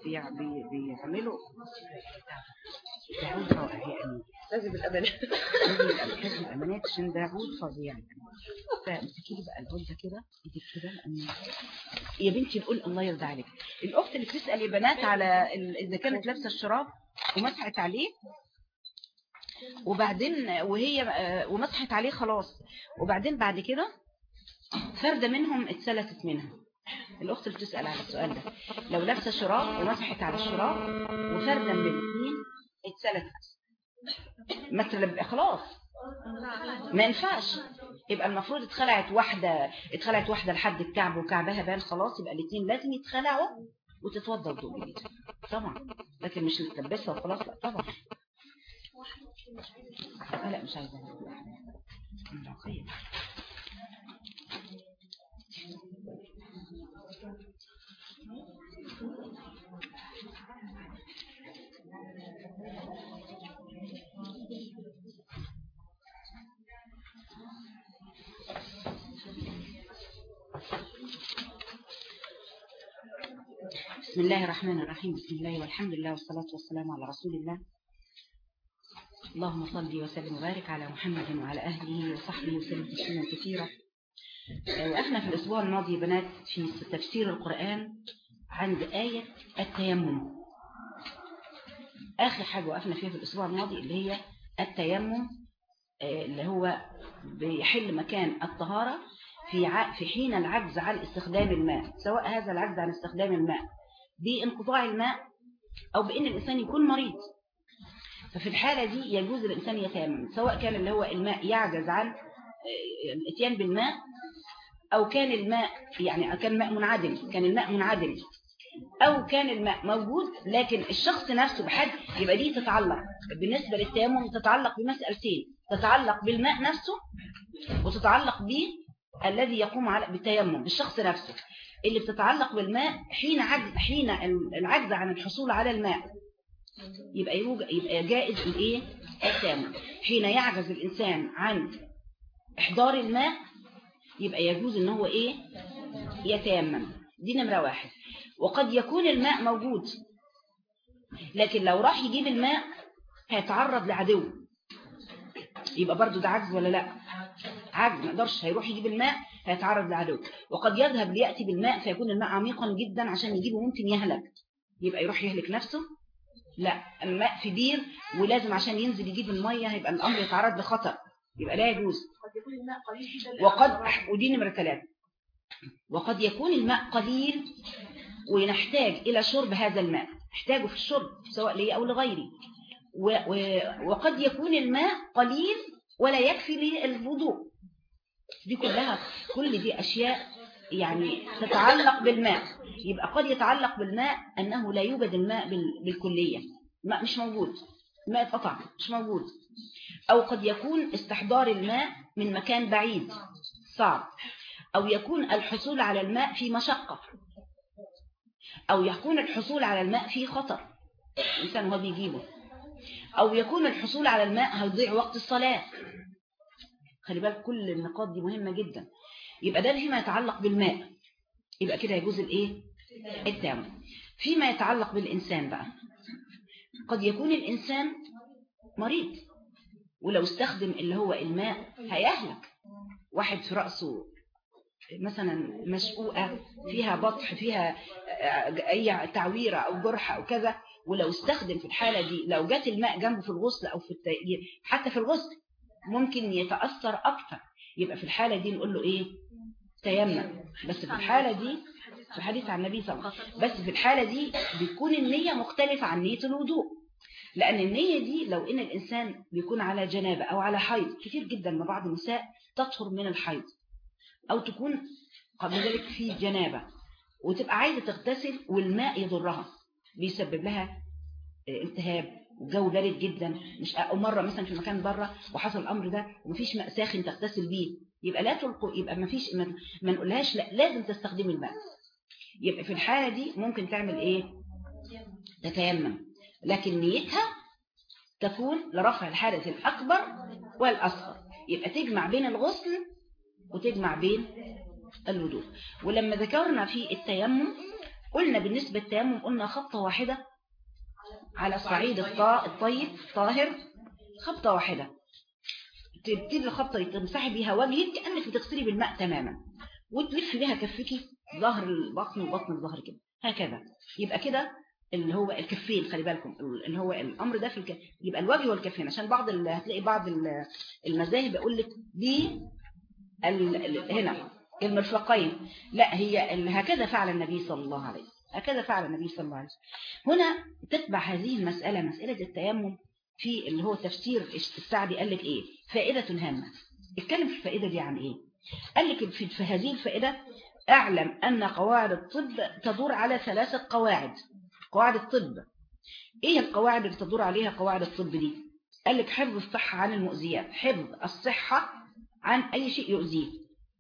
بيع- بي- بيعملوا ده عود رائع يعني لازم الأمانة لازم يبقى بكذب الأمانات عشان ده عود فظيع فمسكي لي بقى العود ده كده ايدك كده لأن يا بنتي نقول الله يرضى عليك الأخت اللي بتسأل يا بنات على ال- إذا كانت لابسة الشراب ومسحت عليه وبعدين وهي آه، ومسحت عليه خلاص وبعدين بعد كده فردة منهم اتسلتت منها الأخت اللي بتسأل على السؤال ده لو لابسة شراب ومسحت على الشراب وفردة من الاثنين اتسلتت مثلا يبقى خلاص ما ينفعش يبقى المفروض اتخلعت واحدة اتخلعت واحدة لحد الكعب وكعبها بان خلاص يبقى الاثنين لازم يتخلعوا وتتوضى وضوء جديد طبعا لكن مش نتلبسها وخلاص لا طبعا آه لا مش عايزة العقية. بسم الله الرحمن الرحيم بسم الله والحمد لله والصلاة والسلام على رسول الله اللهم صل وسلم وبارك على محمد وعلى أهله وصحبه وسلم تسليما كثيرا آه، وقفنا في الأسبوع الماضي يا بنات في تفسير القرآن عند آية التيمم آخر حاجة وقفنا فيها في الأسبوع الماضي اللي هي التيمم آه، اللي هو بيحل مكان الطهارة في ع... في حين العجز عن استخدام الماء سواء هذا العجز عن استخدام الماء بانقطاع الماء أو بأن الإنسان يكون مريض ففي الحالة دي يجوز الإنسان يتيمم سواء كان اللي هو الماء يعجز عن آه، الاتيان بالماء أو كان الماء يعني كان ماء منعدم كان الماء منعدم أو كان الماء موجود لكن الشخص نفسه بحد يبقى دي تتعلق بالنسبة للتيمم تتعلق بمسألتين تتعلق بالماء نفسه وتتعلق به الذي يقوم على بالتيمم بالشخص نفسه اللي بتتعلق بالماء حين عجز حين العجز عن الحصول على الماء يبقى يوجد يبقى جائز الايه التيمم حين يعجز الانسان عن احضار الماء يبقى يجوز ان هو ايه يتيمم دي نمرة واحد وقد يكون الماء موجود لكن لو راح يجيب الماء هيتعرض لعدو يبقى برضو ده عجز ولا لا عجز ما يقدرش هيروح يجيب الماء هيتعرض لعدو وقد يذهب ليأتي بالماء فيكون الماء عميقا جدا عشان يجيبه ممكن يهلك يبقى يروح يهلك نفسه لا الماء في بير ولازم عشان ينزل يجيب المية هيبقى الأمر يتعرض لخطر يبقى لا يجوز قد يكون الماء قليل جدا وقد ودي نمرة ثلاثة وقد يكون الماء قليل ونحتاج إلى شرب هذا الماء نحتاجه في الشرب سواء لي أو لغيري و و وقد يكون الماء قليل ولا يكفي للوضوء دي كلها كل دي أشياء يعني تتعلق بالماء يبقى قد يتعلق بالماء أنه لا يوجد الماء بال- بالكلية الماء مش موجود الماء اتقطع مش موجود أو قد يكون استحضار الماء من مكان بعيد صعب أو يكون الحصول على الماء في مشقة أو يكون الحصول على الماء في خطر الإنسان هو بيجيبه أو يكون الحصول على الماء هيضيع وقت الصلاة خلي بالك كل النقاط دي مهمة جدا يبقى ده فيما يتعلق بالماء يبقى كده يجوز الايه التيمم فيما يتعلق بالإنسان بقى قد يكون الإنسان مريض ولو استخدم اللي هو الماء هيهلك واحد في رأسه مثلا مشقوقة فيها بطح فيها آه، أي تعويرة أو جرح أو كذا ولو استخدم في الحالة دي لو جات الماء جنبه في الغسل أو في الت... حتى في الغسل ممكن يتأثر أكتر يبقى في الحالة دي نقول له إيه تيمم بس في الحالة دي في حديث عن النبي صلى الله عليه وسلم بس في الحالة دي بتكون النية مختلفة عن نية الوضوء لأن النية دي لو إن الإنسان بيكون على جنابة أو على حيض كتير جدا ما بعض النساء تطهر من الحيض أو تكون قبل ذلك في جنابة وتبقى عايزة تغتسل والماء يضرها بيسبب لها التهاب والجو بارد جدا مش أو مرة مثلا في مكان بره وحصل الأمر ده ومفيش ماء ساخن تغتسل بيه يبقى لا تلقوا يبقى مفيش ما, ما نقولهاش لا لازم تستخدمي الماء يبقى في الحالة دي ممكن تعمل ايه تتيمم لكن نيتها تكون لرفع الحدث الأكبر والأصغر يبقى تجمع بين الغسل وتجمع بين الوضوء ولما ذكرنا في التيمم قلنا بالنسبة للتيمم قلنا خبطة واحدة على الصعيد الطا- الطيب الطاهر خبطة واحدة تبتدي الخبطة دي تمسحي بيها وجهك كأنك بتغسلي بالماء تماما وتلفي بيها كفك ظهر البطن وبطن الظهر كده هكذا يبقى كده اللي هو الكفين خلي بالكم اللي هو الامر ده في الك... يبقى الوجه والكفين عشان بعض ال... هتلاقي بعض ال- المذاهب يقول لك دي ال... ال- هنا المرفقين لا هي ال- هكذا فعل النبي صلى الله عليه وسلم هكذا فعل النبي صلى الله عليه وسلم هنا تتبع هذه المسألة مسألة التيمم في اللي هو تفسير السعدي قال لك ايه فائدة هامة اتكلم في الفائدة دي عن ايه قال لك في في هذه الفائدة اعلم ان قواعد الطب تدور على ثلاثة قواعد قواعد الطب ايه القواعد اللي تدور عليها قواعد الطب دي قال لك حفظ الصحة عن المؤذيات حفظ الصحة عن اي شيء يؤذيه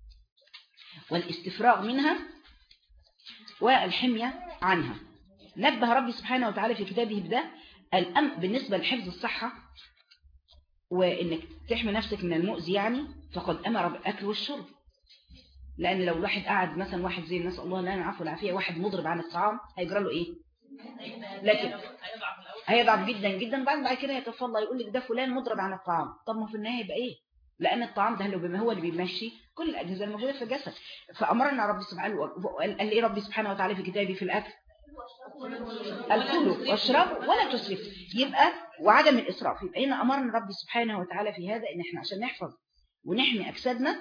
والاستفراغ منها والحمية عنها نبه ربي سبحانه وتعالى في كتابه بده الأم بالنسبة لحفظ الصحة وإنك تحمي نفسك من المؤذي يعني فقد أمر بالأكل والشرب لأن لو الواحد قاعد مثلا واحد زي الناس الله لا العفو والعافية واحد مضرب عن الطعام هيجرى له إيه لكن هيضعف جدا جدا بعد بعد كده يتفضل يقول لك ده فلان مضرب عن الطعام طب ما في النهاية يبقى إيه لأن الطعام ده لو بما هو اللي بيمشي كل الأجهزة الموجودة في الجسد فأمرنا ربي سبحانه قال قال إيه ربي سبحانه وتعالى في كتابه في الأكل الكلوا واشربوا ولا تسرفوا يبقى وعدم الإسراف يبقى هنا أمرنا ربي سبحانه وتعالى في هذا إن إحنا عشان نحفظ ونحمي أجسادنا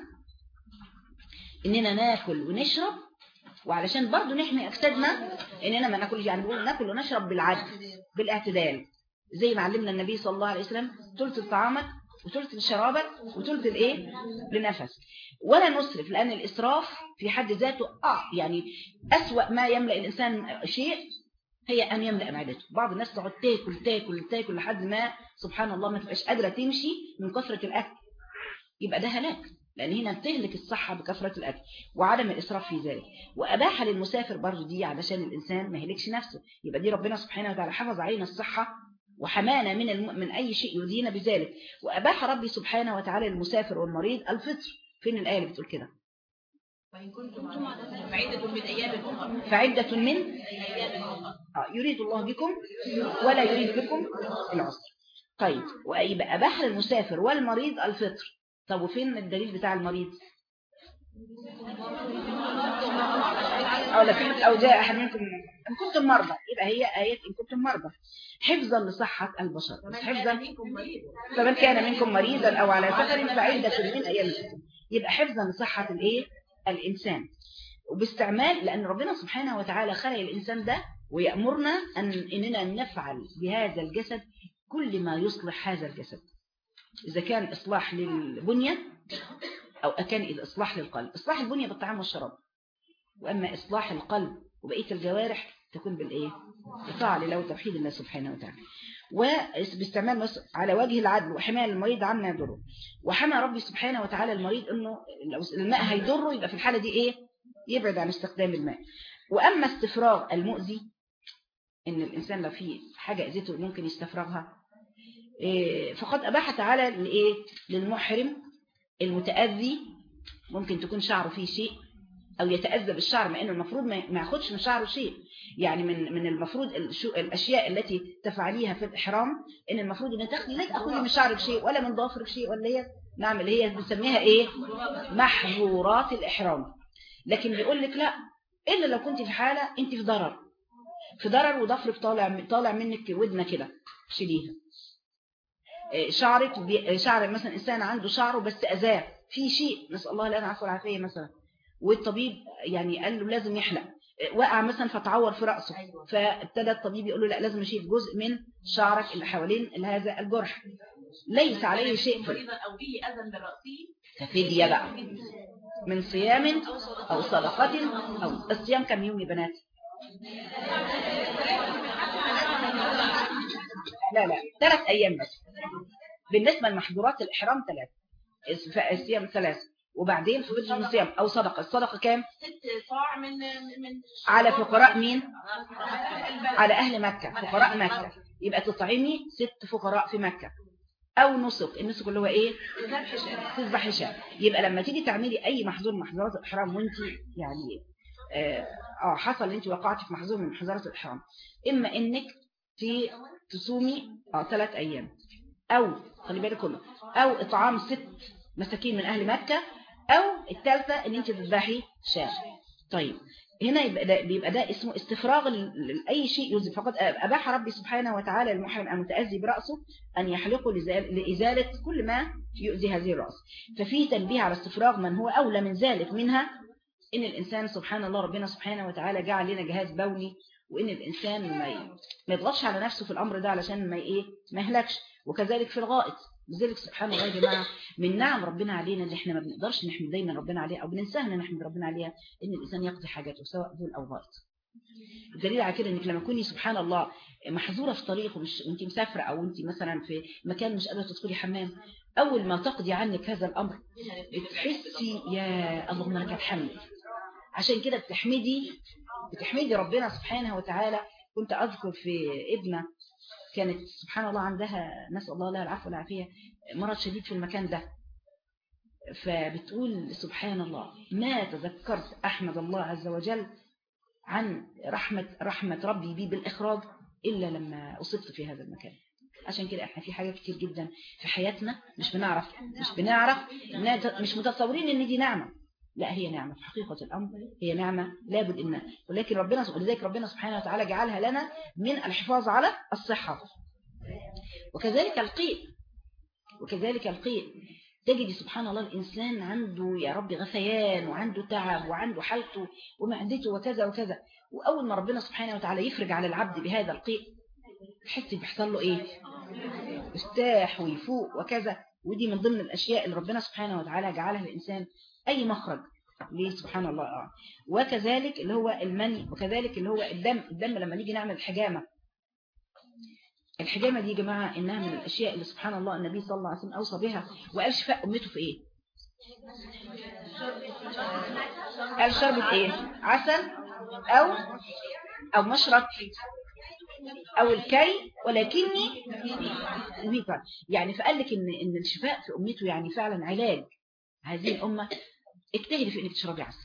إننا ناكل ونشرب وعلشان برضو نحمي أجسادنا إننا ما ناكلش يعني بيقول ناكل ونشرب بالعدل بالاعتدال زي ما علمنا النبي صلى الله عليه وسلم ثلث طعامك وثلث لشرابك وثلث الايه لنفس ولا نسرف لأن الإسراف في حد ذاته آه يعني أسوأ ما يملأ الإنسان شيء هي أن يملأ معدته بعض الناس تقعد تاكل تاكل تاكل لحد ما سبحان الله ما تبقاش قادرة تمشي من كثرة الأكل يبقى ده هلاك لأن هنا بتهلك الصحة بكثرة الأكل وعدم الإسراف في ذلك وأباح للمسافر برضه دي علشان الإنسان ما يهلكش نفسه يبقى دي ربنا سبحانه وتعالى حفظ علينا الصحة وحمانا من الم... من أي شيء يؤذينا بذلك وأباح ربي سبحانه وتعالى للمسافر والمريض الفطر فين الآية اللي بتقول كده وإن كنتم فعدة من أيام أخرى فعدة من أيام أخرى آه، يريد الله بكم ولا يريد بكم العسر طيب ويبقى أباح للمسافر والمريض الفطر طب وفين الدليل بتاع المريض أو لكن أو جاء أحد منكم إن كنتم مرضى يبقى هي آية إن كنتم مرضى حفظا لصحة البشر مش حفظا منكم مريض فمن كان منكم مريضا أو على سفر فعدة من أيام الأخرى. يبقى حفظا لصحة الإيه الإنسان وباستعمال لأن ربنا سبحانه وتعالى خلق الإنسان ده ويأمرنا أن إننا نفعل بهذا الجسد كل ما يصلح هذا الجسد إذا كان إصلاح للبنية أو كان إذا إصلاح للقلب إصلاح البنية بالطعام والشراب وأما إصلاح القلب وبقية الجوارح تكون بالإيه بطاعة لله وتوحيد الله سبحانه وتعالى وباستعمال مس- على وجه العدل وحماية المريض عما يضره وحمى ربي سبحانه وتعالى المريض انه لو الماء هيضره يبقى في الحالة دي ايه يبعد عن استخدام الماء واما استفراغ المؤذي ان الانسان لو في حاجة اذيته ممكن يستفرغها إيه، فقد اباح تعالى لايه للمحرم المتأذي ممكن تكون شعره فيه شيء او يتأذى بالشعر مع انه المفروض ما ما ياخدش من شعره شيء يعني من من المفروض الشو- الاشياء التي تفعليها في الاحرام ان المفروض ان تاخدي لا تاخدي من شعرك شيء ولا من ضوافرك شيء ولا هي نعم اللي هي بنسميها ايه محظورات الاحرام لكن بيقول لك لا الا لو كنت في حاله انت في ضرر في ضرر وضفرك طالع طالع منك ودنه كده شيليها إيه، شعرك بي- شعر مثلا انسان عنده شعره بس اذاه في شيء نسال الله لنا العفو والعافيه مثلا والطبيب يعني قال له لازم يحلق إيه، وقع مثلا فتعور في راسه فابتدى الطبيب يقول له لا لازم اشيل جزء من شعرك اللي حوالين هذا الجرح ليس عليه شيء في مريضا أو به أذى برأسه ففدية بقى من صيام أو صدقة أو الصيام كم يوم يا بنات لا لا ثلاث أيام بس بالنسبة لمحظورات الإحرام ثلاث الصيام ثلاث وبعدين فضل من صيام أو صدقة الصدقة كام ست صاع من من على فقراء مين على أهل مكة فقراء مكة يبقى تطعمي ست فقراء في مكة أو نسك النسك اللي هو إيه تذبح شاة يبقى لما تيجي تعملي أي محظور من محظورات الإحرام وانت يعني آه اه حصل انت وقعتي في محظور من محظورات الإحرام إما إنك في تصومي اه ثلاث أيام أو خلي بالك كله أو إطعام ست مساكين من أهل مكة أو الثالثة إن أنت تذبحي شاة طيب هنا يبقى ده, بيبقى ده اسمه استفراغ لأي شيء يوزن فقد أباح ربي سبحانه وتعالى المحرم المتأذي برأسه أن يحلقه لإزالة كل ما يؤذي هذه الرأس ففي تنبيه على استفراغ من هو أولى من ذلك منها إن الإنسان سبحان الله ربنا سبحانه وتعالى جعل لنا جهاز بولي وإن الإنسان ما ما يضغطش على نفسه في الأمر ده علشان ما إيه ما يهلكش وكذلك في الغائط لذلك سبحان الله يا جماعة من نعم ربنا علينا اللي احنا ما بنقدرش نحمد دايما ربنا عليها أو بننساها ان نحمد ربنا عليها إن الإنسان يقضي حاجاته سواء دول أو غائط الدليل على كده انك لما تكوني سبحان الله محظوره في طريق ومش وانت مسافره او انت مثلا في مكان مش قادره تدخلي حمام اول ما تقضي عنك هذا الامر بتحسي يا اللهم لك الحمد عشان كده بتحمدي بتحمدي ربنا سبحانه وتعالى كنت اذكر في ابنه كانت سبحان الله عندها نسأل الله لها العفو والعافية مرض شديد في المكان ده فبتقول سبحان الله ما تذكرت أحمد الله عز وجل عن رحمة, رحمة ربي بي بالإخراج إلا لما أصبت في هذا المكان عشان كده احنا في حاجات كتير جدا في حياتنا مش بنعرف مش بنعرف مش متصورين ان دي نعمة لا هي نعمة في حقيقة الأمر هي نعمة لابد إنها ولكن ربنا ولذلك ربنا سبحانه وتعالى جعلها لنا من الحفاظ على الصحة وكذلك القيء وكذلك القيء تجد سبحان الله الإنسان عنده يا رب غثيان وعنده تعب وعنده حالته ومعدته وكذا وكذا وأول ما ربنا سبحانه وتعالى يفرج على العبد بهذا القيء تحس بيحصل له إيه يستاح ويفوق وكذا ودي من ضمن الأشياء اللي ربنا سبحانه وتعالى جعلها للإنسان أي مخرج ليه سبحان الله آه. وكذلك اللي هو المني وكذلك اللي هو الدم الدم لما نيجي نعمل الحجامة الحجامة دي يا جماعة إنها من الأشياء اللي سبحان الله النبي صلى الله عليه وسلم أوصى بها وقال شفاء أمته في إيه قال شربة إيه عسل أو أو مشرب أو الكي ولكني يعني فقال لك إن, إن الشفاء في أمته يعني فعلا علاج هذه الأمة اجتهدي في انك تشربي عسل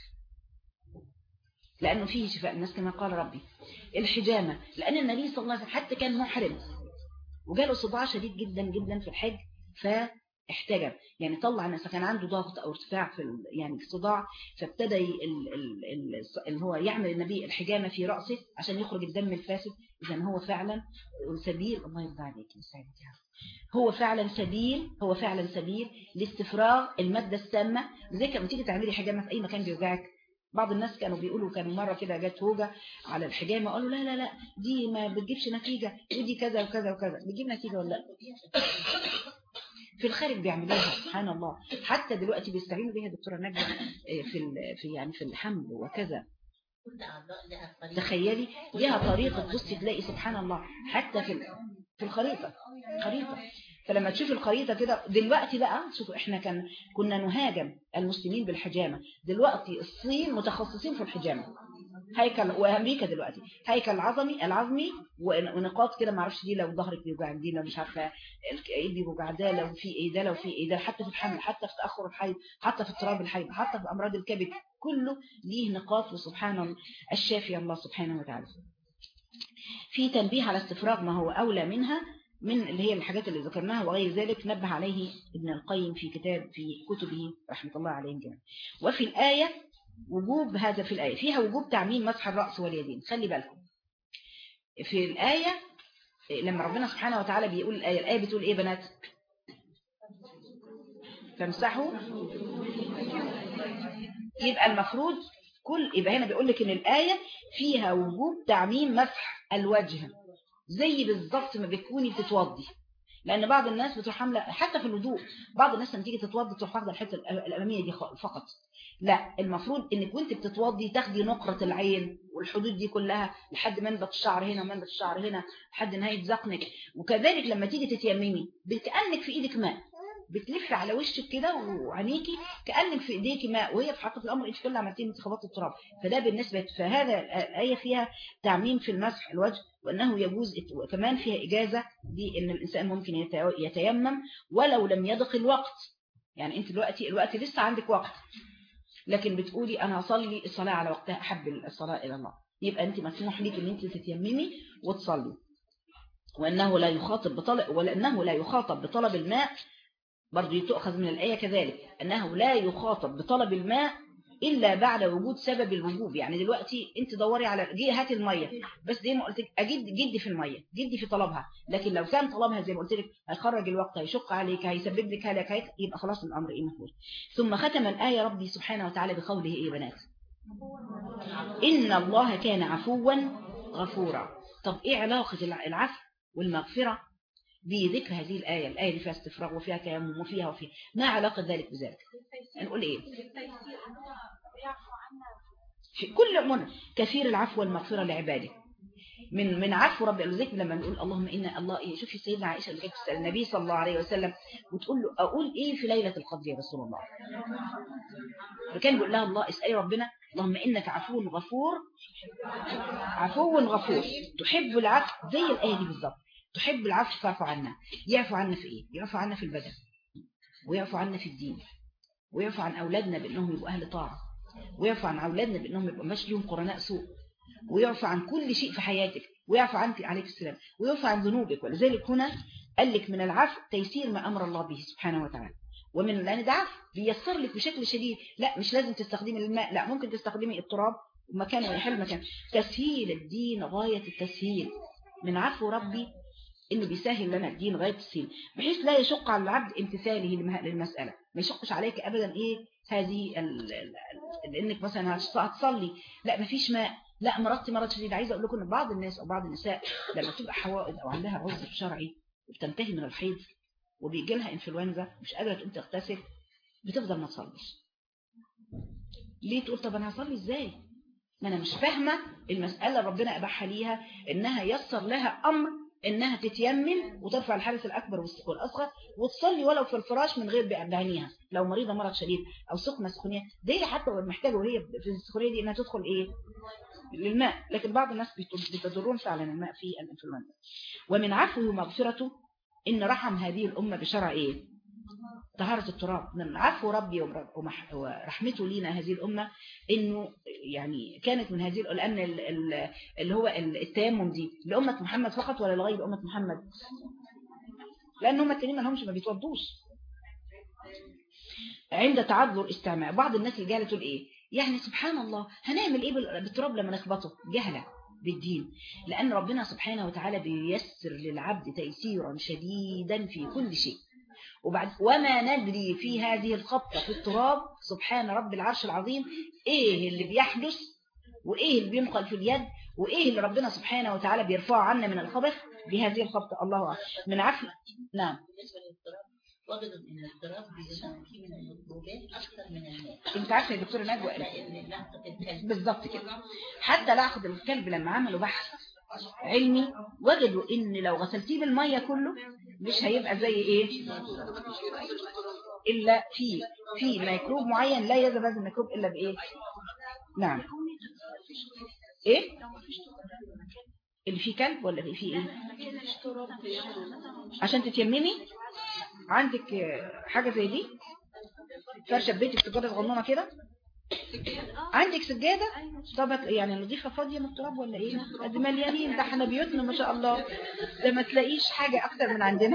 لأنه فيه شفاء الناس كما قال ربي الحجامة لأن النبي صلى الله عليه وسلم حتى كان محرم وجاله صداع شديد جدا جدا في الحج فاحتجم يعني طلع نفسه كان عنده ضغط أو ارتفاع في يعني صداع فابتدى اللي هو يعمل النبي الحجامة في رأسه عشان يخرج الدم الفاسد إذا هو فعلا سبيل الله يرضى عليك يسعدك هو فعلا سبيل هو فعلا سبيل لاستفراغ المادة السامة زي لما تيجي تعملي حجامة في أي مكان بيوجعك بعض الناس كانوا بيقولوا كانوا مرة كده جت هوجة على الحجامة قالوا لا لا لا دي ما بتجيبش نتيجة ودي كذا وكذا وكذا بتجيب نتيجة ولا لا في الخارج بيعملوها سبحان الله حتى دلوقتي بيستعينوا بيها دكتورة نجوى في في يعني في الحمل وكذا تخيلي ليها طريقة بصي تلاقي سبحان الله حتى في في الخريطة خريطة فلما تشوف الخريطة كده دلوقتي بقى شوفوا احنا كان كنا نهاجم المسلمين بالحجامة دلوقتي الصين متخصصين في الحجامة هيكل وامريكا دلوقتي هيكل عظمي العظمي ونقاط كده ما اعرفش دي لو ظهرك بيوجع دي لو مش عارفه ايه بيوجع ده لو في ايه ده لو في ايه ده حتى في الحمل حتى في تاخر الحيض حتى في اضطراب الحيض حتى في امراض الكبد كله ليه نقاط وسبحان الله الشافي الله سبحانه وتعالى في تنبيه على استفراغ ما هو أولى منها من اللي هي الحاجات اللي ذكرناها وغير ذلك نبه عليه ابن القيم في كتاب في كتبه رحمة الله عليه جميعا وفي الآية وجوب هذا في الآية فيها وجوب تعميم مسح الرأس واليدين خلي بالكم في الآية لما ربنا سبحانه وتعالى بيقول الآية الآية بتقول إيه بنات تمسحوا يبقى المفروض كل يبقى هنا بيقول لك ان الآية فيها وجوب تعميم مسح الوجه زي بالظبط ما بتكوني بتتوضي لأن بعض الناس بتروح حامله حتى في الوضوء بعض الناس لما تيجي تتوضي تروح واخده الحته الأمامية دي فقط لا المفروض انك وانت بتتوضي تاخدي نقرة العين والحدود دي كلها لحد منبت الشعر هنا ومنبت الشعر هنا لحد نهاية ذقنك وكذلك لما تيجي تتيممي كأنك في ايدك ماء بتلف على وشك كده وعينيكي كأنك في ايديكي ماء وهي في حقيقة الأمر انت كل عملتين انت خبطت التراب فده بالنسبة فهذا الآية فيها تعميم في المسح الوجه وأنه يجوز وكمان فيها إجازة دي أن الإنسان ممكن يتيمم ولو لم يدق الوقت يعني انت دلوقتي الوقت لسه عندك وقت لكن بتقولي انا هصلي الصلاه على وقتها احب الصلاه الى الله يبقى انت مسموح ليك ان انت تتيممي وتصلي وانه لا يخاطب بطلب ولانه لا يخاطب بطلب الماء برضه تؤخذ من الآية كذلك أنه لا يخاطب بطلب الماء إلا بعد وجود سبب الوجوب يعني دلوقتي أنت دوري على جي هات المية بس زي ما قلت لك أجد جدي في المية جدي في طلبها لكن لو كان طلبها زي ما قلت لك هيخرج الوقت هيشق عليك هيسبب لك هلك هيك يبقى خلاص الأمر إيه مفهوم ثم ختم الآية ربي سبحانه وتعالى بقوله إيه بنات إن الله كان عفوا غفورا طب إيه علاقة العفو والمغفرة بذكر هذه الآية الآية اللي فيها استفراغ وفيها تيمم وفيها وفيها ما علاقة ذلك بذلك نقول إيه في كل عمر كثير العفو والمغفرة لعباده من من عفو رب الذكر لما نقول اللهم إن الله إيه شوفي سيدنا عائشة اللي كانت تسأل النبي صلى الله عليه وسلم وتقول له أقول إيه في ليلة القدر يا رسول الله فكان يقول لها الله اسألي ربنا اللهم إنك عفو غفور عفو غفور تحب العفو زي الآية دي بالظبط تحب العفو فاعفو عنا يعفو عنا في ايه يعفو عنا في البدن ويعفو عنا في الدين ويعفو عن أولادنا بأنهم يبقوا أهل طاعة ويعفو عن أولادنا بأنهم يبقوا ماشي لهم قرناء سوء ويعفو عن كل شيء في حياتك ويعفو عنك عليك السلام ويعفو عن ذنوبك ولذلك هنا قال لك من العفو تيسير ما أمر الله به سبحانه وتعالى ومن لأن ده عفو بيسر لك بشكل شديد لا مش لازم تستخدمي الماء لا ممكن تستخدمي التراب ومكان ويحل مكان تسهيل الدين غاية التسهيل من عفو ربي انه بيسهل لنا الدين غاية السين بحيث لا يشق على العبد امتثاله للمسألة ما يشقش عليك ابدا ايه هذه انك مثلا هتصلي لا ما فيش ماء لا مرضتي مرض شديد عايزه اقول لكم ان بعض الناس او بعض النساء لما تبقى حوائض او عندها عذر شرعي وبتنتهي من الحيض وبيجي لها انفلونزا مش قادره تقوم تغتسل بتفضل ما تصليش ليه تقول طب انا هصلي ازاي ما انا مش فاهمه المساله ربنا اباحها ليها انها يسر لها امر انها تتيمم وترفع الحدث الاكبر والاصغر وتصلي ولو في الفراش من غير بعينيها لو مريضه مرض شديد او سخنه سخونيه دي حتى محتاجه وهي في السخونيه دي انها تدخل ايه للماء لكن بعض الناس بتضرون فعلا الماء في الانفلونزا ومن عفوه ومغفرته ان رحم هذه الامه بشرع ايه طهارة التراب من عفو ربي ورحمته لينا هذه الأمة إنه يعني كانت من هذه لأن اللي هو التيمم دي لأمة محمد فقط ولا لغير أمة محمد لأن هم التانيين ما لهمش ما بيتوضوش عند تعذر استعماء بعض الناس اللي جاهله تقول إيه يعني سبحان الله هنعمل إيه بالتراب لما نخبطه جهلة بالدين لأن ربنا سبحانه وتعالى بيسر للعبد تيسيرا شديدا في كل شيء وبعد وما ندري في هذه الخبطة في التراب سبحان رب العرش العظيم ايه اللي بيحدث وايه اللي بينقل في اليد وايه اللي ربنا سبحانه وتعالى بيرفعه عنا من الخبث بهذه الخبطة الله أعلم من عفو نعم وجدوا ان الاضطراب بينقي من الميكروبات اكثر من الماء انت عارفه يا دكتوره نجوى بالظبط كده حتى لاحظ الكلب لما عملوا بحث علمي وجدوا ان لو غسلتيه بالميه كله مش هيبقى زي ايه الا في في ميكروب معين لا يذهب هذا الميكروب الا بايه نعم ايه اللي فيه كلب ولا اللي فيه ايه عشان تتيممي عندك حاجة زي دي فرشة بيتك سجادة صغنونة كده عندك سجادة طب يعني نضيفة فاضية من التراب ولا ايه قد مليانين ده احنا بيوتنا ما شاء الله ده ما تلاقيش حاجة اكتر من عندنا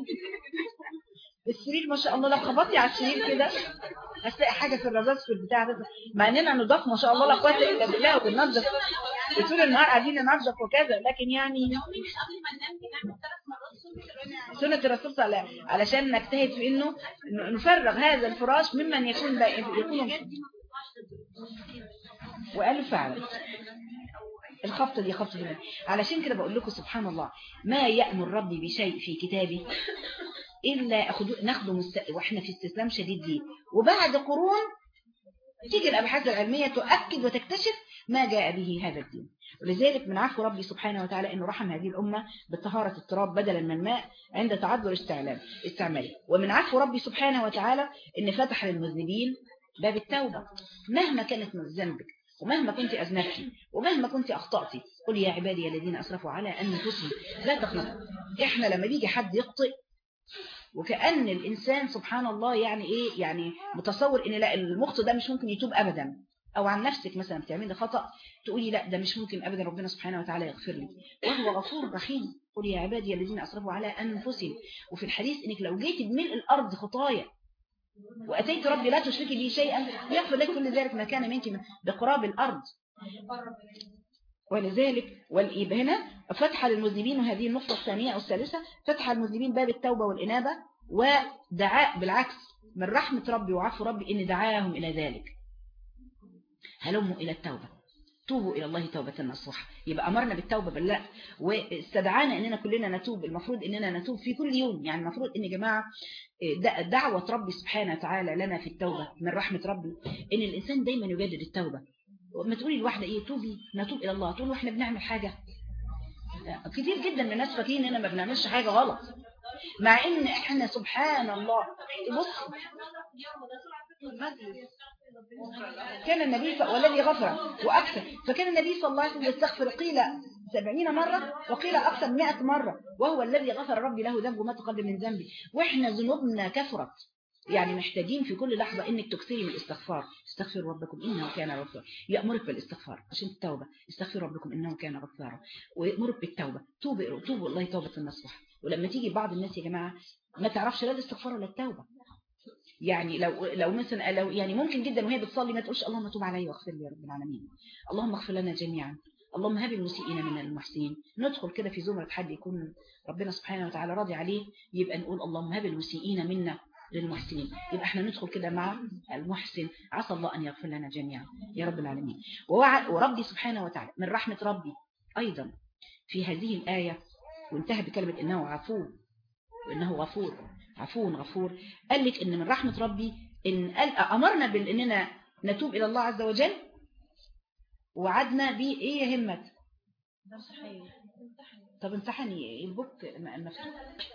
السرير ما شاء الله لو خبطتي على السرير كده هتلاقي حاجة في الرذاذ في البتاع ده مع اننا نضاف ما شاء الله لا قوه الا بالله وبننظف طول النهار قاعدين ننظف وكذا لكن يعني سنة الرسول صلى الله عليه وسلم علشان نجتهد في انه نفرغ هذا الفراش ممن يكون يكون وقالوا فعلا الخفض دي خفض دي علشان كده بقول لكم سبحان الله ما يأمر ربي بشيء في كتابه إلا ناخده مست... وإحنا في استسلام شديد دي وبعد قرون تيجي الأبحاث العلمية تؤكد وتكتشف ما جاء به هذا الدين ولذلك من عفو ربي سبحانه وتعالى أنه رحم هذه الأمة بطهارة التراب بدلا من الماء عند تعذر استعلام استعماله ومن عفو ربي سبحانه وتعالى أن فتح للمذنبين باب التوبة مهما كانت من ذنبك ومهما كنت أذنبتي ومهما كنت أخطأتي قل يا عبادي الذين أسرفوا على أنفسهم لا تخلصوا إحنا لما بيجي حد يخطئ وكأن الإنسان سبحان الله يعني إيه يعني متصور إن لا المخطئ ده مش ممكن يتوب أبدا أو عن نفسك مثلا بتعملي خطأ تقولي لا ده مش ممكن أبدا ربنا سبحانه وتعالى يغفر لي وهو غفور رحيم قل يا عبادي الذين أسرفوا على أنفسهم وفي الحديث إنك لو جيت بملء الأرض خطايا وأتيت ربي لا تشركي بي شيئا يغفر لك كل ذلك ما كان منك بقراب الأرض ولذلك هنا فتح للمذنبين وهذه النقطة الثانية أو الثالثة فتح المذنبين باب التوبة والإنابة ودعاء بالعكس من رحمة ربي وعفو ربي إن دعاهم إلى ذلك هلموا إلى التوبة توبوا إلى الله توبة نصوحة يبقى أمرنا بالتوبة بل لا واستدعانا أننا كلنا نتوب المفروض أننا نتوب في كل يوم يعني المفروض أن يا جماعة دعوة ربي سبحانه وتعالى لنا في التوبة من رحمة ربي أن الإنسان دايما يجدد التوبة ما تقولي الواحدة إيه توبي نتوب إلى الله تقول وإحنا بنعمل حاجة كتير جدا من الناس فاكرين إننا ما بنعملش حاجة غلط مع إن إحنا سبحان الله بص كان النبي والذي غفر وأكثر فكان النبي صلى الله عليه وسلم يستغفر قيل سبعين مرة وقيل أكثر مئة مرة وهو الذي غفر ربي له ذنبه ما تقدم من ذنبي وإحنا ذنوبنا كثرت يعني محتاجين في كل لحظة انك تكثري من الاستغفار استغفروا ربكم انه كان غفارا يأمرك بالاستغفار عشان التوبة استغفروا ربكم انه كان غفارا ويأمرك بالتوبة توبوا توبوا الله توبة النصوح ولما تيجي بعض الناس يا جماعة ما تعرفش لا الاستغفار ولا التوبة يعني لو لو مثلا لو يعني ممكن جدا وهي بتصلي ما تقولش اللهم توب علي واغفر لي يا رب العالمين اللهم اغفر لنا جميعا اللهم هب المسيئين من المحسنين ندخل كده في زمرة حد يكون ربنا سبحانه وتعالى راضي عليه يبقى نقول اللهم هب المسيئين منا للمحسنين يبقى احنا ندخل كده مع المحسن عسى الله أن يغفر لنا جميعا يا رب العالمين وربي سبحانه وتعالى من رحمة ربي أيضا في هذه الآية وانتهى بكلمة إنه عفو وإنه غفور عفو غفور قال لك إن من رحمة ربي إن قال أمرنا بأننا نتوب إلى الله عز وجل وعدنا بإيه إيه همت طب امتحني البوك مفتوح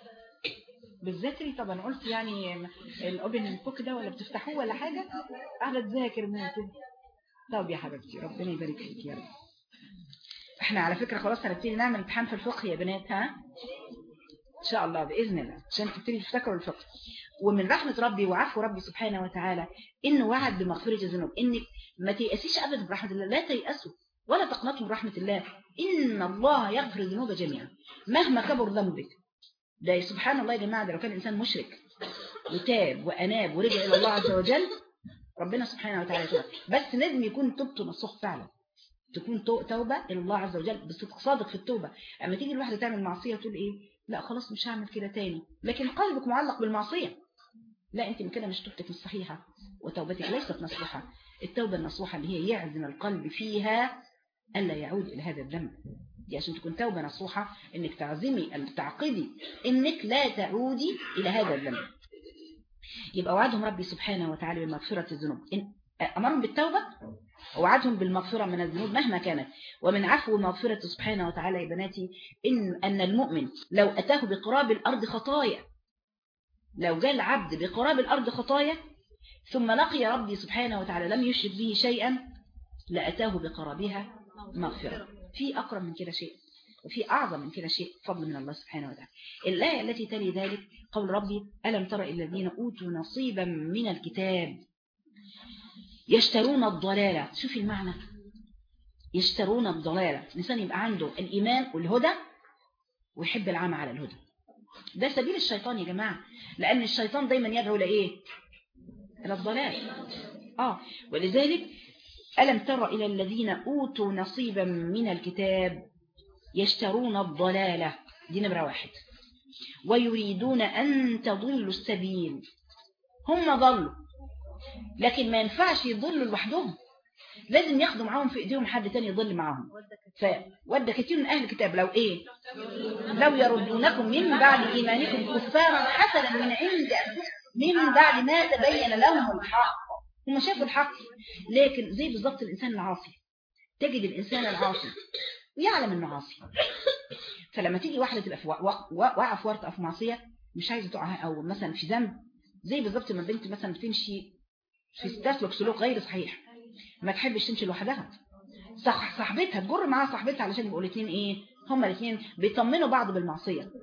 بالذكري طبعا قلت يعني الاوبن بوك ده ولا بتفتحوه ولا حاجة قاعدة تذاكر من كده طب يا حبيبتي ربنا يبارك فيك يا رب احنا على فكرة خلاص هنبتدي نعمل امتحان في الفقه يا بنات ها ان شاء الله باذن الله عشان تبتدي تفتكروا الفقه ومن رحمة ربي وعفو ربي سبحانه وتعالى انه وعد بمغفرة الذنوب انك ما تيأسيش ابدا برحمة الله لا تيأسوا ولا تقنطوا من رحمة الله إن الله يغفر الذنوب جميعا مهما كبر ذنبك ده سبحان الله يا جماعة ده لو كان إنسان مشرك وتاب وأناب ورجع إلى الله عز وجل ربنا سبحانه وتعالى يتوب بس لازم يكون توبته نصوح فعلا تكون توبة إلى الله عز وجل بصدق صادق في التوبة أما تيجي الواحدة تعمل معصية وتقول إيه لا خلاص مش هعمل كده تاني لكن قلبك معلق بالمعصية لا أنت من كده مش توبتك مش صحيحة وتوبتك ليست نصوحة التوبة النصوحة اللي هي يعزم القلب فيها ألا يعود إلى هذا الذنب دي عشان تكون توبة نصوحة انك تعزمي تعقدي انك لا تعودي الى هذا الذنب يبقى وعدهم ربي سبحانه وتعالى بمغفرة الذنوب إن أمرهم بالتوبة وعدهم بالمغفرة من الذنوب مهما كانت ومن عفو المغفرة سبحانه وتعالى يا بناتي إن, أن المؤمن لو أتاه بقراب الأرض خطايا لو جاء العبد بقراب الأرض خطايا ثم لقي ربي سبحانه وتعالى لم يشرك به شيئا لأتاه بقرابها مغفرة في أقرب من كده شيء وفي أعظم من كده شيء فضل من الله سبحانه وتعالى الآية التي تلي ذلك قول ربي ألم ترى الذين أوتوا نصيبا من الكتاب يشترون الضلالة شوفي المعنى يشترون الضلالة الإنسان يبقى عنده الإيمان والهدى ويحب العمى على الهدى ده سبيل الشيطان يا جماعة لأن الشيطان دايما يدعو لإيه إلى الضلال آه ولذلك ألم تر إلى الذين أوتوا نصيبا من الكتاب يشترون الضلالة دي نمرة واحد ويريدون أن تضلوا السبيل هم ضلوا لكن ما ينفعش يضلوا لوحدهم لازم ياخدوا معاهم في ايديهم حد تاني يضل معاهم فود كثير من أهل الكتاب لو إيه لو يردونكم من بعد إيمانكم كفارا حسنا من عند من بعد ما تبين لهم الحق هم شافوا الحق لكن زي بالظبط الإنسان العاصي تجد الإنسان العاصي ويعلم انه عاصي فلما تيجي واحدة تبقى في واقعة في ورطة في معصية مش عايزة تقع أو مثلا في ذنب زي بالظبط ما البنت مثلا بتمشي في تسلك سلوك غير صحيح ما تحبش تمشي لوحدها صح صاحبتها تجر معاها صاحبتها علشان يبقوا الاثنين ايه هما الاثنين بيطمنوا بعض بالمعصية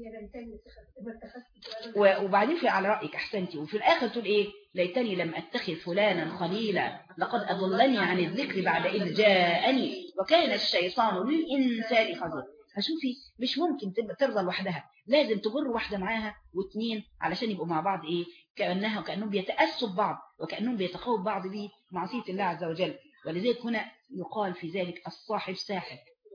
و- وبعدين في على رأيك أحسنتي وفي الآخر تقول إيه ليتني لم أتخذ فلانا خليلا لقد أضلني عن الذكر بعد إذ جاءني وكان الشيطان للإنسان خذولا فشوفي مش ممكن تبقى ترضى لوحدها لازم تجر واحدة معاها واثنين علشان يبقوا مع بعض إيه كأنها وكأنهم بيتأسوا ببعض وكأنهم بيتقووا ببعض بمعصية الله عز وجل ولذلك هنا يقال في ذلك الصاحب ساحب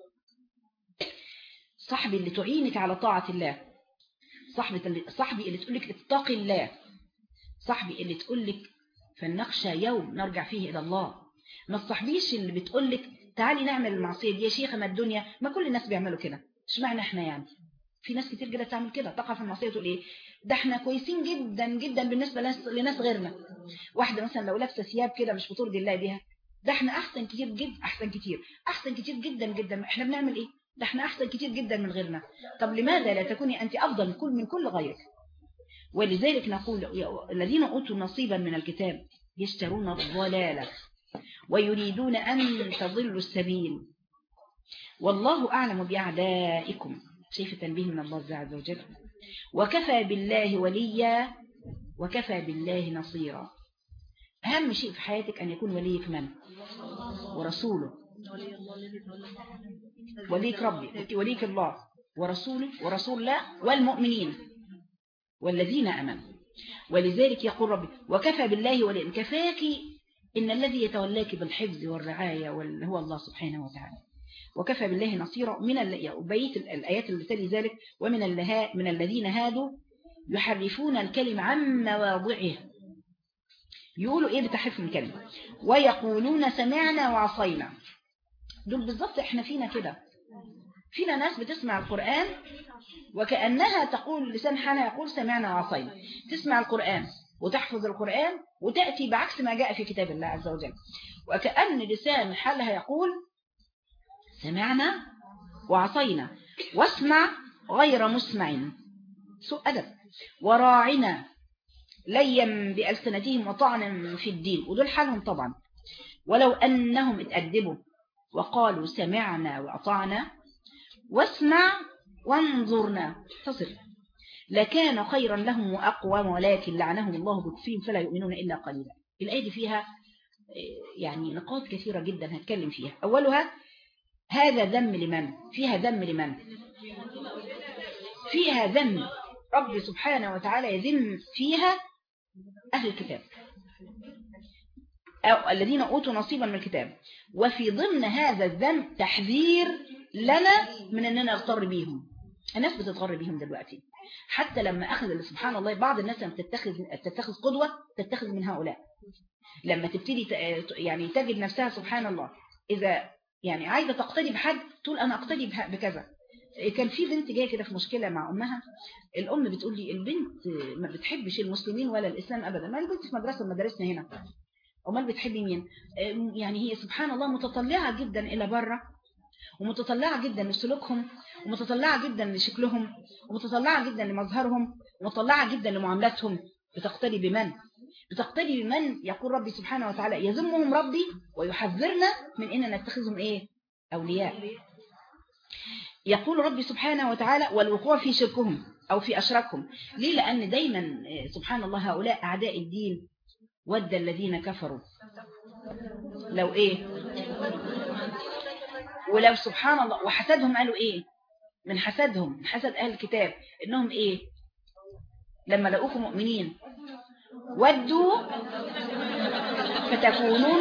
صاحبي اللي تعينك على طاعة الله صاحبي اللي, صاحبي اللي تقولك اتقي الله صاحبي اللي تقولك فلنخشى يوم نرجع فيه إلى الله ما تصاحبيش اللي بتقولك تعالي نعمل المعصية دي يا شيخة ما الدنيا ما كل الناس بيعملوا كده اشمعنى احنا يعني في ناس كتير كده تعمل كده تقع في المعصية تقول ايه ده احنا كويسين جدا جدا بالنسبة لناس, لناس غيرنا واحدة مثلا لو لابسة ثياب كده مش بترضي الله بيها ده احنا احسن كتير جدا احسن كتير احسن كتير جدا جدا احنا بنعمل ايه ده احنا احسن كتير جدا من غيرنا طب لماذا لا تكوني انت افضل من كل من كل غيرك ولذلك نقول يا- الذين اوتوا نصيبا من الكتاب يشترون الضلالة ويريدون ان تضلوا السبيل والله اعلم باعدائكم شايف تنبيه من الله عز وجل وكفى بالله وليا وكفى بالله نصيرا أهم شيء في حياتك أن يكون وليك من ورسوله وليك ربي وليك الله ورسوله ورسول الله والمؤمنين والذين أمنوا ولذلك يقول ربي وكفى بالله ولي كفاك إن الذي يتولاك بالحفظ والرعاية وال- هو الله سبحانه وتعالى وكفى بالله نصيرا من ال- بيت ال- الآيات اللي تلي ذلك ومن اللها من الذين هادوا يحرفون الكلم عن مواضعه يقولوا ايه بتحريف الكلمة ويقولون سمعنا وعصينا دول بالظبط احنا فينا كده فينا ناس بتسمع القرآن وكأنها تقول لسان حالها يقول سمعنا وعصينا تسمع القرآن وتحفظ القرآن وتأتي بعكس ما جاء في كتاب الله عز وجل وكأن لسان حالها يقول سمعنا وعصينا واسمع غير مسمع سوء أدب وراعنا ليا بألسنتهم وطعنا في الدين ودول حالهم طبعا ولو أنهم اتأدبوا وقالوا سمعنا وأطعنا واسمع وانظرنا تصل لكان خيرا لهم وأقوم ولكن لعنهم الله بكفرهم فلا يؤمنون إلا قليلا الآية دي فيها آه، يعني نقاط كثيرة جدا هتكلم فيها أولها هذا ذم لمن فيها ذم لمن فيها ذم رب سبحانه وتعالى يذم فيها أهل الكتاب أو الذين أوتوا نصيبا من الكتاب وفي ضمن هذا الذم تحذير لنا من أننا نغتر بيهم الناس بتتغر بيهم دلوقتي حتى لما أخذ سبحان الله بعض الناس لما تتخذ, تتخذ قدوة تتخذ من هؤلاء لما تبتدي ت- يعني تجد نفسها سبحان الله إذا يعني عايزة تقتدي بحد تقول أنا أقتدي بها- بكذا كان في بنت جايه كده في مشكلة مع أمها الأم بتقول لي البنت ما بتحبش المسلمين ولا الإسلام أبدا ما البنت في مدرسة من مدارسنا هنا أمال بتحبي مين أم، يعني هي سبحان الله متطلعة جدا إلى بره ومتطلعة جدا لسلوكهم ومتطلعة جدا لشكلهم ومتطلعة جدا لمظهرهم ومتطلعة جدا لمعاملاتهم بتقتدي بمن بتقتدي بمن يقول ربي سبحانه وتعالى يذمهم ربي ويحذرنا من إن نتخذهم إيه أولياء يقول ربي سبحانه وتعالى والوقوع في شركهم أو في أشراكهم ليه لأن دايما آه، سبحان الله هؤلاء أعداء الدين ود الذين كفروا لو إيه ولو سبحان الله وحسدهم قالوا إيه من حسدهم من حسد أهل الكتاب إنهم إيه لما لقوكم مؤمنين ودوا فتكونون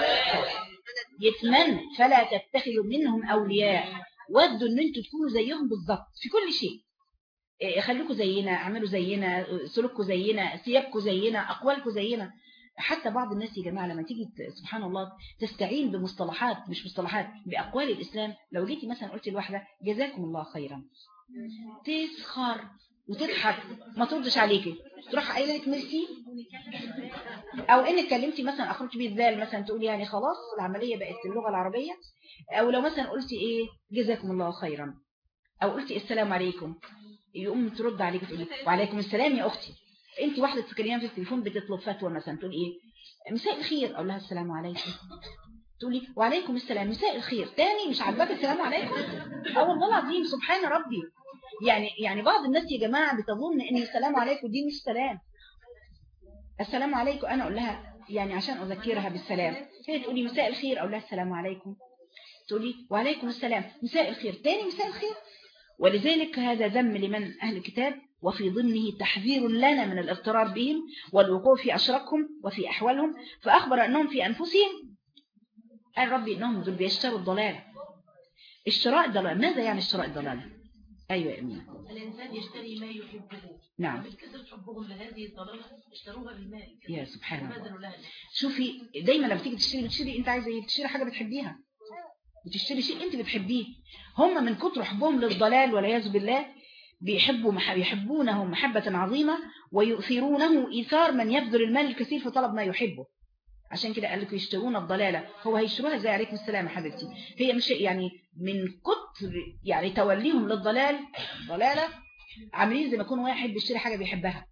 يتمنى فلا تتخذوا منهم أولياء ودوا ان انتوا تكونوا زيهم بالظبط في كل شيء إيه، خليكوا زينا اعملوا زينا سلوككم زينا ثيابكم زينا اقوالكم زينا حتى بعض الناس يا جماعة لما تيجي ت- سبحان الله تستعين بمصطلحات مش مصطلحات بأقوال الإسلام لو جيتي مثلا قلت لواحدة جزاكم الله خيرا تسخر وتضحك ما تردش عليكي تروح قايله لك ميرسي او ان اتكلمتي مثلا اخرجتي بيه الذال مثلا تقولي يعني خلاص العمليه بقت اللغه العربيه او لو مثلا قلتي ايه جزاكم الله خيرا او قلتي السلام عليكم يقوم ترد عليك تقولي وعليكم السلام يا اختي انت واحده تتكلمي في التليفون بتطلب فتوى مثلا تقول ايه مساء الخير اقول لها السلام عليكم تقولي وعليكم السلام مساء الخير تاني مش عاجباك السلام عليكم اه والله العظيم سبحان ربي يعني يعني بعض الناس يا جماعة بتظن ان السلام عليكم دي مش سلام السلام عليكم انا اقول لها يعني عشان اذكرها بالسلام هي تقولي مساء الخير اقول لها السلام عليكم تقولي وعليكم السلام مساء الخير تاني مساء الخير ولذلك هذا ذم لمن أهل الكتاب وفي ضمنه تحذير لنا من الاضطرار بهم والوقوع في أشركهم وفي أحوالهم فأخبر أنهم في أنفسهم قال ربي أنهم دول بيشتروا الضلال اشتراء الضلال ماذا يعني اشتراء الضلال أيوة يا أمين الإنسان يشتري ما يحبه نعم بالكثر حبهم لهذه الضلالة اشتروها بالمال يا سبحان الله وبذلوا لها شوفي دايما لما تيجي تشتري بتشتري انت عايزه ايه تشتري حاجه بتحبيها بتشتري شيء انت بتحبيه هم من كتر حبهم للضلال والعياذ بالله بيحبوا مح... يحبونه محبة عظيمة ويؤثرونه إيثار من يبذل المال الكثير في طلب ما يحبه عشان كده قال لك يشترون الضلالة هو هيشتروها زي عليكم السلام يا حبيبتي هي مش يعني من كتر يعني توليهم للضلال ضلالة عاملين زي ما يكون واحد بيشتري حاجة بيحبها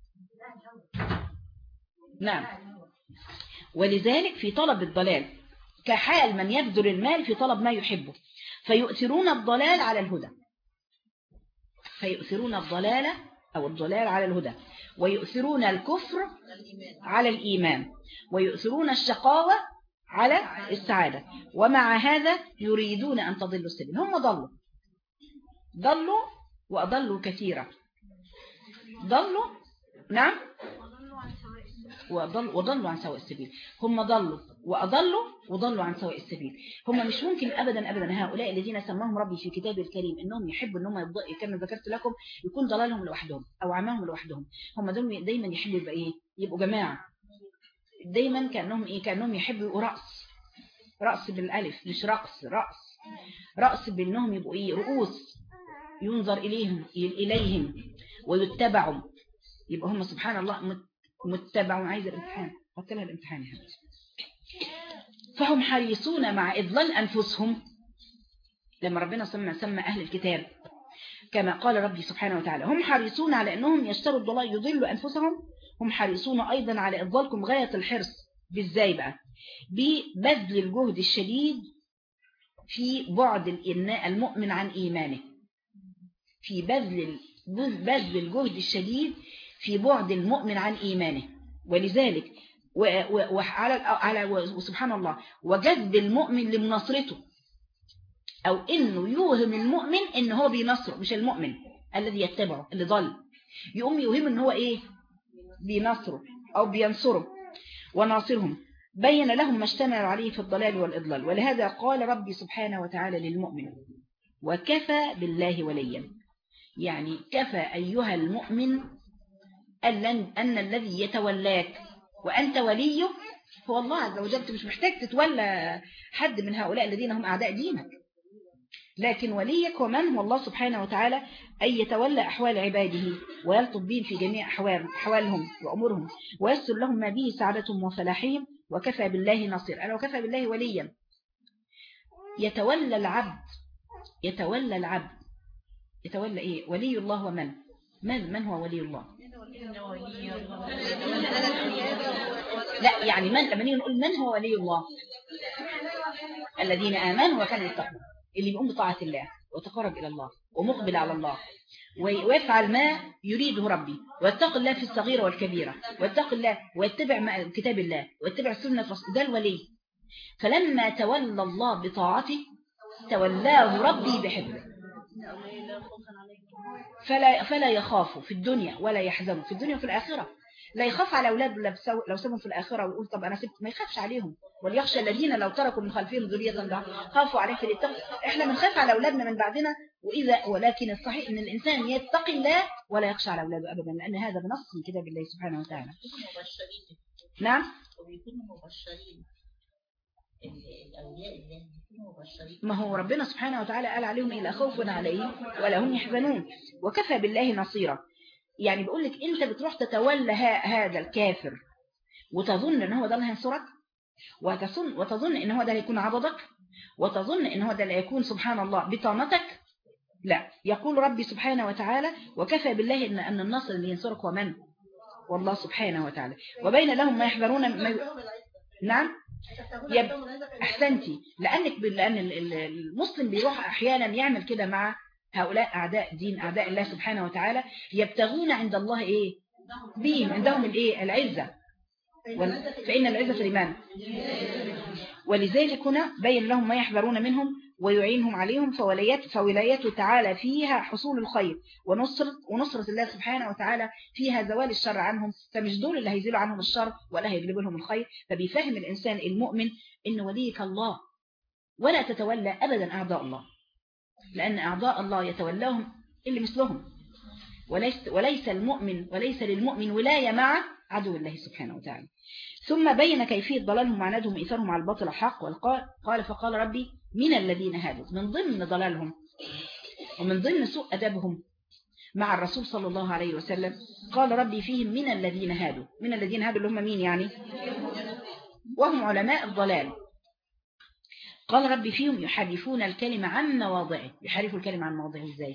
نعم ولذلك في طلب الضلال كحال من يبذل المال في طلب ما يحبه فيؤثرون الضلال على الهدى فيؤثرون الضلال أو الضلال على الهدى ويؤثرون الكفر على الإيمان ويؤثرون الشقاوة على السعادة ومع هذا يريدون أن تضلوا السبيل هم ضلوا ضلوا وأضلوا كثيرا ضلوا نعم وضل وضلوا عن سواء السبيل هم ضلوا وأضلوا وضلوا عن سواء السبيل هم مش ممكن أبدا أبدا هؤلاء الذين سماهم ربي في كتابه الكريم إنهم يحبوا إنهم يض- كما ذكرت لكم يكون ضلالهم لوحدهم أو عماهم لوحدهم هم دول دايما يحبوا يبقى إيه يبقوا جماعة دايما كأنهم إيه كأنهم يحبوا يبقوا رأس رأس بالألف مش رقص رأس رأس بأنهم يبقوا إيه رؤوس ينظر إليهم إليهم ويتبعوا يبقى هم سبحان الله مت- متبعوا عايز الامتحان حط لها الامتحان يا حبيبتي فهم حريصون مع إضلال أنفسهم لما ربنا سمى سمى أهل الكتاب كما قال ربي سبحانه وتعالى هم حريصون على أنهم يشتروا الضلال يضلوا أنفسهم هم حريصون أيضا على إضلالكم غاية الحرص بإزاي بقى ببذل الجهد الشديد في بعد الإناء المؤمن عن إيمانه في بذل بذل الجهد الشديد في بعد المؤمن عن إيمانه ولذلك و- و- وعلى على وسبحان الله وجذب المؤمن لمناصرته أو إنه يوهم المؤمن إن هو بينصره مش المؤمن الذي يتبعه اللي ضل يقوم يوهم إن هو إيه بينصره أو بينصره وناصرهم بين لهم ما اشتملوا عليه في الضلال والإضلال ولهذا قال ربي سبحانه وتعالى للمؤمن وكفى بالله وليا يعني كفى أيها المؤمن أن, أن الذي يتولاك وأنت وليه هو الله عز وجل أنت مش محتاج تتولى حد من هؤلاء الذين هم أعداء دينك لكن وليك ومن هو الله سبحانه وتعالى أن يتولى أحوال عباده ويلطف بهم في جميع أحوال أحوالهم وأمورهم ويسر لهم ما به سعادتهم وفلاحهم وكفى بالله نصير أنا وكفى بالله وليا يتولى العبد يتولى العبد يتولى إيه ولي الله ومن من من هو ولي الله لا يعني من لما نيجي نقول من هو ولي الله الذين آمنوا وكانوا يتقون اللي بيقوم بطاعة الله وتقرب إلى الله ومقبل على الله ويفعل ما يريده ربي ويتق الله في الصغيرة والكبيرة ويتق الله ويتبع ما- كتاب الله ويتبع سنة رسول ده الولي فلما تولى الله بطاعته تولاه ربي بحفظه فلا, فلا يخاف في الدنيا ولا يحزن في الدنيا وفي الآخرة لا يخاف على أولاده لو سو- لو سابهم في الآخرة ويقول طب أنا سبت ما يخافش عليهم وليخشى الذين لو تركوا من خلفهم ذرية ضعفا خافوا عليهم فليتقوا احنا بنخاف على أولادنا من بعدنا وإذا ولكن الصحيح أن الإنسان يتقي الله ولا يخشى على أولاده أبدا لأن هذا بنص من كتاب الله سبحانه وتعالى مبشرين نعم وبيكونوا مبشرين ال- الأولياء الله بيكونوا مبشرين ما هو ربنا سبحانه وتعالى قال عليهم إلا خوف عليهم ولا هم يحزنون وكفى بالله نصيرا يعني بيقول لك أنت بتروح تتولى ها- هذا الكافر وتظن ان هو ده اللي هينصرك وتظن وتظن ان هو ده اللي هيكون عضدك وتظن ان هو ده اللي هيكون سبحان الله بطانتك لا يقول ربي سبحانه وتعالى وكفى بالله ان ان النصر اللي ينصرك هو من والله سبحانه وتعالى وبين لهم ما يحذرون ما ي... نعم يب... احسنتي لانك ب... لان ال- ال- المسلم بيروح احيانا يعمل كده مع هؤلاء اعداء دين اعداء الله سبحانه وتعالى يبتغون عند الله ايه بهم عندهم الايه العزه وال- فان العزه لمن ولذلك هنا بين لهم ما يحذرون منهم ويعينهم عليهم فولايات فولايته تعالى فيها حصول الخير ونصرة, ونصرة الله سبحانه وتعالى فيها زوال الشر عنهم فمش دول اللي هيزيلوا عنهم الشر ولا هيجلبوا لهم الخير فبيفهم الإنسان المؤمن إن وليك الله ولا تتولى أبدا أعداء الله لأن أعداء الله يتولاهم اللي مثلهم وليس, وليس المؤمن وليس للمؤمن ولاية مع عدو الله سبحانه وتعالى ثم بين كيفية ضلالهم وعنادهم إيثارهم على الباطل حق والقال قال فقال ربي من الذين هادوا من ضمن ضلالهم ومن ضمن سوء أدبهم مع الرسول صلى الله عليه وسلم قال ربي فيهم من الذين هادوا من الذين هادوا اللي هم مين يعني وهم علماء الضلال قال ربي فيهم يحرفون الكلمة عن مواضعه يحرفوا الكلمة عن مواضعه ازاي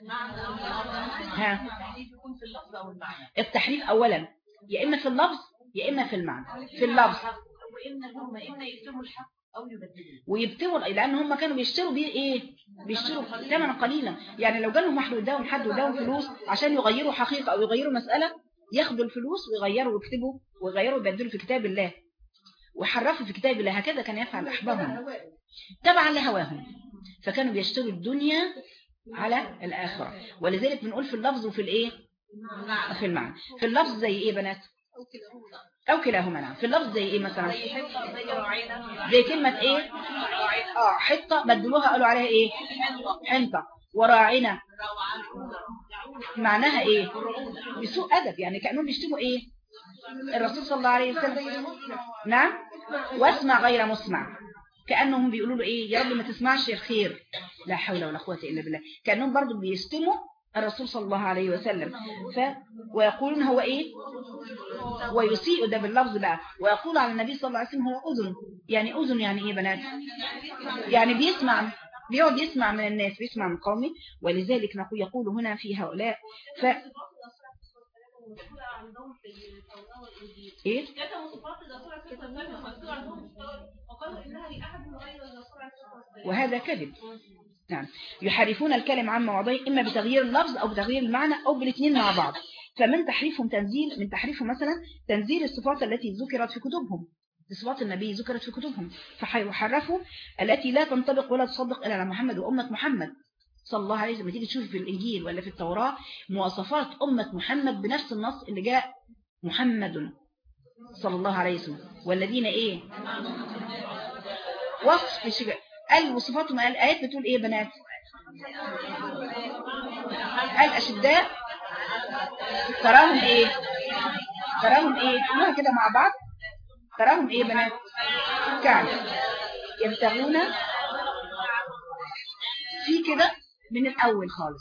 ها يكون في اللفظ او المعنى التحريف اولا يا اما في اللفظ يا اما في المعنى في اللفظ وان هم اما يكتموا الحق او يبدلوه ويبتغوا لان هم كانوا بيشتروا بيه ايه بيشتروا ثمنا قليلا يعني لو جالهم واحد قدامهم حد قدامهم فلوس عشان يغيروا حقيقة او يغيروا مسألة ياخدوا الفلوس ويغيروا ويكتبوا ويغيروا ويبدلوا في كتاب الله وحرفوا في كتاب الله هكذا كان يفعل احبابهم تبعا لهواهم فكانوا بيشتروا الدنيا على الآخرة ولذلك بنقول في اللفظ وفي الايه في المعنى في اللفظ زي ايه بنات او كلاهما نعم في اللفظ زي ايه مثلا زي حفظ زي راعينا زي كلمة ايه اه حطة بدلوها قالوا عليها ايه حنطة وراعنا معناها ايه بسوء ادب يعني كانهم بيشتموا ايه الرسول صلى الله عليه وسلم نعم واسمع غير مسمع كانهم بيقولوا له ايه يا رب ما تسمعش الخير لا حول ولا قوه الا بالله كانهم برضو بيشتموا الرسول صلى الله عليه وسلم ف ويقولون هو ايه ويسيء ده باللفظ بقى ويقول على النبي صلى الله عليه وسلم هو اذن يعني اذن يعني ايه بنات يعني بيسمع بيقعد يسمع من الناس بيسمع من قومه ولذلك نقول يقول هنا في هؤلاء ف ايه كتبوا صفات الرسول عليه الصلاه والسلام ومكتوب عندهم وقالوا انها لاحد غير الرسول عليه الصلاه والسلام وهذا كذب نعم يحرفون الكلم عن مواضعه إما بتغيير اللفظ أو بتغيير المعنى أو بالاثنين مع بعض فمن تحريفهم تنزيل من تحريفهم مثلا تنزيل الصفات التي ذكرت في كتبهم صفات النبي ذكرت في كتبهم فحرفوا التي لا تنطبق ولا تصدق إلا على محمد وأمة محمد صلى الله عليه وسلم تيجي تشوف في الإنجيل ولا في التوراة مواصفات أمة محمد بنفس النص اللي جاء محمد صلى الله عليه وسلم والذين إيه وصف الشجاع قال وصفاتهم قال آيات بتقول إيه يا بنات قال أشداء تراهم إيه تراهم إيه قولوها كده مع بعض تراهم إيه يا بنات كعب يبتغون في كده من الأول خالص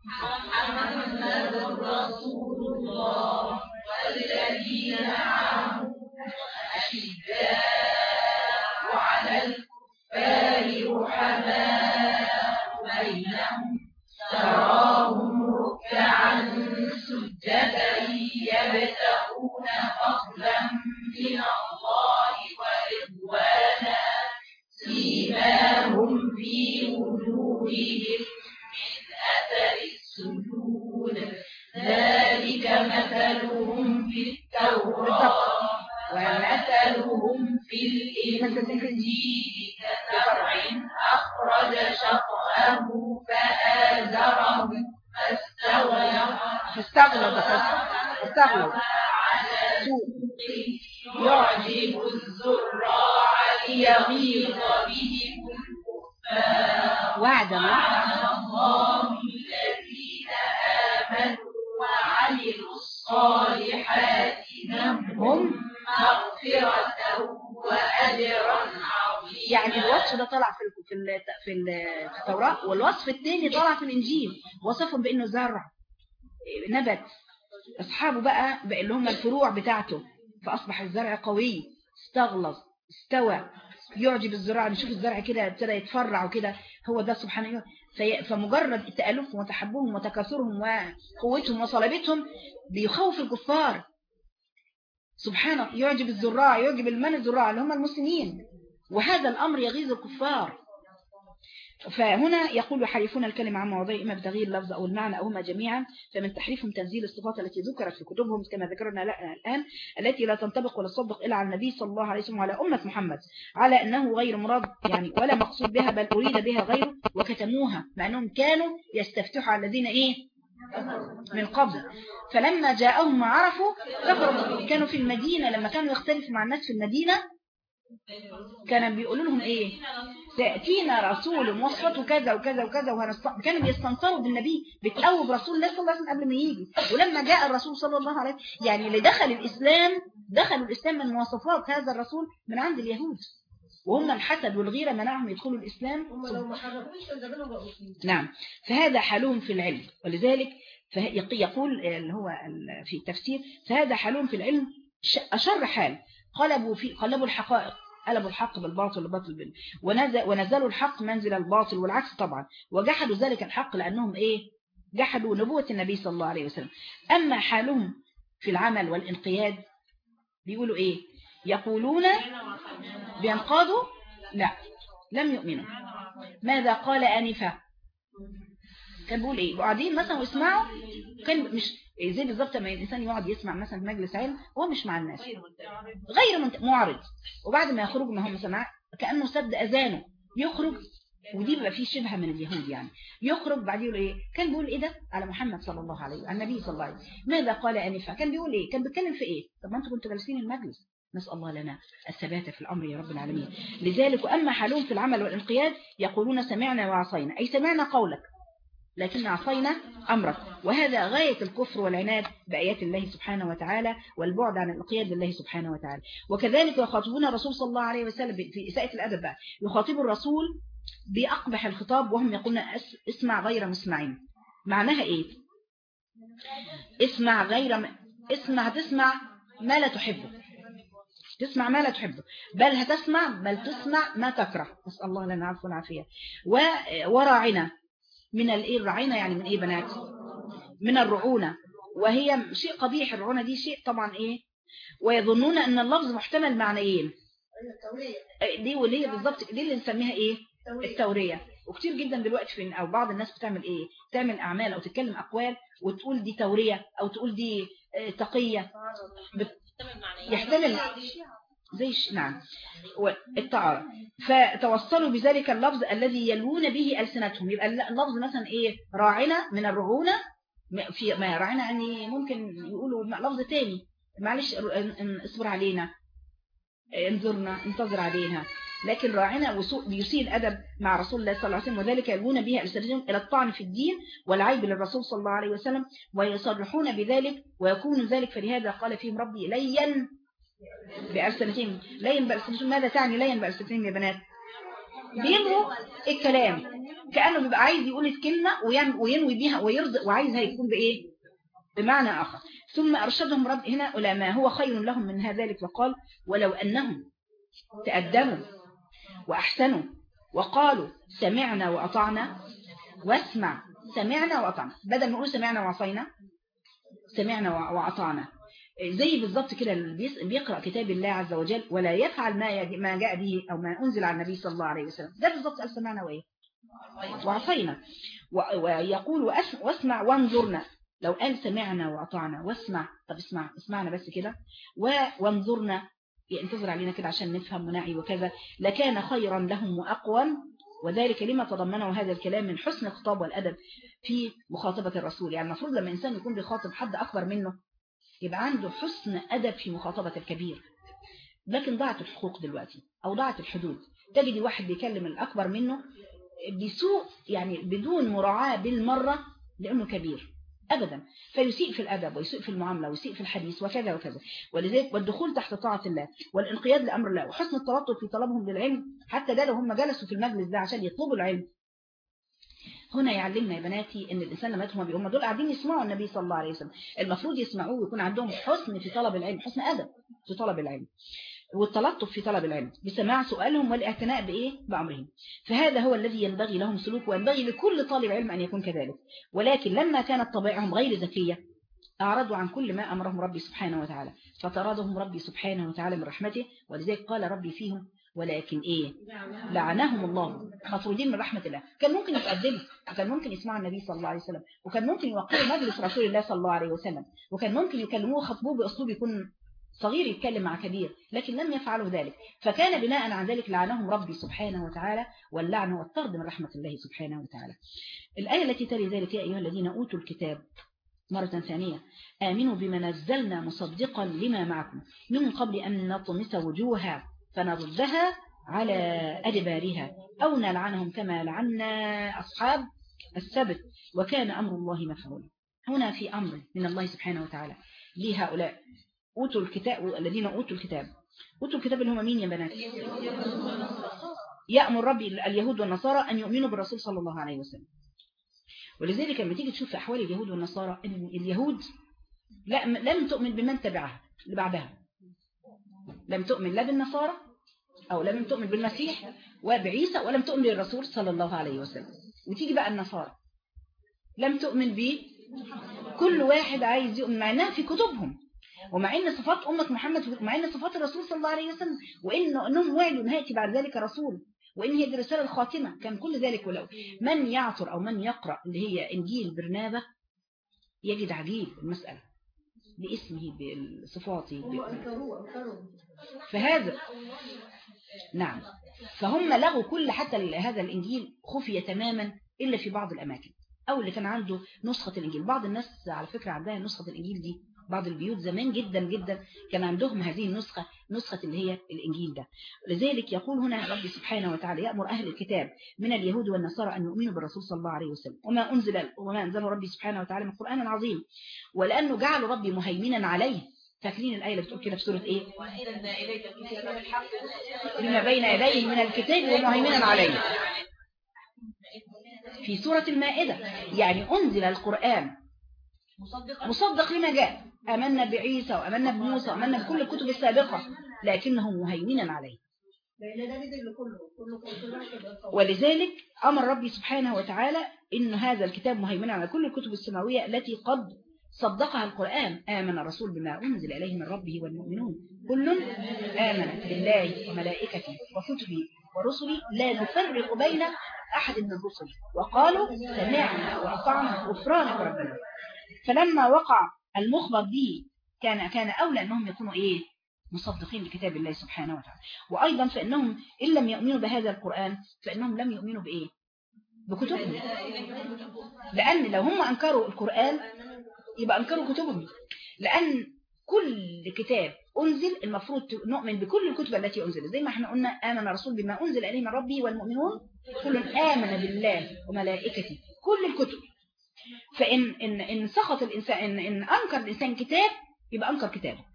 ومثلهم في الإنجيل كزرع أخرج شطأه فآزره فاستوى فاستغلظ فاستغلظ سوء يعجب الزراع ليغيظ بهم الكفار وعد الله الذين آمنوا وعملوا الصالحات لهم مغفرة وأجرا عظيما يعني الوصف ده طلع في في ال- في ال- في التوراة والوصف الثاني طلع في الإنجيل وصفهم بأنه زرع نبت أصحابه بقى بقى اللي هم الفروع بتاعته فأصبح الزرع قوي استغلظ استوى يعجب الزراعة نشوف الزرع كده ابتدى يتفرع وكده هو ده سبحانه وتعالى في- فمجرد تألفهم وتحبهم وتكاثرهم وقوتهم وصلابتهم بيخوف الكفار سبحانه يعجب الزراع يعجب المن الزراع اللي هم المسلمين وهذا الأمر يغيظ الكفار فهنا يقول يحرفون الكلمة عن مواضيع إما بتغيير اللفظ أو المعنى أو هما جميعا فمن تحريفهم تنزيل الصفات التي ذكرت في كتبهم كما ذكرنا الآن التي لا تنطبق ولا تصدق إلا على النبي صلى الله عليه وسلم وعلى أمة محمد على أنه غير مراد يعني ولا مقصود بها بل أريد بها غيره وكتموها مع أنهم كانوا يستفتحوا على الذين إيه من قبل فلما جاءهم ما عرفوا كفروا كانوا في المدينة لما كانوا يختلفوا مع الناس في المدينة كانوا بيقولوا لهم ايه تأتينا رسول موصفته كذا وكذا وكذا وهنست... كانوا بيستنصروا بالنبي بتقووا برسول الله صلى الله عليه وسلم قبل ما يجي ولما جاء الرسول صلى الله عليه وسلم يعني اللي دخل الإسلام دخلوا الإسلام من مواصفات هذا الرسول من عند اليهود وهم الحسد والغيرة منعهم يدخلوا الإسلام هم لو ما حرفوش كان زمانهم بقوا فيه نعم فهذا حالهم في العلم ولذلك فه- يقول اللي هو ال- في التفسير فهذا حالهم في العلم ش- أشر حال قلبوا في قلبوا الحقائق قلبوا الحق بالباطل والباطل بال ونزل ونزلوا الحق منزل الباطل والعكس طبعا وجحدوا ذلك الحق لأنهم إيه جحدوا نبوة النبي صلى الله عليه وسلم أما حالهم في العمل والانقياد بيقولوا إيه يقولون بينقادوا لا لم يؤمنوا ماذا قال آنفا كان بيقول ايه قاعدين مثلا ويسمعوا كان مش زي بالظبط لما الانسان يقعد يسمع مثلا في مجلس علم هو مش مع الناس غير منت... معرض وبعد ما يخرج ما هو مثلا كانه سد اذانه يخرج ودي بيبقى فيه شبهه من اليهود يعني يخرج بعد يقول ايه كان بيقول ايه ده على محمد صلى الله عليه وسلم النبي صلى الله عليه وسلم ماذا قال انفا كان بيقول ايه كان بيتكلم في ايه طب ما انتوا كنتوا جالسين المجلس نسأل الله لنا الثبات في الأمر يا رب العالمين لذلك وأما حالهم في العمل والانقياد يقولون سمعنا وعصينا أي سمعنا قولك لكن عصينا أمرك وهذا غاية الكفر والعناد بآيات الله سبحانه وتعالى والبعد عن الانقياد لله سبحانه وتعالى وكذلك يخاطبون الرسول صلى الله عليه وسلم في إساءة الأدب بقى يخاطب الرسول بأقبح الخطاب وهم يقولون أس- اسمع غير مسمعين معناها إيه اسمع غير م... اسمع تسمع ما لا تحبه تسمع ما لا تحبه بل هتسمع بل تسمع ما تكره نسأل الله لنا العفو والعافية و... وراعنا من الايه الرعينة يعني من ايه بنات من الرعونة وهي شيء قبيح الرعونة دي شيء طبعا ايه ويظنون ان اللفظ محتمل معنيين التورية دي وليه بالظبط دي اللي نسميها ايه التورية التورية وكتير جدا دلوقتي في او بعض الناس بتعمل ايه تعمل اعمال او تتكلم اقوال وتقول دي تورية او تقول دي آه، تقية بت- يحتمل زي ش... نعم والتعارض فتوصلوا بذلك اللفظ الذي يلوون به ألسنتهم يبقى اللفظ مثلا إيه راعنا من الرعونة م- في ما راعنا يعني ممكن يقولوا لفظ تاني معلش ان- ان- اصبر علينا انظرنا انتظر علينا لكن راعنا وسوء بيسيء الأدب مع رسول الله صلى الله عليه وسلم وذلك يلوون به ألسنتهم إلى الطعن في الدين والعيب للرسول صلى الله عليه وسلم ويصرحون بذلك ويكون ذلك فلهذا قال فيهم ربي لين بألسنتهم لين بألسنتهم ماذا تعني لين بألسنتهم يا بنات بينهوا الكلام كأنه بيبقى عايز يقول الكلمة وين- وينوي بيها ويرضى وعايزها يكون بإيه بمعنى آخر ثم أرشدهم رب هنا إلى ما هو خير لهم من ذلك وقال ولو أنهم تأدبوا وأحسنوا وقالوا سمعنا وأطعنا واسمع سمعنا وأطعنا بدل ما نقول سمعنا وعصينا سمعنا وع- وأطعنا زي بالظبط كده اللي بيس- بيقرأ كتاب الله عز وجل ولا يفعل ما يج- ما جاء به أو ما أنزل على النبي صلى الله عليه وسلم ده بالظبط قال سمعنا وإيه وعصينا و- ويقول وأس- واسمع وانظرنا لو قال سمعنا وأطعنا واسمع طب اسمع اسمعنا بس كده و- وانظرنا ينتظر علينا كده عشان نفهم ونعي وكذا لكان خيرا لهم وأقوم وذلك لما تضمنه هذا الكلام من حسن الخطاب والأدب في مخاطبة الرسول يعني المفروض لما إنسان يكون بيخاطب حد أكبر منه يبقى عنده حسن أدب في مخاطبة الكبير لكن ضاعت الحقوق دلوقتي أو ضاعت الحدود تجد واحد بيكلم الأكبر منه بسوء يعني بدون مراعاة بالمرة لأنه كبير أبدا فيسيء في الأدب ويسيء في المعاملة ويسيء في الحديث وكذا وكذا ولذلك والدخول تحت طاعة الله والانقياد لأمر الله وحسن التوتر في طلبهم للعلم حتى ده لو هم جلسوا في المجلس ده عشان يطلبوا العلم هنا يعلمنا يا بناتي ان الانسان لما يدخل هم دول قاعدين يسمعوا النبي صلى الله عليه وسلم المفروض يسمعوه ويكون عندهم حسن في طلب العلم حسن ادب في طلب العلم والتلطف في طلب العلم بسماع سؤالهم والاعتناء بايه بامرهم فهذا هو الذي ينبغي لهم سلوك وينبغي لكل طالب علم ان يكون كذلك ولكن لما كانت طبائعهم غير ذكيه أعرضوا عن كل ما أمرهم ربي سبحانه وتعالى فطردهم ربي سبحانه وتعالى من رحمته ولذلك قال ربي فيهم ولكن إيه لعنهم الله مطرودين من رحمة الله كان ممكن يتقدموا وكان ممكن يسمعوا النبي صلى الله عليه وسلم وكان ممكن يوقعوا مجلس رسول الله صلى الله عليه وسلم وكان ممكن يكلموه خطبوه بأسلوب يكون صغير يتكلم مع كبير لكن لم يفعلوا ذلك فكان بناء على ذلك لعنهم ربي سبحانه وتعالى واللعن والطرد من رحمة الله سبحانه وتعالى الآية التي تلي ذلك يا أيها الذين أوتوا الكتاب مرة ثانية آمنوا بما نزلنا مصدقا لما معكم من قبل أن نطمس وجوها فنردها على أدبارها أو نلعنهم كما لعنا أصحاب السبت وكان أمر الله مفعولا هنا في أمر من الله سبحانه وتعالى لهؤلاء أوتوا الكتاب الذين أوتوا الكتاب أوتوا الكتاب اللي هم مين يا بنات يأمر ربي اليهود والنصارى أن يؤمنوا بالرسول صلى الله عليه وسلم ولذلك لما تيجي تشوف في أحوال اليهود والنصارى أن اليهود لا لم تؤمن بمن تبعها اللي بعدها لم تؤمن لا بالنصارى أو لم تؤمن بالمسيح وبعيسى ولم تؤمن بالرسول صلى الله عليه وسلم وتيجي بقى النصارى لم تؤمن به كل واحد عايز يؤمن مع انها في كتبهم ومع ان صفات أمة محمد ومع ان صفات الرسول صلى الله عليه وسلم وإن أنهم وعدوا أن هيأتي بعد ذلك رسول وإن هي دي الرسالة الخاتمة كان كل ذلك ولو من يعثر أو من يقرأ اللي هي إنجيل برنابة يجد عجيب المسألة باسمه بصفاته فهذا نعم فهم لغوا كل حتى هذا الإنجيل خفي تماما إلا في بعض الأماكن أو اللي كان عنده نسخة الإنجيل بعض الناس على فكرة عندها نسخة الإنجيل دي بعض البيوت زمان جدا جدا كان عندهم هذه النسخة نسخة اللي هي الإنجيل ده لذلك يقول هنا ربي سبحانه وتعالى يأمر أهل الكتاب من اليهود والنصارى أن يؤمنوا بالرسول صلى الله عليه وسلم وما أنزل وما أنزله ربي سبحانه وتعالى من القرآن العظيم ولأنه جعل ربي مهيمنا عليه فاكرين الآية اللي بتقول كده في سورة إيه بما بين يديه من الكتاب ومهيمنا عليه في سورة المائدة يعني أنزل القرآن مصدق لما جاء أمنا بعيسى وأمنا بموسى وأمنا بكل الكتب السابقة لكنه مهيمنا عليه ولذلك أمر ربي سبحانه وتعالى إن هذا الكتاب مهيمنا على كل الكتب السماوية التي قد صدقها القرآن آمن الرسول بما أنزل إليه من ربه والمؤمنون كل آمن بالله وملائكته وكتبه ورسله لا نفرق بين أحد من الرسل وقالوا سمعنا وأطعنا غفرانك ربنا فلما وقع المخبر به كان كان أولى أنهم يكونوا إيه مصدقين لكتاب الله سبحانه وتعالى وأيضا فإنهم إن لم يؤمنوا بهذا القرآن فإنهم لم يؤمنوا بإيه بكتبهم لأن لو هم أنكروا القرآن يبقى أنكروا كتبهم لأن كل كتاب أنزل المفروض نؤمن بكل الكتب التي أنزلت زي ما احنا قلنا آمن الرسول بما أنزل إليه من ربه والمؤمنون كل آمن بالله وملائكته كل الكتب فإن إن إن سخط الإنسان إن, إن أنكر الإنسان كتاب يبقى أنكر كتابه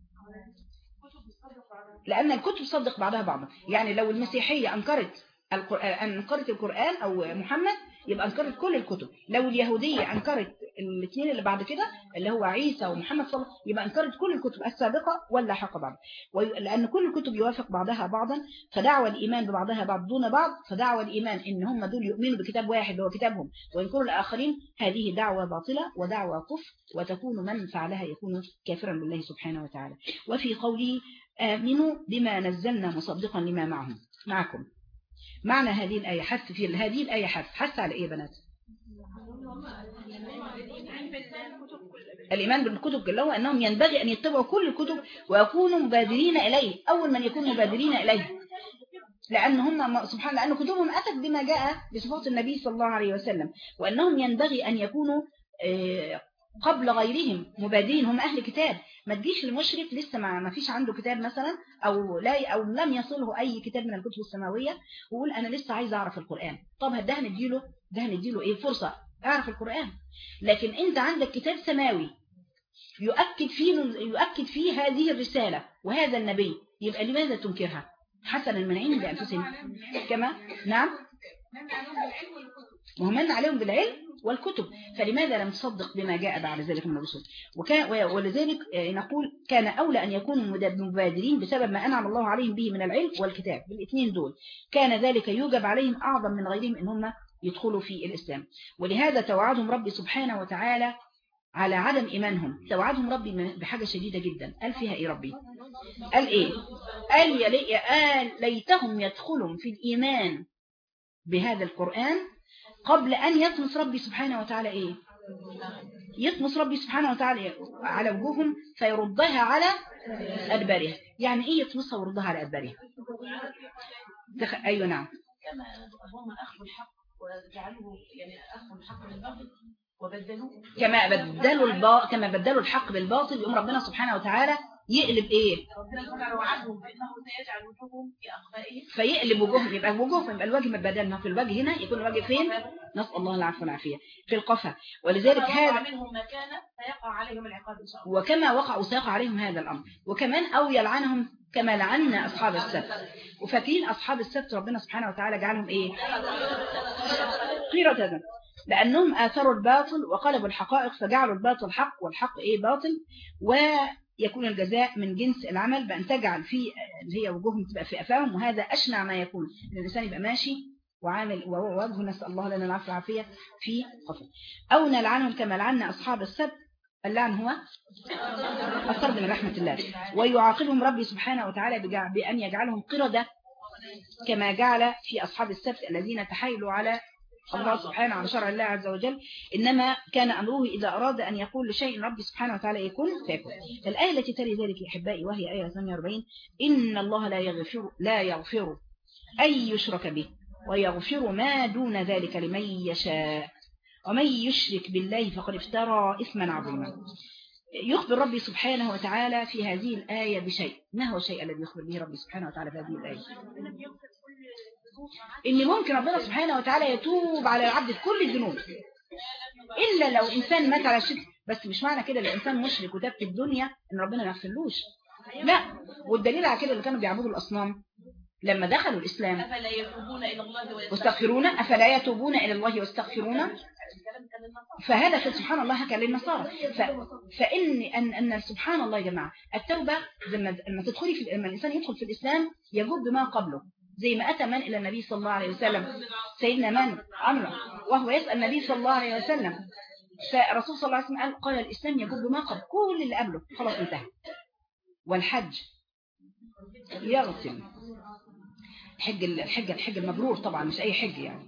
لأن الكتب صدق بعضها بعضا يعني لو المسيحية أنكرت القرآن أنكرت القرآن أو محمد يبقى أنكرت كل الكتب لو اليهودية أنكرت الاثنين اللي بعد كده اللي هو عيسى ومحمد صلى الله عليه وسلم يبقى أنكرت كل الكتب السابقة واللاحقة بعض لأن كل الكتب يوافق بعضها بعضا فدعوى الإيمان ببعضها بعض دون بعض فدعوى الإيمان إن هم دول يؤمنوا بكتاب واحد هو كتابهم وينكروا الآخرين هذه دعوة باطلة ودعوة كفر وتكون من فعلها يكون كافرا بالله سبحانه وتعالى وفي قوله آمنوا بما نزلنا مصدقا لما معهم معكم معنى هذه الآية حث في هذه الآية حث حث على إيه يا بنات الإيمان بالكتب كلها هو أنهم ينبغي أن يتبعوا كل الكتب ويكونوا مبادرين إليه أول من يكون مبادرين إليه لأن هم سبحان لأن كتبهم أتت بما جاء بصفات النبي صلى الله عليه وسلم وأنهم ينبغي أن يكونوا قبل غيرهم مبادرين هم أهل كتاب ما تجيش المشرك لسه ما ما فيش عنده كتاب مثلا أو لا أو لم يصله أي كتاب من الكتب السماوية ويقول أنا لسه عايز أعرف القرآن طب ده هنديله ده هنديله إيه فرصة أعرف القرآن لكن أنت عندك كتاب سماوي يؤكد فيه يؤكد فيه هذه الرسالة وهذا النبي يبقى لماذا تنكرها حسنا من عند أنفسهم كما نعم ومن عليهم بالعلم والكتب فلماذا لم تصدق بما جاء بعد ذلك من الرسل وكان ولذلك نقول كان أولى أن يكونوا مبادرين بسبب ما أنعم الله عليهم به من العلم والكتاب بالاثنين دول كان ذلك يوجب عليهم أعظم من غيرهم إن هم يدخلوا في الإسلام ولهذا توعدهم ربي سبحانه وتعالى على عدم إيمانهم توعدهم ربي بحاجة شديدة جدا قال فيها إيه ربي قال إيه قال, يا لي قال ليتهم يدخلهم في الإيمان بهذا القرآن قبل أن يطمس ربي سبحانه وتعالى إيه يطمس ربي سبحانه وتعالى على وجوههم فيردها على أدبارها يعني إيه يطمسها ويردها على أدبارها دخ... أيوة نعم كما هم أخذوا الحق وجعلوه يعني أخذوا الحق بالباطل وبدلوه كما بدلوا البا... كما بدلوا الحق بالباطل يقوم ربنا سبحانه وتعالى يقلب ايه ربنا وعدهم بانه سيجعل وجوههم في اخفائهم فيقلب وجوههم يبقى وجوههم يبقى الوجه بدل ما في الوجه هنا يكون الوجه فين نسال الله العفو والعافيه في القفا ولذلك هذا منهم ما كان سيقع عليهم العقاب ان شاء الله وكما وقع وسيقع عليهم هذا الامر وكمان او يلعنهم كما لعنا اصحاب السبت وفاكرين اصحاب السبت ربنا سبحانه وتعالى جعلهم ايه قيرة لأنهم آثروا الباطل وقلبوا الحقائق فجعلوا الباطل حق والحق إيه باطل ويكون الجزاء من جنس العمل بأن تجعل في اللي هي وجوههم تبقى في أفاهم وهذا أشنع ما يكون إن الإنسان يبقى ماشي وعامل ووجهه نسأل الله لنا العفو والعافية في قفل أو نلعنهم كما لعنا أصحاب السبت اللعن هو الطرد من رحمة الله ويعاقبهم ربي سبحانه وتعالى بأن يجعلهم قردة كما جعل في أصحاب السبت الذين تحايلوا على الله سبحانه على شرع الله عز وجل إنما كان أمره إذا أراد أن يقول لشيء ربي سبحانه وتعالى يكون فيكون الآية التي تلي ذلك يا أحبائي وهي آية 48 إن الله لا يغفر لا يغفر أن يشرك به ويغفر ما دون ذلك لمن يشاء ومن يشرك بالله فقد افترى إثما عظيما يخبر ربي سبحانه وتعالى في هذه الآية بشيء ما هو الشيء الذي يخبر به ربي سبحانه وتعالى في هذه الآية إن ممكن ربنا سبحانه وتعالى يتوب على العبد في كل الذنوب إلا لو إنسان مات على الشرك بس مش معنى كده الإنسان مشرك وتاب في الدنيا إن ربنا ما يغفرلوش لا والدليل على كده اللي كانوا بيعبدوا الأصنام لما دخلوا الإسلام أفلا يتوبون إلى الله واستغفرون أفلا يتوبون إلى الله واستغفرون فهذا في سبحان الله كان للنصارى ف... فإن أن, أن سبحان الله يا جماعة التوبة لما لما تدخلي في لما الإنسان يدخل في الإسلام يجب بما قبله زي ما أتى من إلى النبي صلى الله عليه وسلم سيدنا من عمرو وهو يسأل النبي صلى الله عليه وسلم فالرسول صلى الله عليه وسلم قال, قال الإسلام يجب بما قبل كل اللي قبله خلاص انتهى والحج يغسل الحج الحج الحج المبرور طبعا مش أي حج يعني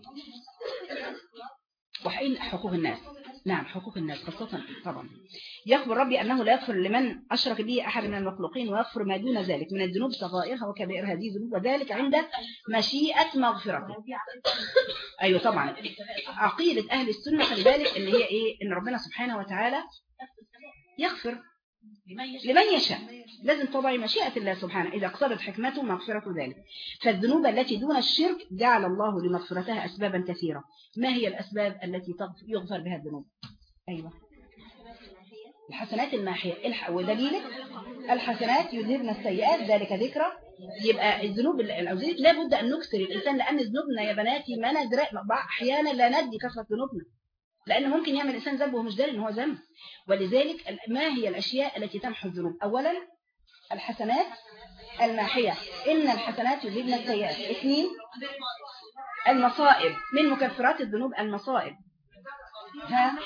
وحين حقوق الناس نعم حقوق الناس خاصة طبعا يخبر ربي أنه لا يغفر لمن أشرك به أحد من المخلوقين ويغفر ما دون ذلك من الذنوب صغائرها وكبائرها هذه ذنوب وذلك عند مشيئة مغفرته أيوة طبعا عقيدة أهل السنة خلي بالك اللي هي إيه إن ربنا سبحانه وتعالى يغفر لمن يشاء لازم تضعي مشيئة الله سبحانه إذا اقتضت حكمته مغفرة ذلك فالذنوب التي دون الشرك جعل الله لمغفرتها أسبابا كثيرة ما هي الأسباب التي يغفر بها الذنوب أيوة الحسنات الماحية الحق ودليلك الحسنات يذهبن السيئات ذلك ذكرى يبقى الذنوب الأوزية لابد أن نكسر الإنسان لأن ذنوبنا يا بناتي ما ندري أحيانا لا ندي كثرة ذنوبنا لأنه ممكن يعمل الإنسان ذنب وهو مش داري إن هو ذنب ولذلك ما هي الأشياء التي تمحو الذنوب أولا الحسنات الماحية إن الحسنات يذهبن السيئات اثنين المصائب من مكفرات الذنوب المصائب ها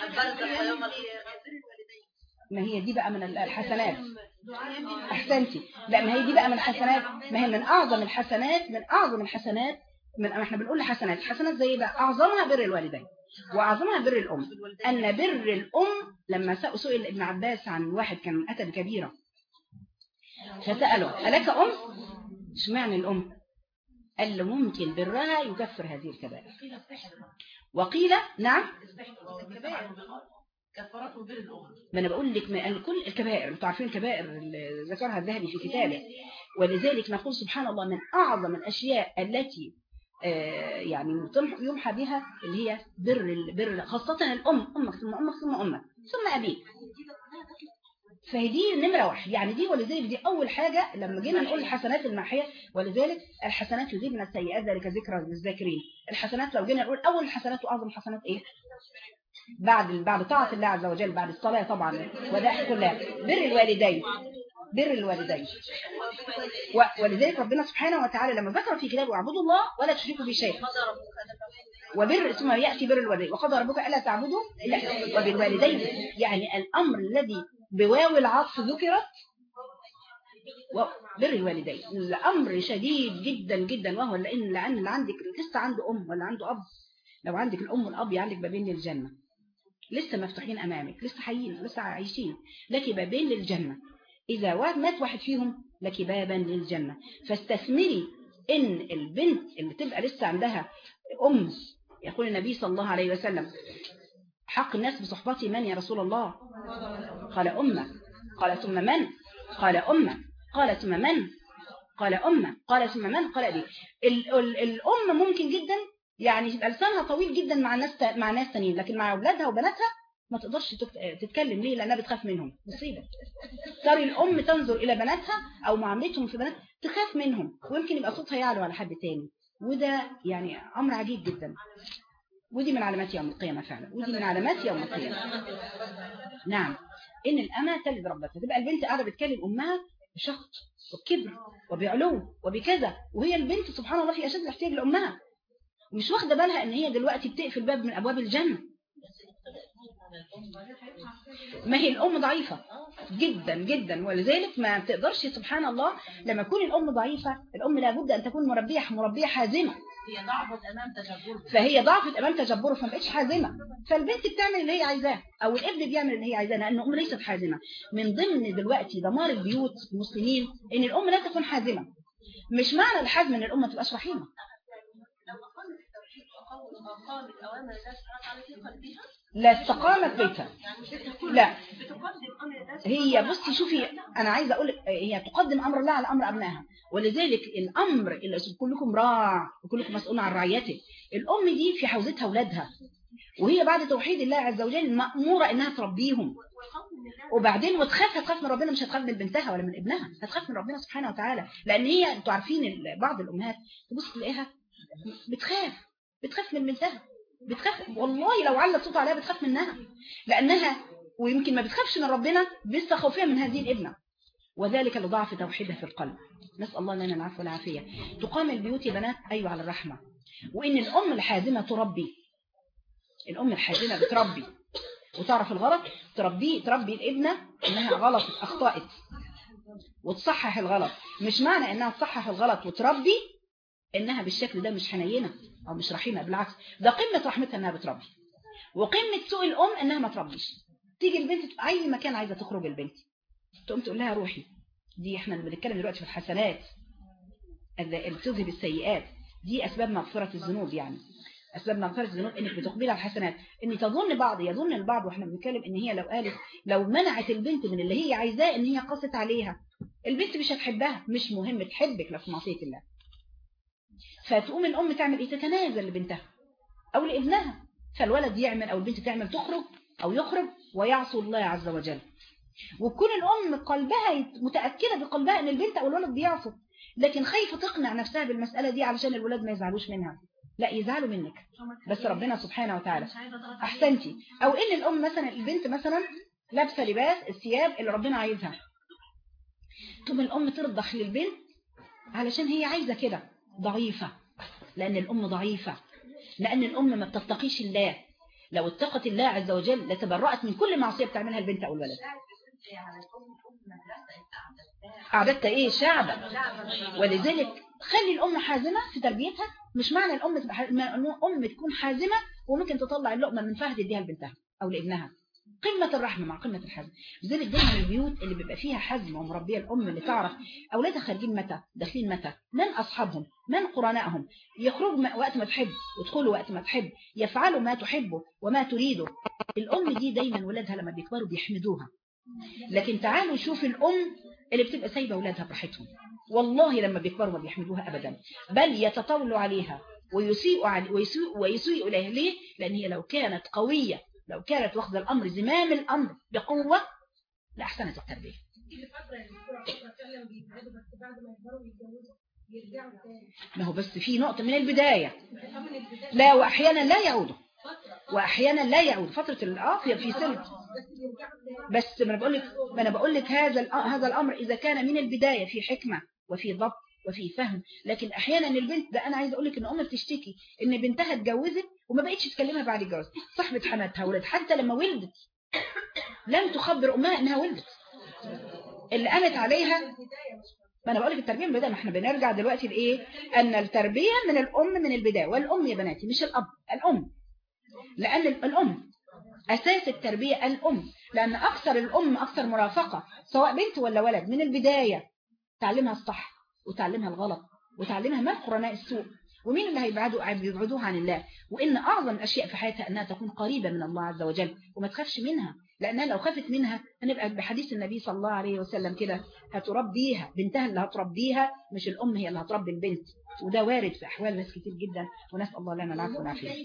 ما هي دي بقى من الحسنات احسنتي لا ما هي دي بقى من الحسنات ما هي من اعظم الحسنات من اعظم الحسنات من احنا بنقول الحسنات الحسنات زي بقى اعظمها بر الوالدين واعظمها بر الام ان بر الام لما سئل ابن عباس عن واحد كان اتى بكبيره فساله الك ام اشمعنى الام قال له ممكن برها يكفر هذه الكبائر وقيل نعم كفرته بر الأم ما انا بقول لك ما كل الكبائر انتوا عارفين الكبائر اللي ذكرها الذهبي في كتابه ولذلك نقول سبحان الله من اعظم الاشياء التي آه يعني يمحى بها اللي هي بر البر خاصة الأم أمك ثم أمك ثم أمك ثم أبيك فهي نمرة واحد يعني دي ولذلك دي أول حاجة لما جينا نقول الحسنات الماحية ولذلك الحسنات يذيبن السيئات ذلك ذكرى للذاكرين الحسنات لو جينا نقول أول الحسنات وأعظم الحسنات إيه بعد بعد طاعة الله عز وجل بعد الصلاة طبعا ودائح كلها بر الوالدين بر الوالدين ولذلك ربنا سبحانه وتعالى لما ذكر في كتابه اعبدوا الله ولا تشركوا به شيئا وبر ثم يأتي بر الوالدين وقضى ربك ألا تعبدوا لا وبالوالدين يعني الأمر الذي بواو العطف ذكرت وبر الوالدين الأمر شديد جدا جدا وهو لأن لأن اللي عندك لسه عنده أم ولا عنده أب لو عندك الأم والأب عندك بابين للجنة لسه مفتوحين أمامك لسه حيين لسه عايشين لك بابين للجنة إذا مات واحد فيهم لك بابا للجنة فاستثمري إن البنت اللي تبقى لسه عندها أم يقول النبي صلى الله عليه وسلم حق الناس بصحبتي من يا رسول الله قال أمة قال ثم من قال أمة قال ثم من قال أمة قال ثم من قال دي ال ال الأم ممكن جدا يعني يبقى لسانها طويل جدا مع ناس مع ناس تانيين لكن مع أولادها وبناتها ما تقدرش تتكلم ليه لأنها بتخاف منهم مصيبة ترى الأم تنظر إلى بناتها أو معاملتهم في بنات تخاف منهم ويمكن يبقى صوتها يعلو على حد تاني وده يعني أمر عجيب جدا ودي من علامات يوم القيامة فعلا ودي من علامات يوم القيامة نعم إن الأمة تلد ربتها تبقى البنت قاعدة بتكلم أمها بشخط وبكبر وبعلو وبكذا وهي البنت سبحان الله في أشد الاحتياج لأمها ومش واخدة بالها إن هي دلوقتي بتقفل باب من أبواب الجنة ما هي الأم ضعيفة جدا جدا ولذلك ما تقدرش سبحان الله لما تكون الأم ضعيفة الأم لابد أن تكون مربية مربية حازمة هي ضعفت امام تجبره فهي ضعفت امام تجبره فما بقتش حازمه فالبنت بتعمل اللي هي عايزاه او الابن بيعمل اللي هي عايزاه لان الام ليست حازمه من ضمن دلوقتي دمار البيوت المسلمين ان الام لا تكون حازمه مش معنى الحزم ان الام ما تبقاش رحيمه لو اقامت التوحيد واقامت اوامر الله سبحانه وتعالى في قلبها لا استقامت بيتها لا بتقدم امر الله هي بصي شوفي انا عايزه اقول لك هي تقدم امر الله على امر ابنائها ولذلك الامر اللي كلكم راع وكلكم مسؤول عن رعيته الام دي في حوزتها اولادها وهي بعد توحيد الله عز وجل مأمورة انها تربيهم وبعدين وتخاف هتخاف من ربنا مش هتخاف من بنتها ولا من ابنها هتخاف من ربنا سبحانه وتعالى لان هي انتوا عارفين ال- بعض الامهات تبص تلاقيها بتخاف بتخاف من بنتها بتخاف والله لو علت صوت عليها بتخاف منها لانها ويمكن ما بتخافش من ربنا بس خوفها من هذه الابنه وذلك لضعف توحيدها في القلب نسأل الله لنا العفو والعافية تقام البيوت يا بنات أيوة على الرحمة وإن الأم الحازمة تربي الأم الحازمة بتربي وتعرف الغلط تربيه تربي الابنة إنها غلطت أخطأت وتصحح الغلط مش معنى إنها تصحح الغلط وتربي إنها بالشكل ده مش حنينة أو مش رحيمة بالعكس ده قمة رحمتها إنها بتربي وقمة سوء الأم إنها ما تربيش تيجي البنت في أي مكان عايزة تخرج البنت تقوم تقول لها روحي دي احنا اللي بنتكلم دلوقتي في الحسنات اللي تذهب السيئات دي أسباب مغفرة الذنوب يعني أسباب مغفرة الذنوب إنك بتقبل على الحسنات إن تظن بعض يظن البعض وإحنا بنتكلم إن هي لو قالت لو منعت البنت من اللي هي عايزاه إن هي قست عليها البنت مش هتحبها مش مهم تحبك لو في معصية الله فتقوم الأم تعمل إيه تتنازل لبنتها أو لابنها فالولد يعمل أو البنت تعمل تخرج أو يخرج ويعصوا الله عز وجل وتكون الأم قلبها متأكدة بقلبها إن البنت أو الولد بيعصوا لكن خايفة تقنع نفسها بالمسألة دي علشان الولاد ما يزعلوش منها لا يزعلوا منك بس ربنا سبحانه وتعالى أحسنتي أو إن الأم مثلا البنت مثلا لابسة لباس الثياب اللي ربنا عايزها ثم الأم ترضخ للبنت علشان هي عايزة كده ضعيفة لأن الأم ضعيفة لأن الأم ما بتتقيش الله لو اتقت الله عز وجل لتبرأت من كل معصية بتعملها البنت أو الولد أعددت إيه شعبا ولذلك خلي الأم حازمة في تربيتها مش معنى الأم تبقى ح- ما- إنه أم تكون حازمة وممكن تطلع اللقمة من فهد تديها لبنتها أو لابنها قمة الرحمة مع قمة الحزم لذلك دايما البيوت اللي بيبقى فيها حزم ومربية الأم اللي تعرف أولادها خارجين متى داخلين متى من أصحابهم من قرنائهم يخرجوا م- وقت ما تحب يدخلوا وقت ما تحب يفعلوا ما تحبه وما تريده الأم دي دايما ولادها لما بيكبروا بيحمدوها لكن تعالوا شوف الأم اللي بتبقى سايبة أولادها براحتهم والله لما بيكبروا ما بيحمدوها أبدا بل يتطاولوا عليها ويسيئوا علي ويسيئوا, ويسيئوا إليها ليه؟ لأن هي لو كانت قوية لو كانت واخدة الأمر زمام الأمر بقوة لأحسنت التربية في فترة يعني الكورة فعلا بيبعدوا بس بعد ما يكبروا ويتجوزوا يرجعوا تاني ما هو بس في نقطة من البداية من البداية لا وأحيانا لا يعودوا فترة وأحيانا لا يعود فترة الآه في في سن بس يرجعوا تاني بس ما انا بقول لك ما انا بقول لك هذا الأ- هذا الامر اذا كان من البدايه في حكمه وفي ضبط وفي فهم لكن احيانا البنت ده انا عايزه اقول لك ان ام بتشتكي ان بنتها اتجوزت وما بقتش تكلمها بعد الجواز صاحبة حماتها ولد حتى لما ولدت لم تخبر أمها أنها ولدت اللي قامت عليها ما أنا بقول لك التربية من البداية ما احنا بنرجع دلوقتي لإيه أن التربية من الأم من البداية والأم يا بناتي مش الأب الأم لأن الأم أساس التربية الأم لأن أكثر الأم أكثر مرافقة سواء بنت ولا ولد من البداية تعلمها الصح وتعلمها الغلط وتعلمها ما قرناء السوء ومين اللي هيبعدوا بيبعدوها عن الله وإن أعظم الأشياء في حياتها أنها تكون قريبة من الله عز وجل وما تخافش منها لأنها لو خافت منها هنبقى بحديث النبي صلى الله عليه وسلم كده هتربيها بنتها اللي هتربيها مش الأم هي اللي هتربي البنت وده وارد في أحوال ناس كتير جدا ونسأل الله لنا العفو والعافية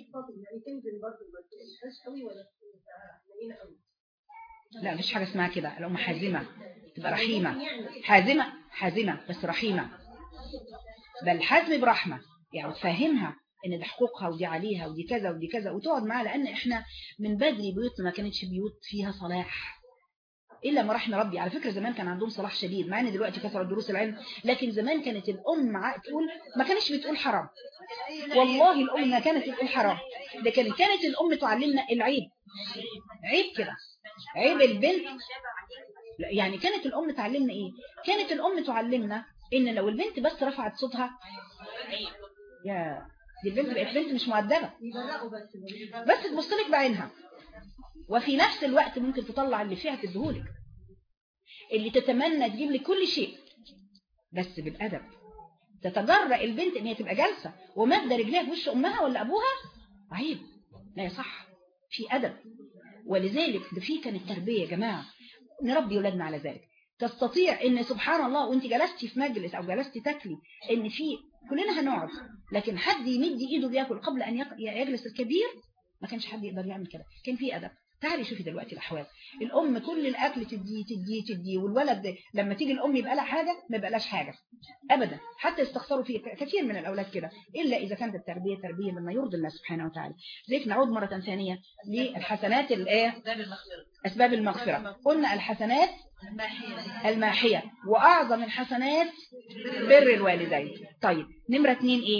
لا مفيش حاجة اسمها كده الأم حازمة تبقى رحيمة حازمة حازمة بس رحيمة بل حزم برحمة يعني تفهمها ان ده حقوقها ودي عليها ودي كذا ودي كذا وتقعد معاها لان احنا من بدري بيوتنا ما كانتش بيوت فيها صلاح إلا ما رحم ربي على فكرة زمان كان عندهم صلاح شديد مع ان دلوقتي كثرة دروس العلم لكن زمان كانت الأم مع تقول ما كانتش بتقول حرام والله الأم ما كانت تقول حرام لكن كانت الأم تعلمنا العيب عيب كده عيب البنت يعني كانت الأم تعلمنا إيه كانت الأم تعلمنا إن لو البنت بس رفعت صوتها يا دي البنت بقت بنت مش مؤدبة بس تبص لك بعينها وفي نفس الوقت ممكن تطلع اللي فيها تديهولك اللي تتمنى تجيب لك كل شيء بس بالأدب تتجرأ البنت ان هي تبقى جالسة ومادة رجليها في وش أمها ولا أبوها عيب لا يصح في أدب ولذلك ده في كانت تربية يا جماعة نربي ولادنا على ذلك تستطيع ان سبحان الله وانت جلستي في مجلس او جلستي تاكلي ان في كلنا هنقعد لكن حد يمد ايده بياكل قبل ان يجلس الكبير ما كانش حد يقدر يعمل كده كان في ادب تعالي شوفي دلوقتي الاحوال الام كل الاكل تديه تديه تديه والولد لما تيجي الام يبقى لها حاجه ما يبقاش حاجه ابدا حتى يستخسروا فيه كثير من الاولاد كده الا اذا كانت التربيه تربيه مما يرضي الله سبحانه وتعالى لذلك نعود مره ثانيه للحسنات الايه اسباب المغفره قلنا الحسنات الماحيه واعظم الحسنات بر الوالدين طيب نمره اثنين ايه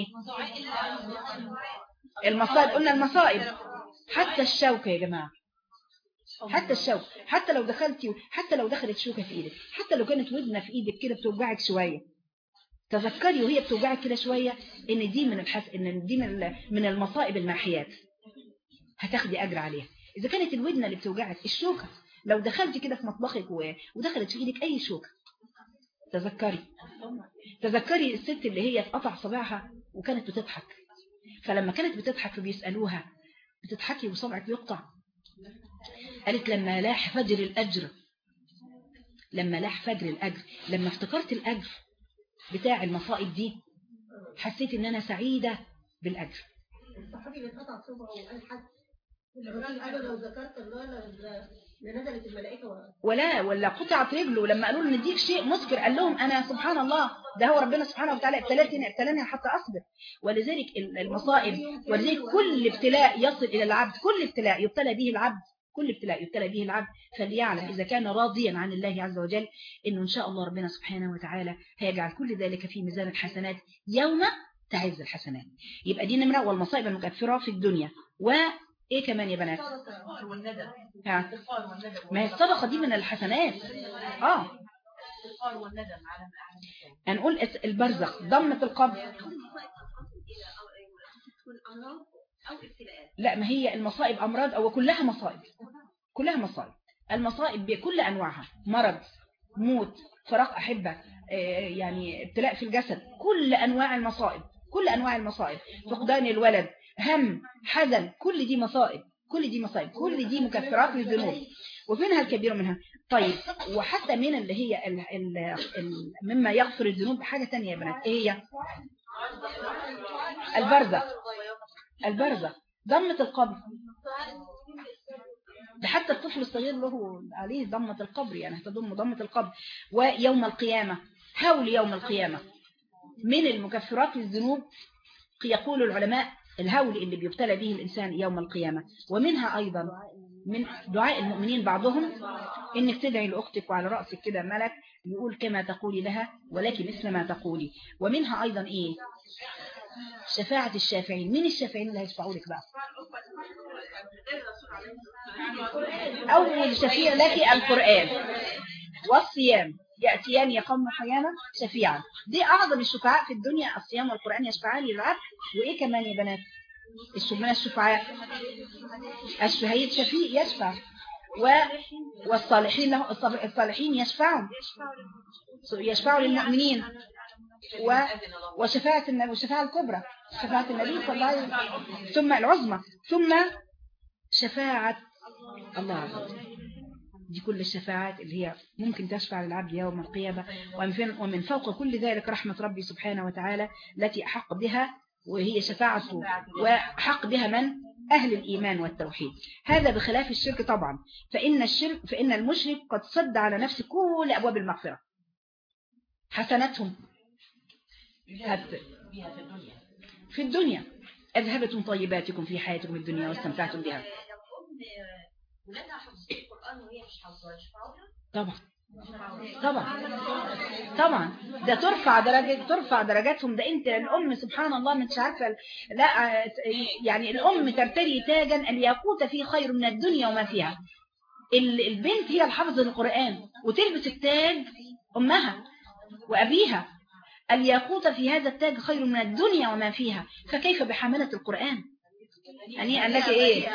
المصائب قلنا المصائب حتى الشوكه يا جماعه حتى الشوك حتى لو دخلتي حتى لو دخلت شوكة في ايدك حتى لو كانت ودنة في ايدك كده بتوجعك شوية تذكري وهي بتوجعك كده شوية ان دي من الحس ان دي من من المصائب الماحيات هتاخدي اجر عليها اذا كانت الودنة اللي بتوجعك الشوكة لو دخلتي كده في مطبخك و... ودخلت في ايدك اي شوكة تذكري تذكري الست اللي هي اتقطع صباعها وكانت بتضحك فلما كانت بتضحك فبيسألوها بتضحكي وصبعك يقطع قالت لما لاح فجر الأجر لما لاح فجر الأجر لما افتكرت الأجر بتاع المصائب دي حسيت ان انا سعيدة بالأجر الصحابي اللي اتقطع صبعه وقال حد الراجل قال لو ذكرت الله لنزلت الملائكة ولا ولا قطعت رجله لما قالوا له نديك شيء مسكر قال لهم انا سبحان الله ده هو ربنا سبحانه وتعالى ابتلاني ابتلاني حتى اصبر ولذلك المصائب ولذلك كل ابتلاء يصل الى العبد كل ابتلاء يبتلى به العبد كل ابتلاء يبتلى به العبد فليعلم إذا كان راضيا عن الله عز وجل إنه إن شاء الله ربنا سبحانه وتعالى هيجعل كل ذلك في ميزان الحسنات يوم تعز الحسنات يبقى دي نمرة والمصائب المكفرة في الدنيا وإيه كمان يا بنات ها. ما هي الصدقة دي من الحسنات آه هنقول البرزخ ضمة القبر لا ما هي المصائب أمراض أو كلها مصائب كلها مصائب المصائب بكل أنواعها مرض موت فراق أحبة يعني ابتلاء في الجسد كل أنواع المصائب كل أنواع المصائب فقدان الولد هم حزن كل دي مصائب كل دي مصائب كل دي مكفرات للذنوب وفينها الكبير منها طيب وحتى من اللي هي ال ال ال مما يغفر الذنوب حاجة تانية يا بنات ايه هي البرزخ البرزخ ضمة القبر ده حتى الطفل الصغير له عليه ضمة القبر يعني هتضم ضمة القبر ويوم القيامة هول يوم القيامة من المكفرات للذنوب يقول العلماء الهول اللي بيبتلى به الإنسان يوم القيامة ومنها أيضا من دعاء المؤمنين بعضهم إنك تدعي لأختك وعلى رأسك كده ملك يقول كما تقولي لها ولكن مثل ما تقولي ومنها أيضا إيه شفاعة الشافعين مين الشافعين اللي هيشفعوا لك بقى أول شفيع لك القرآن والصيام يأتيان يقوم حيانا شفيعا دي أعظم الشفعاء في الدنيا الصيام والقرآن يشفعان للعبد وإيه كمان يا بنات من الشفعاء الشهيد شفيع يشفع و والصالحين له الصالحين يشفعوا يشفعوا للمؤمنين و وشفاعة النبي والشفاعة الكبرى شفاعة النبي صلى الله عليه وسلم ثم العظمى ثم شفاعة الله عز وجل دي كل الشفاعات اللي هي ممكن تشفع للعبد يوم القيامة ومن ومن فوق كل ذلك رحمة ربي سبحانه وتعالى التي أحق بها وهي شفاعته وحق بها من أهل الإيمان والتوحيد هذا بخلاف الشرك طبعا فإن الشرك فإن المشرك قد صد على نفسه كل أبواب المغفرة حسناتهم في الدنيا أذهبتم طيباتكم في حياتكم الدنيا واستمتعتم بها طبعا طبعا طبعا ده ترفع درجة ترفع درجاتهم ده انت الام سبحان الله مش عارفه لا يعني الام ترتدي تاجا الياقوت فيه خير من الدنيا وما فيها البنت هي الحافظه للقران وتلبس التاج امها وابيها الياقوت في هذا التاج خير من الدنيا وما فيها فكيف بحملة القرآن يعني قال لك ايه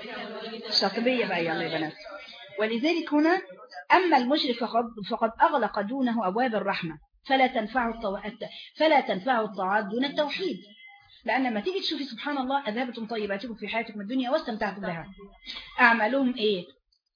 شاطبية بقى يلا يا بنات ولذلك هنا أما المشرك فقد, فقد أغلق دونه أبواب الرحمة فلا تنفعه الطاعات فلا تنفعه الطاعات دون التوحيد لأن لما تيجي تشوفي سبحان الله أذهبتم طيباتكم في حياتكم الدنيا واستمتعتم بها أعمالهم إيه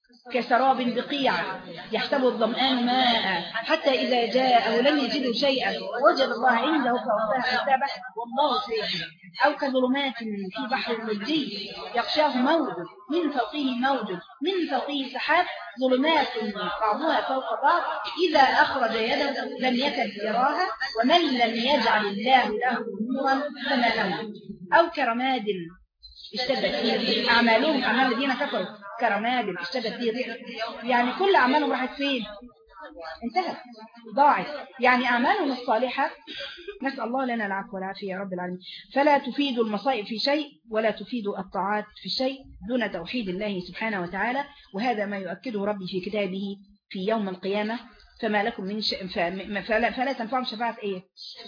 كسراب بقيع يحسبه الظمآن ماء حتى إذا جاء لم يجدوا شيئا وجد الله عنده فوفاه حسابه والله سيئ أو كظلمات في بحر اللجي يغشاه موج من فوقه موج من فوقه سحاب ظلمات بعضها فوق بعض إذا أخرج يده لم يكد يراها ومن لم يجعل الله له نورا فما له أو كرماد اشتدت فيه أعمالهم أعمال الذين كفروا كرماد اشتدت فيه الريح يعني كل أعمالهم راحت فين انتهت ضاعت يعني أعمالهم الصالحة نسأل الله لنا العفو والعافية يا رب العالمين فلا تفيد المصائب في شيء ولا تفيد الطاعات في شيء دون توحيد الله سبحانه وتعالى وهذا ما يؤكده ربي في كتابه في يوم القيامة فما لكم من ش... فلا, فلا تنفعهم شفاعة ايه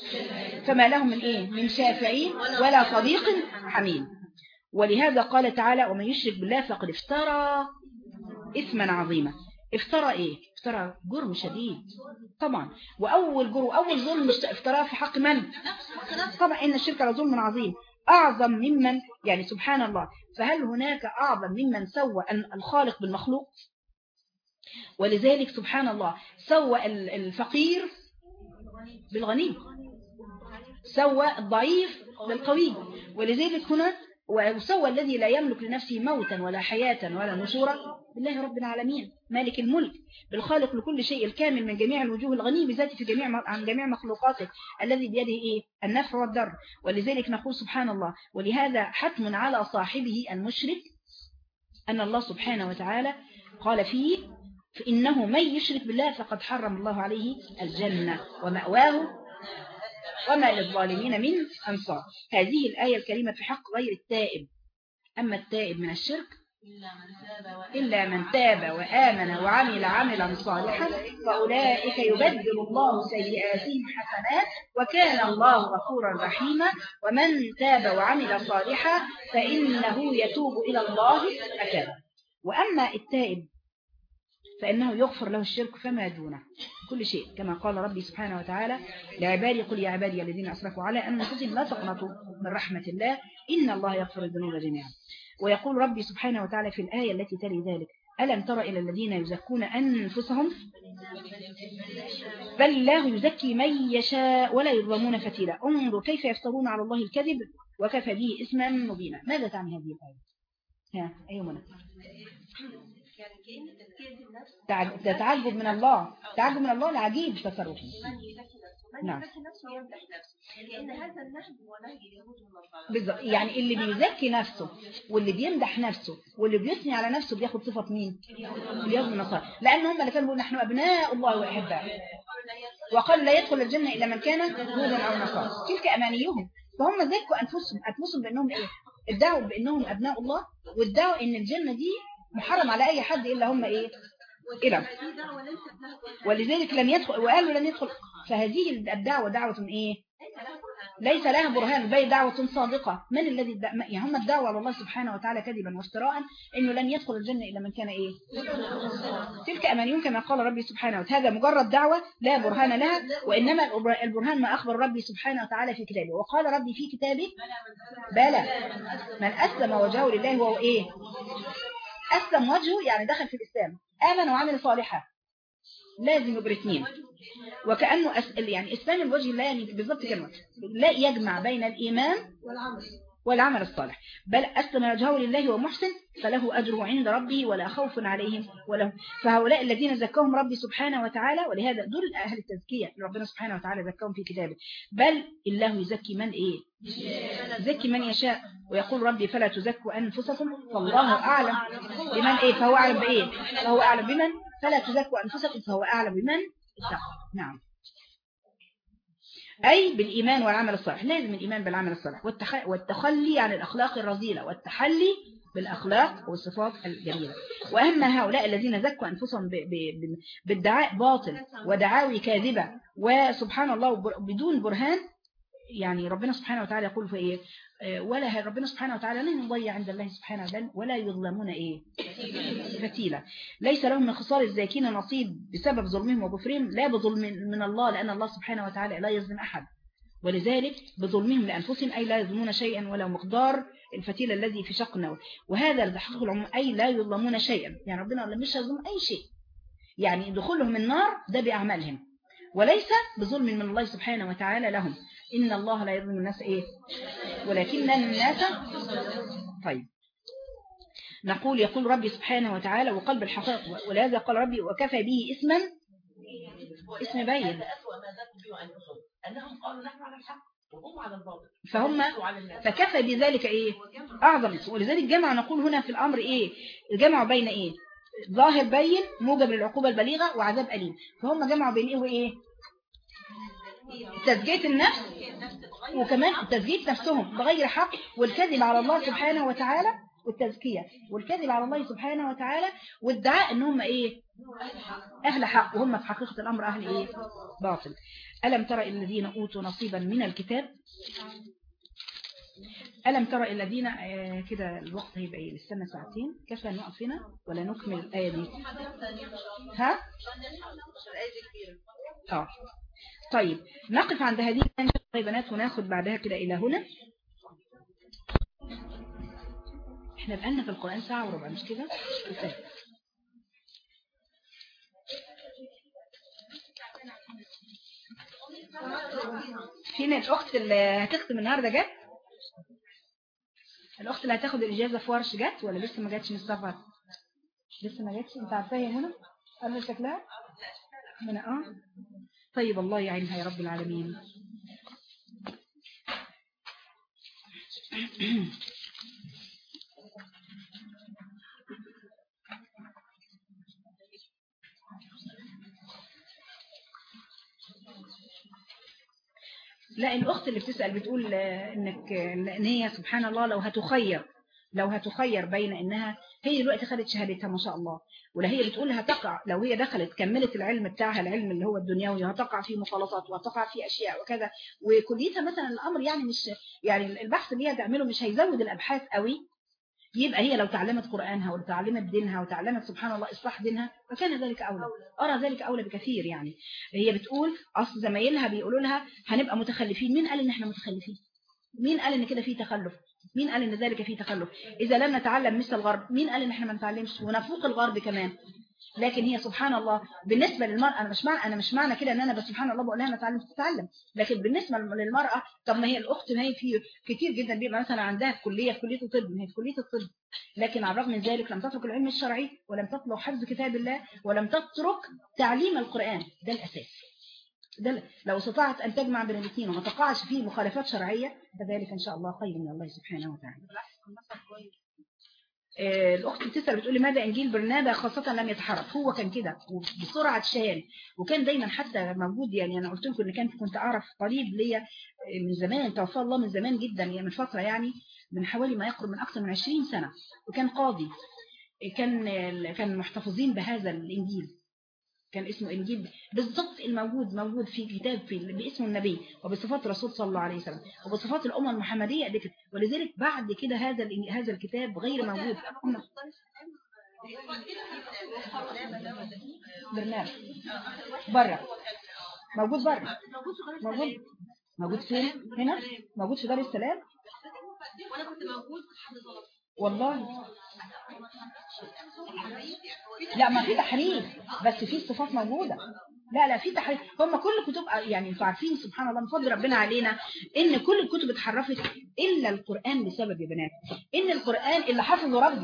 فما لهم من ايه من شافعين ولا صديق حميم ولهذا قال تعالى ومن يشرك بالله فقد افترى إثما عظيما افترى ايه افترى جرم شديد طبعا واول جرم اول ظلم افتراه في حق من طبعا ان الشرك لظلم عظيم اعظم ممن يعني سبحان الله فهل هناك اعظم ممن سوى الخالق بالمخلوق ولذلك سبحان الله سوى الفقير بالغني سوى الضعيف بالقوي ولذلك هنا وسوى الذي لا يملك لنفسه موتا ولا حياة ولا نشورا بالله رب العالمين مالك الملك بالخالق لكل شيء الكامل من جميع الوجوه الغني بذاته في جميع عن جميع مخلوقاته الذي بيده إيه النفع والضر ولذلك نقول سبحان الله ولهذا حتم على صاحبه المشرك أن الله سبحانه وتعالى قال فيه فإنه من يشرك بالله فقد حرم الله عليه الجنة ومأواه وما للظالمين من أنصار هذه الآية الكريمة في حق غير التائب أما التائب من الشرك إلا من تاب وآمن وعمل عملا صالحا فأولئك يبدل الله سيئاتهم حسنات وكان الله غفورا رحيما ومن تاب وعمل صالحا فإنه يتوب إلى الله متابا وأما التائب فإنه يغفر له الشرك فما دونه كل شيء كما قال ربي سبحانه وتعالى لعبادي قل يا عبادي الذين أسرفوا على أنفسهم لا تقنطوا من رحمة الله إن الله يغفر الذنوب جميعا ويقول ربي سبحانه وتعالى في الآية التي تلي ذلك ألم تر إلى الذين يزكون أنفسهم بل الله يزكي من يشاء ولا يظلمون فتيلا انظر كيف يفترون على الله الكذب وكفى به اسما مبينا ماذا تعني هذه الآية ها أيوة تعجب من الله تعجب من الله العجيب تصرفه نعم بالظبط يعني اللي بيزكي نفسه واللي بيمدح نفسه واللي بيثني على نفسه بياخد صفة مين اليهود والنصارى لأن هم اللي كانوا بيقولوا نحن أبناء الله وأحباء وقال لا يدخل الجنة إلا من كان هودا أو نصارى تلك أمانيهم فهم ذكوا انفسهم انفسهم بانهم ايه ادعوا بانهم ابناء الله وادعوا ان الجنه دي محرم على اي حد الا هم ايه إلى ولذلك لم يدخل وقالوا لم يدخل فهذه الدعوة دعوة ايه ليس لها برهان بل دعوة صادقة من الذي الد... يعني هم الدعوة على الله سبحانه وتعالى كذبا وافتراء انه لن يدخل الجنة الا من كان ايه تلك امانيون كما قال ربي سبحانه وتعالى هذا مجرد دعوة لا برهان لها وانما البرهان ما اخبر ربي سبحانه وتعالى في كتابه وقال ربي في كتابه بلى من اسلم وجهه لله وهو ايه اسلم وجهه يعني دخل في الاسلام امن وعمل صالحا لازم يبقى الاثنين وكأنه أسأل يعني إسلام الوجه لا يعني بالضبط كلمة لا يجمع بين الإيمان والعمل والعمل الصالح بل أسلم وجهه لله ومحسن فله أجره عند ربه ولا خوف عليهم ولا فهؤلاء الذين زكاهم ربي سبحانه وتعالى ولهذا دول أهل التزكية اللي ربنا سبحانه وتعالى زكاهم في كتابه بل الله يزكي من إيه يزكي من يشاء ويقول ربي فلا تزكوا أنفسكم فالله أعلم بمن إيه فهو أعلم بإيه فهو أعلم بمن فلا تزكوا أنفسكم فهو أعلم بمن اتقى نعم أي بالإيمان والعمل الصالح لازم الإيمان بالعمل الصالح والتخ... والتخلي عن الأخلاق الرذيلة والتحلي بالأخلاق والصفات الجميلة وأما هؤلاء الذين زكوا أنفسهم ب... ب... ب... بالدعاء باطل ودعاوي كاذبة وسبحان الله بدون برهان يعني ربنا سبحانه وتعالى يقول في إيه ولا ربنا سبحانه وتعالى لن يضيع عند الله سبحانه وتعالى ولا يظلمون إيه فتيلة ليس لهم من خصال الزاكين نصيب بسبب ظلمهم وكفرهم لا بظلم من الله لأن الله سبحانه وتعالى لا يظلم أحد ولذلك بظلمهم لأنفسهم أي لا يظلمون شيئا ولا مقدار الفتيلة الذي في شق النور وهذا لتحقيق العموم أي لا يظلمون شيئا يعني ربنا مش يظلم أي شيء يعني دخولهم النار ده بأعمالهم وليس بظلم من الله سبحانه وتعالى لهم إن الله لا يظلم الناس إيه ولكن الناس طيب نقول يقول ربي سبحانه وتعالى وقلب الحقيقة ولهذا قال ربي وكفى به اسما اسم بين أسوأ ما ذاكوا به أنفسهم أنهم قالوا نحن على الحق وهم على الباطل فهم وعلى الناس فكفى بذلك ايه اعظم ولذلك جمع نقول هنا في الامر ايه الجمع بين ايه ظاهر بين موجب للعقوبة البليغة وعذاب أليم فهم جمعوا بين ايه وايه تزكية النفس وكمان تزكية نفسهم بغير حق والكذب على الله سبحانه وتعالى والتزكية والكذب على الله سبحانه وتعالى والدعاء ان هم ايه اهل حق وهم في حقيقة الامر اهل ايه باطل ألم ترى الذين أوتوا نصيبا من الكتاب ألم ترى الذين آه كده الوقت هيبقى ايه نستنى ساعتين كيف نقف هنا ولا نكمل الآية دي ها اه طيب نقف عند هذه الآية بنات وناخد بعدها كده إلى هنا احنا بقالنا في القرآن ساعة وربع مش كده طيب. فين الأخت اللي هتختم النهاردة جت الأخت اللي هتاخد الإجازة في ورش جت ولا لسه ما جاتش من السفر لسه ما جاتش انت عارفاها يا منى قال شكلها منى اه طيب الله يعينها يا رب العالمين لا الأخت اللي بتسأل بتقول إنك إن هي سبحان الله لو هتخير لو هتخير بين إنها هي دلوقتي خدت شهادتها ما شاء الله ولا هي بتقول هتقع لو هي دخلت كملت العلم بتاعها العلم اللي هو الدنيوي هتقع في مخالطات وهتقع في أشياء وكذا وكليتها مثلا الأمر يعني مش يعني البحث اللي هي تعمله مش هيزود الأبحاث قوي يبقى هي لو تعلمت قرآنها وتعلمت دينها وتعلمت سبحان الله إصلاح دينها فكان ذلك أولى أرى ذلك أولى بكثير يعني هي بتقول أصل زمايلها بيقولوا لها هنبقى متخلفين مين قال إن إحنا متخلفين مين قال إن كده فيه تخلف مين قال إن ذلك فيه تخلف إذا لم نتعلم مثل الغرب مين قال إن إحنا ما نتعلمش ونفوق الغرب كمان لكن هي سبحان الله بالنسبة للمرأة أنا مش معنى أنا مش معنى كده إن أنا بس سبحان الله بقول لها ما تعلم تتعلم لكن بالنسبة للمرأة طب ما هي الأخت ما هي في كتير جدا بيبقى مثلا عندها في كلية في كلية الطب ما هي في كلية الطب لكن على الرغم من ذلك لم تترك العلم الشرعي ولم تطلب حفظ كتاب الله ولم تترك تعليم القرآن ده الأساس ده لو استطاعت أن تجمع بين الاثنين وما تقعش فيه مخالفات شرعية فذلك إن شاء الله خير من الله سبحانه وتعالى آه، الأخت بتسأل بتقول لماذا إنجيل برنابا خاصة لم يتحرف هو كان كده وبسرعة اتشال وكان دايما حتى موجود يعني أنا قلت لكم إن كان كنت أعرف قريب ليا آه، من زمان توفى الله من زمان جدا يعني من فترة يعني من حوالي ما يقرب من أكثر من 20 سنة وكان قاضي كان كان محتفظين بهذا الإنجيل كان اسمه إنجيل بالضبط الموجود موجود في كتاب في باسم النبي وبصفات الرسول صلى الله عليه وسلم وبصفات الأمة المحمدية ذكر ولذلك بعد كده هذا الإن- هذا الكتاب غير موجود برنامج بره موجود بره موجود موجود فين هنا موجود في دار السلام وانا كنت موجود حد طلب والله لا ما في تحريف بس في الصفات موجودة لا لا في تحريف هم كل الكتب يعني انتوا عارفين سبحان الله من فضل ربنا علينا ان كل الكتب اتحرفت الا القرآن لسبب يا بنات ان القرآن اللي حفظه ربي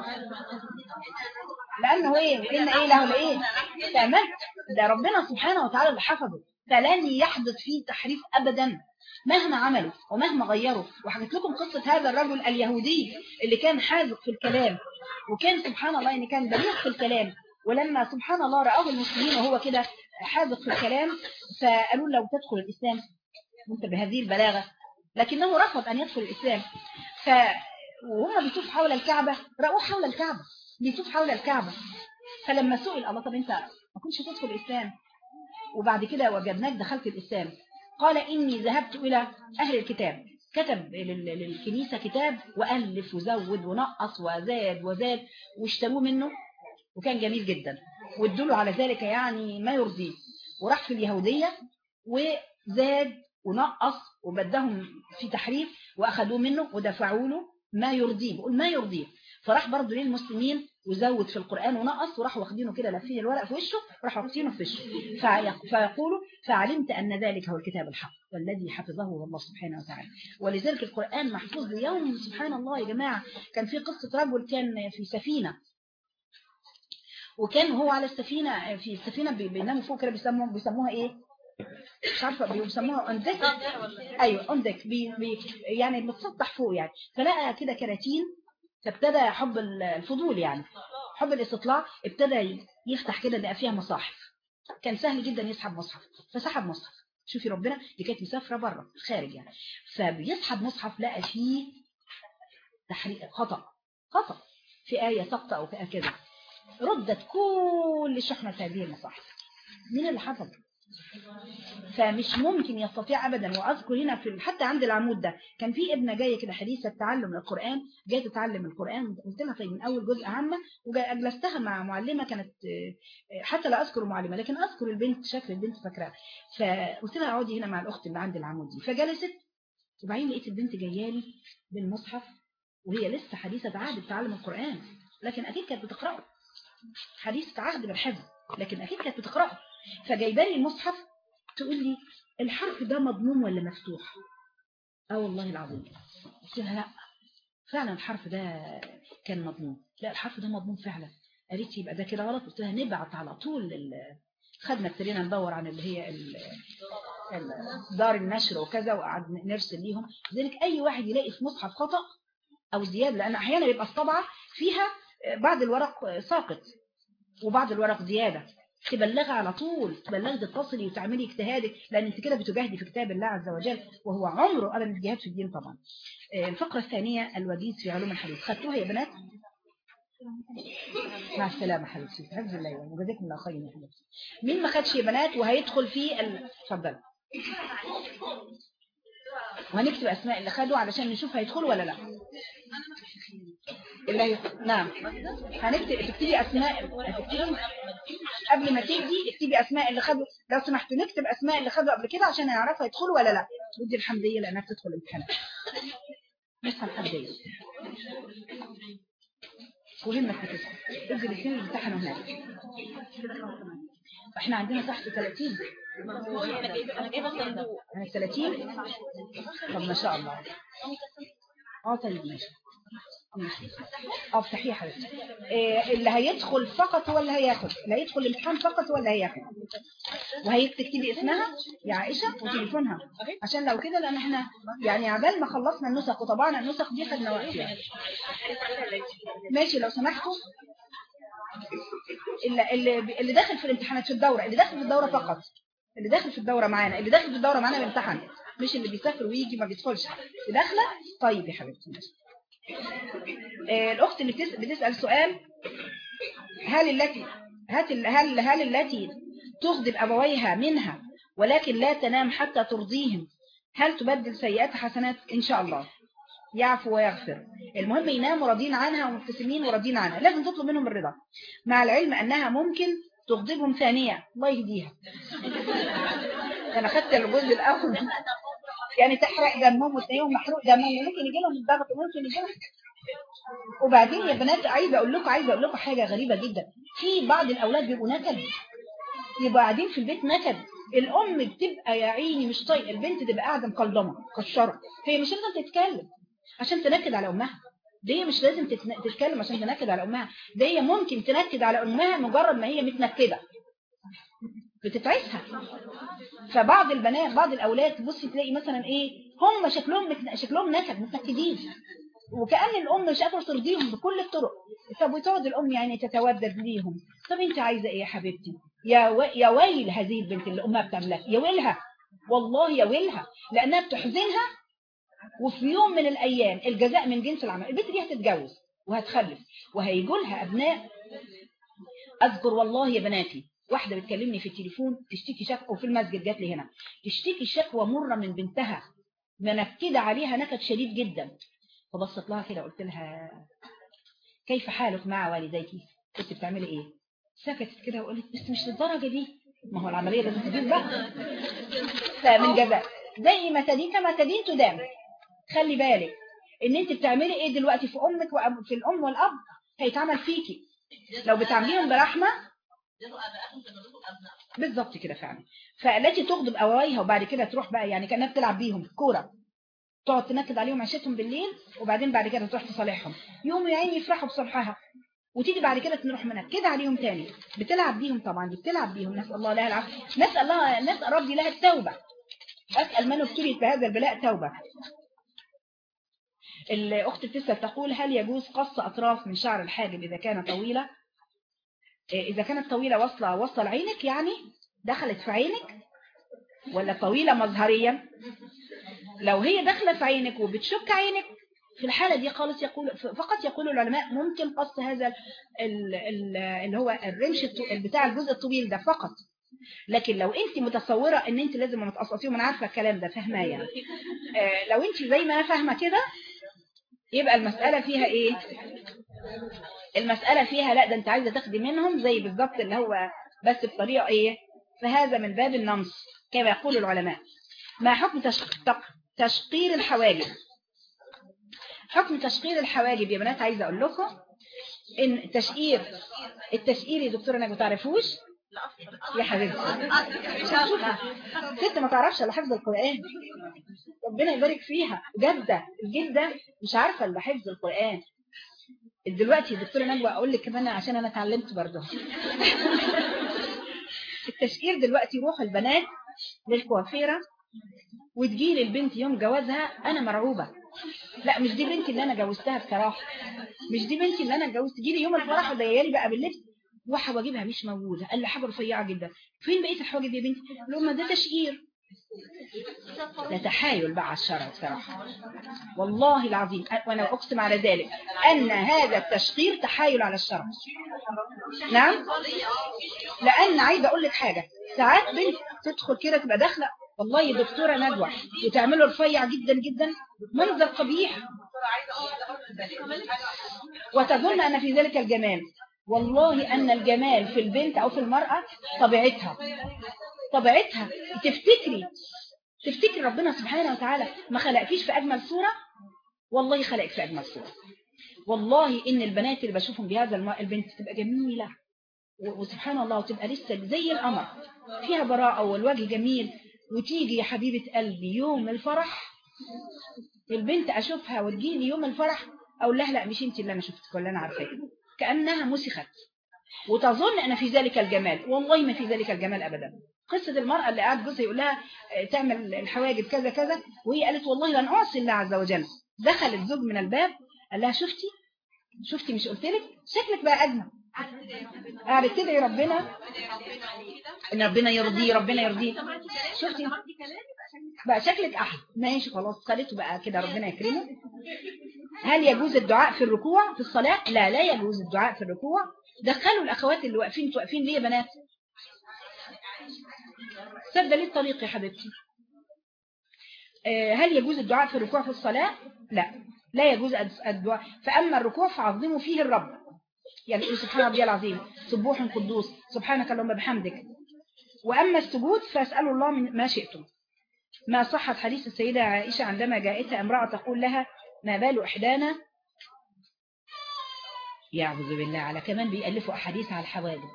لانه ايه ان ايه له ايه تمام ده ربنا سبحانه وتعالى اللي حفظه فلن يحدث فيه تحريف ابدا مهما عملوا ومهما غيروا وحكيت لكم قصة هذا الرجل اليهودي اللي كان حاذق في الكلام وكان سبحان الله يعني كان بليغ في الكلام ولما سبحان الله رآه المسلمين وهو كده حاذق في الكلام فقالوا له لو تدخل الإسلام وانت بهذه البلاغة لكنه رفض أن يدخل الإسلام ف وهم بيطوف حول الكعبة رأوه حول الكعبة بيطوف حول الكعبة فلما سئل الله طب انت ما كنتش تدخل الإسلام وبعد كده وجدناك دخلت الإسلام قال إني ذهبت إلى أهل الكتاب كتب لل- للكنيسة كتاب وألف وزود ونقص وزاد وزاد واشتروه منه وكان جميل جدا وادوا له على ذلك يعني ما يرضيه وراح في اليهودية وزاد ونقص وبدهم في تحريف وأخذوه منه ودفعوا له ما يرضيه بقول ما يرضيه فراح برضه للمسلمين وزود في القرآن ونقص وراح واخدينه كده لافين الورق في وشه وراح واخدينه في وشه في- فيقولوا فعلمت أن ذلك هو الكتاب الحق والذي حفظه هو الله سبحانه وتعالى ولذلك القرآن محفوظ ليوم سبحان الله يا جماعة كان في قصة رجل كان في سفينة وكان هو على السفينة في السفينة بي- بيناموا فوق كده بيسموها بيسموها ايه مش عارفة بيسموها اندك ايوه اندك بي بي يعني بتسطح فوق يعني فلقى كده كراتين فابتدى حب ال- الفضول يعني حب الاستطلاع ابتدى يفتح كده لقى فيها مصاحف كان سهل جدا يسحب مصحف فسحب مصحف شوفي ربنا دي كانت مسافرة بره خارج يعني فبيسحب مصحف لقى فيه تحريق خطأ خطأ في آية سقط أو في آية كذا ردت كل شحنة هذه المصاحف مين اللي حفظ فمش ممكن يستطيع ابدا واذكر هنا في حتى عند العمود ده كان في ابنه جايه كده حديثه تعلم القران جايه تتعلم القران قلت لها طيب من اول جزء عامه وجلستها مع معلمه كانت آه، حتى لا اذكر معلمه لكن اذكر البنت شكل البنت فاكراها فقلت لها اقعدي هنا مع الاخت اللي عند العمود دي فجلست وبعدين لقيت البنت جايه لي بالمصحف وهي لسه حديثه عهد بتعلم القران لكن اكيد كانت بتقراه حديثة عهد بالحفظ لكن أكيد كانت بتقرأه فجايبه لي المصحف تقول لي الحرف ده مضموم ولا مفتوح اه والله العظيم قلت لها لا فعلا الحرف ده كان مضموم لا الحرف ده مضموم فعلا قالت لي يبقى ده كده غلط قلت لها نبعت على طول ال- خدنا ابتدينا ندور عن اللي هي ال- ال- دار النشر وكذا وقعدنا نرسل ليهم لذلك اي واحد يلاقي في مصحف خطأ او زياده لان احيانا بيبقى الطبعه فيها بعض الورق ساقط وبعض الورق زيادة تبلغ على طول تبلغ تتصلي وتعملي اجتهادك لأن انت كده بتجاهدي في كتاب الله عز وجل وهو عمره أبدا الجهاد في الدين طبعا آه، الفقرة الثانية الوجيز في علوم الحديث خدتوها يا بنات مع السلامة حبيبتي حفظ الله وجزاكم الله خير يا حبيبتي مين ما خدش يا بنات وهيدخل في ال- اتفضل وهنكتب اسماء اللي خدوا علشان نشوف هيدخلوا ولا لا اللي هي... نعم هنكتب تكتبي اسماء هتكتبي قبل ما تيجي اكتبي اسماء اللي خدوا لو سمحتوا نكتب اسماء اللي خدوا قبل كده عشان نعرفها يدخلوا ولا لا ودي الحمديه لانها بتدخل الامتحانات لسه الحمديه وهمك بتدخل ادي الاثنين اللي امتحنوا هناك احنا عندنا تحت 30 انا جايبه صندوق يعني 30 طب ما شاء الله اه طيب ماشي اه افتحيه يا حبيبتي إيه اللي هيدخل فقط هو اللي هياخد اللي هيدخل الامتحان فقط هو اللي هياخد وهيكتبي اسمها يا عائشة وتليفونها عشان لو كده لان احنا يعني عبال ما خلصنا النسخ وطبعنا النسخ دي خدنا وقت يعني ماشي لو سمحتوا اللي, اللي, اللي داخل في الامتحانات في الدورة اللي داخل في الدورة فقط اللي داخل في الدورة معانا اللي داخل في الدورة معانا بيمتحن مش اللي بيسافر ويجي ما بيدخلش اللي داخله طيب يا حبيبتي ماشي آه، الأخت اللي بتس- بتسأل سؤال هل التي هل هل هل التي تغضب أبويها منها ولكن لا تنام حتى ترضيهم هل تبدل سيئات حسنات إن شاء الله يعفو ويغفر المهم يناموا راضين عنها ومبتسمين وراضين عنها لازم تطلب منهم الرضا مع العلم أنها ممكن تغضبهم ثانية الله يهديها أنا خدت الجزء الأول يعني تحرق دمهم وتلاقيهم محروق دمهم وممكن يجي لهم الضغط وممكن يجي لهم وبعدين يا بنات عايزه اقول لكم عايزه اقول لكم حاجه غريبه جدا في بعض الاولاد بيبقوا نكد يبقوا قاعدين في البيت نكد الام بتبقى يا عيني مش طايقه البنت تبقى قاعده مقلدمه مكشره هي مش لازم تتكلم عشان تنكد على امها دي هي مش لازم تتن- تتكلم عشان تنكد على امها دي هي ممكن تنكد على امها مجرد ما هي متنكده بتتعسها فبعض البنات بعض الاولاد تبصي تلاقي مثلا ايه هم شكلهم متن... شكلهم نكد متنكدين وكأن الأم مش قادرة ترضيهم بكل الطرق طب وتقعد الأم يعني تتودد ليهم طب أنت عايزة إيه يا حبيبتي يا, و... يا ويل هذه البنت اللي أمها بتعملها يا ويلها والله يا ويلها لأنها بتحزنها وفي يوم من الأيام الجزاء من جنس العمل البنت دي هتتجوز وهتخلف وهيجوا لها أبناء أذكر والله يا بناتي واحدة بتكلمني في التليفون تشتكي شكوى وفي المسجد جات لي هنا تشتكي شكوى مرة من بنتها منكدة عليها نكد شديد جدا فبصت لها كده قلت لها كيف حالك مع والديك كنت بتعملي ايه سكتت كده وقالت بس مش للدرجة دي ما هو العملية لازم تدين بقى فمن جزاء زي ما تدين كما تدين تدام خلي بالك ان انت بتعملي ايه دلوقتي في امك وأب في الام والاب هيتعمل فيكي لو بتعامليهم برحمة بالظبط كده فعلا فالتي تغضب أبويها وبعد كده تروح بقى يعني كأنها بتلعب بيهم كورة تقعد تنكد عليهم عشتهم بالليل وبعدين بعد كده تروح تصالحهم يوم يا عيني يفرحوا بصلحها وتيجي بعد كده تروح منكده عليهم تاني بتلعب بيهم طبعا دي بتلعب بيهم نسأل الله لها العافية نسأل الله نسأل ربي لها التوبة أسأل من ابتليت بهذا البلاء توبة الأخت بتسأل تقول هل يجوز قص أطراف من شعر الحاجب إذا كانت طويلة إيه، إذا كانت طويلة وصل وصل عينك يعني دخلت في عينك ولا طويلة مظهريا لو هي داخلة في عينك وبتشك عينك في الحالة دي خالص يقول فقط يقول العلماء ممكن قص هذا ال- ال- اللي هو الرمش الطو- بتاع الجزء الطويل ده فقط لكن لو انت متصورة ان انت لازم ما تقصصيه وانا عارفة الكلام ده فاهماه يعني آه، لو انت زي ما انا فاهمة كده يبقى المسألة فيها ايه المسألة فيها لا ده انت عايزة تاخدي منهم زي بالظبط اللي هو بس بطريقة ايه فهذا من باب النمص كما يقول العلماء ما حكم تشق- تق- تشقير الحواجب حكم تشقير الحواجب يا بنات عايزة اقول لكم ان تشقير التشقير يا دكتورة انا ما تعرفوش يا حبيبتي شوفي ست ما تعرفش الا حفظ القرآن ربنا يبارك فيها جدة الجدة مش عارفة الا حفظ القرآن دلوقتي يا دكتورة نجوى اقول لك كمان عشان انا اتعلمت برضه التشقير دلوقتي يروح البنات للكوافيرة وتجيلي البنت يوم جوازها انا مرعوبة لا مش دي بنتي اللي انا جوزتها بصراحة مش دي بنتي اللي انا جوزت تجيلي يوم الفرح وضيالي بقى باللبس وحواجبها مش موجودة قال لي حاجة رفيعة جدا فين بقية الحواجب يا بنتي قال لهم ده تشقير ده تحايل بقى على الشرع بصراحة والله العظيم وانا اقسم على ذلك ان هذا التشقير تحايل على الشرع نعم لان عايزه اقول لك حاجه ساعات بنت تدخل كده تبقى داخله والله يا دكتوره نجوى وتعمله رفيع جدا جدا منظر قبيح وتظن ان في ذلك الجمال والله ان الجمال في البنت او في المراه طبيعتها طبيعتها تفتكري تفتكري ربنا سبحانه وتعالى ما خلقكيش في اجمل صوره والله خلقك في اجمل صوره والله ان البنات اللي بشوفهم بهذا الم... البنت تبقى جميله و- وسبحان الله وتبقى لسه زي القمر فيها براءة والوجه جميل وتيجي يا حبيبة قلبي يوم الفرح البنت أشوفها وتجيلي يوم الفرح اقول لها لا مش انت اللي انا شفتك ولا انا عارفاك كانها مسخت وتظن ان في ذلك الجمال والله ما في ذلك الجمال ابدا قصة المرأة اللي قاعد جوزها يقول لها آه، تعمل الحواجب كذا كذا وهي قالت والله لن أعصي الله عز وجل دخل الزوج من الباب قال لها شفتي شفتي مش قلت لك شكلك بقى أجمل قاعدة تدعي ربنا ان ربنا يرضيه ربنا يرضيه شفتي بقى شكلك احلى ماشي خلاص خليته بقى كده ربنا يكرمه هل يجوز الدعاء في الركوع في الصلاة لا لا يجوز الدعاء في الركوع دخلوا الاخوات اللي واقفين انتوا واقفين ليه يا بنات سد لي الطريق يا حبيبتي آه، هل يجوز الدعاء في الركوع في الصلاة لا لا يجوز الدعاء فأما الركوع فعظموا فيه الرب يعني قولوا سبحان ربي العظيم سبوح قدوس سبحانك اللهم بحمدك وأما السجود فاسألوا الله من ما شئتم ما صحت حديث السيدة عائشة عندما جاءتها امرأة تقول لها ما بال إحدانا يعوذ بالله على كمان بيألفوا أحاديث على الحوادث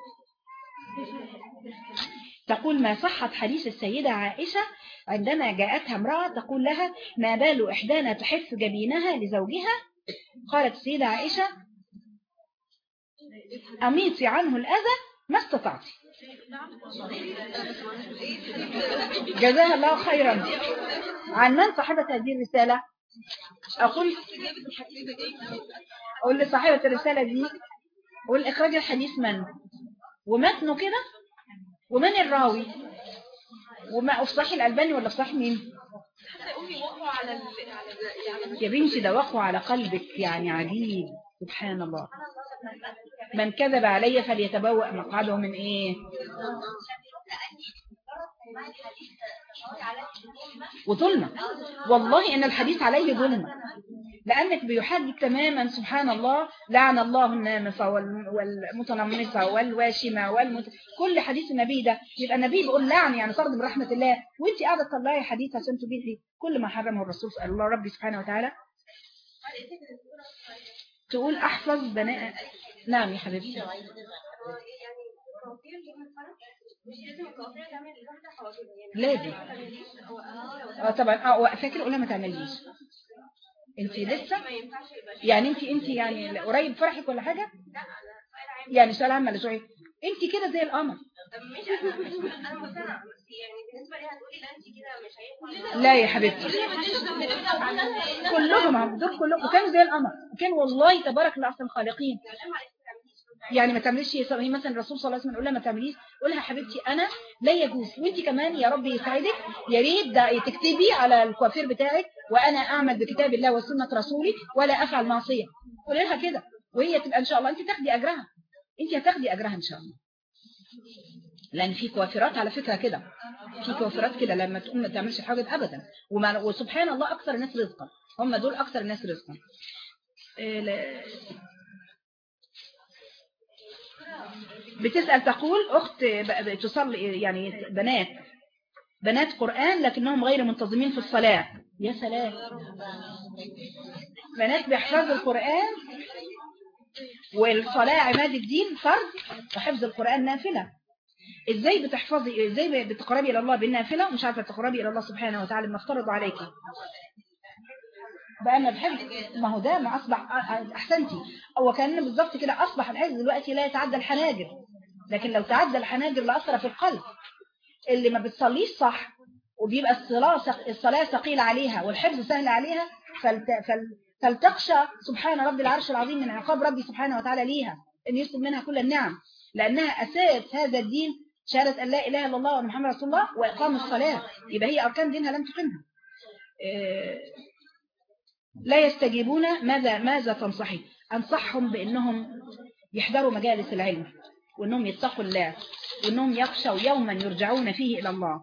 تقول ما صحت حديث السيدة عائشة عندما جاءتها امرأة تقول لها ما بال إحدانا تحف جبينها لزوجها قالت السيدة عائشة أميطي عنه الأذى ما استطعتي جزاها الله خيرا عن من صاحبة هذه الرسالة أقول أقول لصاحبة الرسالة دي أقول إخراج الحديث من ومتنه كده ومن الراوي وما في صحيح الألباني ولا في صحيح مين يا بنتي ده وقع على قلبك يعني عجيب سبحان الله من كذب علي فليتبوأ مقعده من ايه وظلمة والله ان الحديث عليه ظلمة لأنك بيحدد تماما سبحان الله لعن الله النامصة وال- والمتنمصة والواشمة والمت... كل حديث النبي ده يبقى النبي بيقول لعن يعني طرد من رحمة الله وانت قاعدة تطلعي حديث عشان تبيحي كل ما حرمه الرسول صلى الله ربي سبحانه وتعالى تقول أحفظ بناء نعم يا حبيبتي لازم اه طبعا اه فاكر قولها ما تعمليش انت لسه يعني انت انت يعني قريب فرحك ولا حاجة يعني سؤال عام ولا سؤال انت كده زي القمر لا يا حبيبتي كلهم عم دول كلهم وكانوا زي القمر وكان والله تبارك الله احسن الخالقين يعني ما تعمليش هي مثلا الرسول صلى الله عليه وسلم يقول لها ما تعمليش قول لها حبيبتي انا لا يجوز وانت كمان يا رب يساعدك يا ريت ده تكتبي على الكوافير بتاعك وانا اعمل بكتاب الله وسنه رسولي ولا افعل معصيه قولي لها كده وهي تبقى ان شاء الله انت تاخدي اجرها انت هتاخدي اجرها ان شاء الله لان في كوافرات على فكره كده في كوافرات كده لما تقوم ما تعملش حاجه ابدا وما وسبحان الله اكثر الناس رزقا هم دول اكثر الناس رزقا إيه لا- بتسأل تقول أخت ب- ب- تصلي يعني بنات بنات قرآن لكنهم غير منتظمين في الصلاة يا سلام بنات بيحفظوا القرآن والصلاة عماد الدين فرض وحفظ القرآن نافلة ازاي بتحفظي ازاي بتقربي الى الله بالنافلة مش عارفة تقربي الى الله سبحانه وتعالى ما افترض عليكي بقى انا بحب ما هو ده ما اصبح احسنتي هو كان بالظبط كده اصبح الحفظ دلوقتي لا يتعدى الحناجر لكن لو تعدى الحناجر لاثر في القلب اللي ما بتصليش صح وبيبقى الصلاة ثق- الصلاة ثقيلة عليها والحفظ سهل عليها فلت فل فلتخشى سبحان رب العرش العظيم من عقاب ربي سبحانه وتعالى ليها ان يسلب منها كل النعم لانها اساس هذا الدين شهادة ان لا اله الا الله وان محمد رسول الله واقام الصلاة يبقى هي اركان دينها لم تقمها إيه، لا يستجيبون ماذا ماذا تنصحي أنصحهم بأنهم يحضروا مجالس العلم وأنهم يتقوا الله وأنهم يخشوا يوما يرجعون فيه إلى الله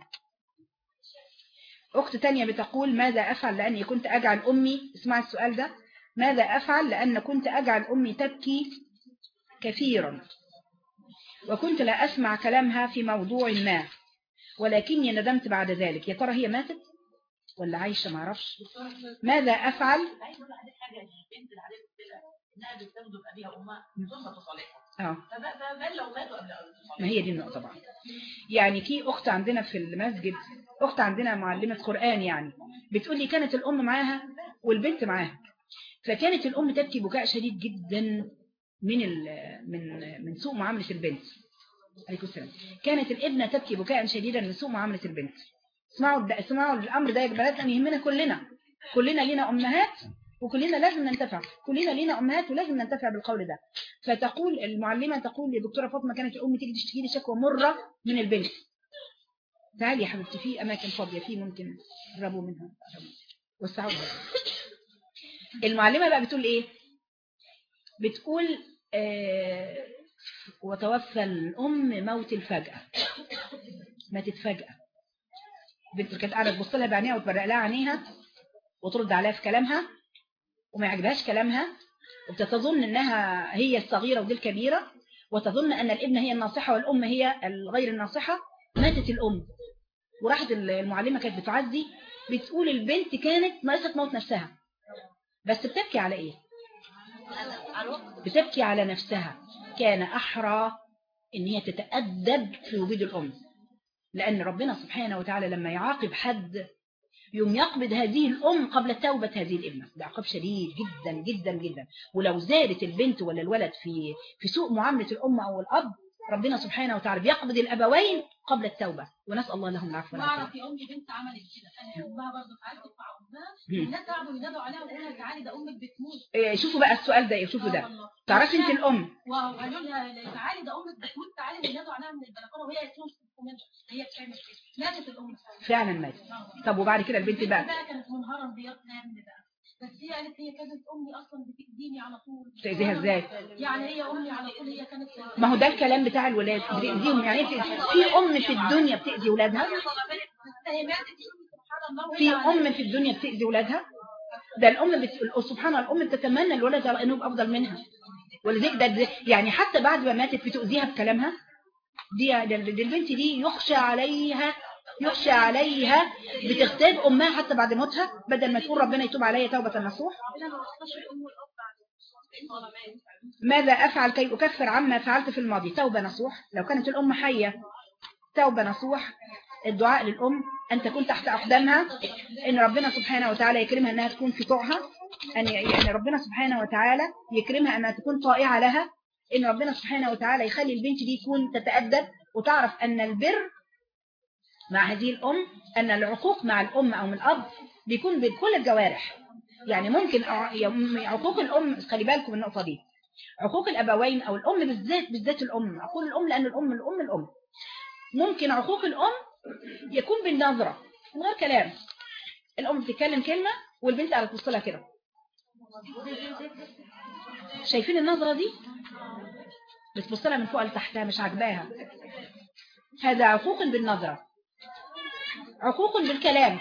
أخت تانية بتقول ماذا أفعل لأني كنت أجعل أمي اسمع السؤال ده ماذا أفعل لأن كنت أجعل أمي تبكي كثيرا وكنت لا أسمع كلامها في موضوع ما ولكني ندمت بعد ذلك يا ترى هي ماتت ولا عايشة معرفش ماذا أفعل عايز اقول لحضرتك حاجه البنت اللي حضرتك بتقولها انها بتخدم ابيها وامها ثم تصالحها اه فبل لو ماتوا قبل أن تصالحها ما هي دي النقطة بقى يعني في أخت عندنا في المسجد أخت عندنا معلمة قرآن يعني بتقول لي كانت الأم معاها والبنت معاها فكانت الأم تبكي بكاء شديد جدا من من من سوء معاملة البنت عليكم السلام كانت الابنة تبكي بكاء شديدا من سوء معاملة البنت اسمعوا اسمعوا الأمر ده يا بنات أن يهمنا كلنا كلنا لنا أمهات وكلنا لازم ننتفع كلنا لنا أمهات ولازم ننتفع بالقول ده فتقول المعلمة تقول لدكتورة فاطمة كانت الأم تيجي تشتكي لي شكوى مرة من البنت تعالي يا حبيبتي في أماكن فاضية في ممكن تقربوا منها وسعوا المعلمة بقى بتقول إيه بتقول آه وتوفى الأم موت الفجأة ماتت فجأة بنت كانت قاعدة تبص لها بعينيها وتبرق لها عينيها وترد عليها في كلامها وما يعجبهاش كلامها وبتتظن انها هي الصغيرة ودي الكبيرة وتظن ان الابن هي الناصحة والام هي الغير الناصحة ماتت الام وراحت المعلمة كانت بتعزي بتقول البنت كانت ناقصة موت نفسها بس بتبكي على ايه بتبكي على نفسها كان احرى ان هي تتأدب في وجود الام لان ربنا سبحانه وتعالى لما يعاقب حد يوم يقبض هذه الأم قبل توبة هذه الابنة ده عقاب شديد جدا جدا جدا ولو زادت البنت ولا الولد في في سوء معاملة الأم أو الأب ربنا سبحانه وتعالى بيقبض الأبوين قبل التوبة ونسأل الله لهم العفو والعافية بعرف يا امي بنت عملت كده انا امها برضه تعالت مع امها الناس قعدوا ينادوا عليها ويقولوا لها تعالي ده امك بتموت إيه، شوفوا بقى السؤال ده إيه، شوفوا ده تعرفي انت الأم وقالوا لها تعالي ده امك بتموت تعالي ينادوا عليها من البلكونه وهي تمسك منها هي بتعمل كده ماتت الام فعلا مات طب وبعد كده البنت بقى بقى كانت منهارة بياض نعمل بقى بس هي قالت هي كانت امي اصلا بتأذيني على طول تأذيها ازاي يعني هي امي على طول هي كانت ما هو ده الكلام بتاع الولاد بتأذيهم يعني إيه بتأذي؟ في أم في الدنيا بتأذي ولادها هي ماتت سبحان الله وهي في على- أم في الدنيا بتأذي ولادها ده الأم بت... سبحان الله الأم تتمنى الولد على إنه يبقى أفضل منها ولذلك ده ده- يعني حتى بعد ما ماتت بتؤذيها بكلامها دي ده- ده البنت دي يخشى عليها يخشى عليها بتغتاب أمها حتى بعد موتها بدل ما تقول ربنا يتوب عليا توبة نصوح ماذا أفعل كي أكفر عما فعلت في الماضي توبة نصوح لو كانت الأم حية توبة نصوح الدعاء للأم أن تكون تحت أقدامها إن ربنا سبحانه وتعالى يكرمها أنها تكون في طوعها أن يعني ربنا سبحانه وتعالى يكرمها أنها تكون طائعة لها إن ربنا سبحانه وتعالى يخلي البنت دي تكون تتأدب وتعرف أن البر مع هذه الأم أن العقوق مع الأم أو من الأب بيكون بكل الجوارح يعني ممكن ع- يا- عقوق الأم خلي بالكم من النقطة دي عقوق الأبوين أو الأم بالذات بالذات الأم عقوق الأم لأن الأم الأم الأم ممكن عقوق الأم يكون بالنظرة من غير كلام الأم بتتكلم كلمة والبنت قاعدة تبص لها كده شايفين النظرة دي بتبص لها من فوق لتحتها مش عاجباها هذا عقوق بالنظرة عقوق بالكلام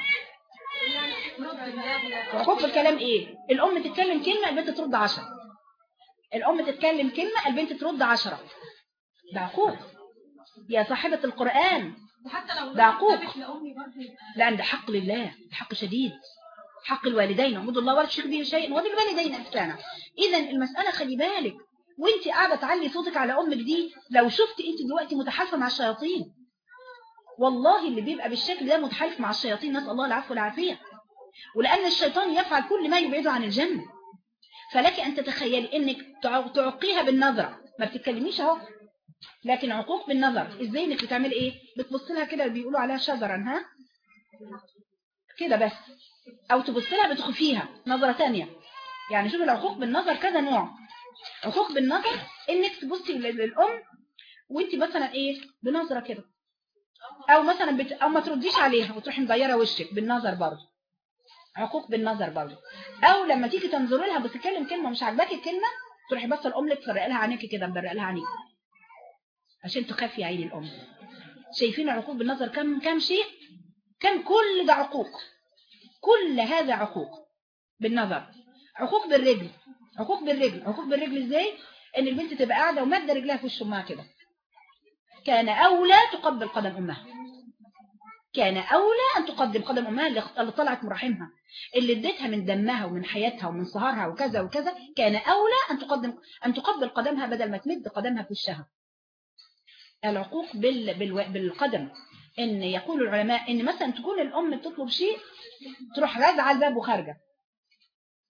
عقوق بالكلام ايه الام تتكلم كلمة البنت ترد عشرة الام تتكلم كلمة البنت ترد عشرة ده عقوق يا صاحبة القرآن وحتى لو ده عقوق. سابت لامي برضه يبقى لأن ده حق لله ده حق شديد حق الوالدين اعبدوا الله ولا تشركوا به شيئا وبالوالدين إحسانا إذا المسألة خلي بالك وانت قاعدة تعلي صوتك على أمك دي لو شفت انت دلوقتي متحالفة مع الشياطين والله اللي بيبقى بالشكل ده متحالف مع الشياطين نسأل الله العفو والعافية ولأن الشيطان يفعل كل ما يبعده عن الجنة فلك أن تتخيلي انك تع- تعقيها بالنظرة ما بتتكلميش اهو لكن عقوق بالنظر ازاي انك بتعملي ايه بتبص لها كده بيقولوا عليها شجرا ها كده بس او تبص لها بتخفيها نظرة تانية يعني شوف العقوق بالنظر كذا نوع عقوق بالنظر انك تبصي لل- للام وانت مثلا ايه بنظرة كده او مثلا بت... او ما ترديش عليها وتروحي مغيره وشك بالنظر برضه عقوق بالنظر برضه او لما تيجي تنظري لها بتتكلم كلمه مش عاجباكي الكلمه تروحي بصه الام لك تفرق لها عينيكي كده مبرق لها عينيكي عشان تخفي عين الام شايفين العقوق بالنظر كم كم شيء كم كل ده عقوق كل هذا عقوق بالنظر عقوق بالرجل عقوق بالرجل عقوق بالرجل ازاي ان البنت تبقى قاعده وماده رجلها في وش امها كده كان اولى تقبل قدم امها كان اولى ان تقدم قدم امها اللي اللي طلعت من رحمها اللي اديتها من دمها ومن حياتها ومن سهرها وكذا وكذا كان اولى ان تقدم ان تقبل قدمها بدل ما تمد قدمها في وشها العقوق بال... بال... بالقدم ان يقول العلماء ان مثلا تكون الام بتطلب شيء تروح رازعه الباب وخارجه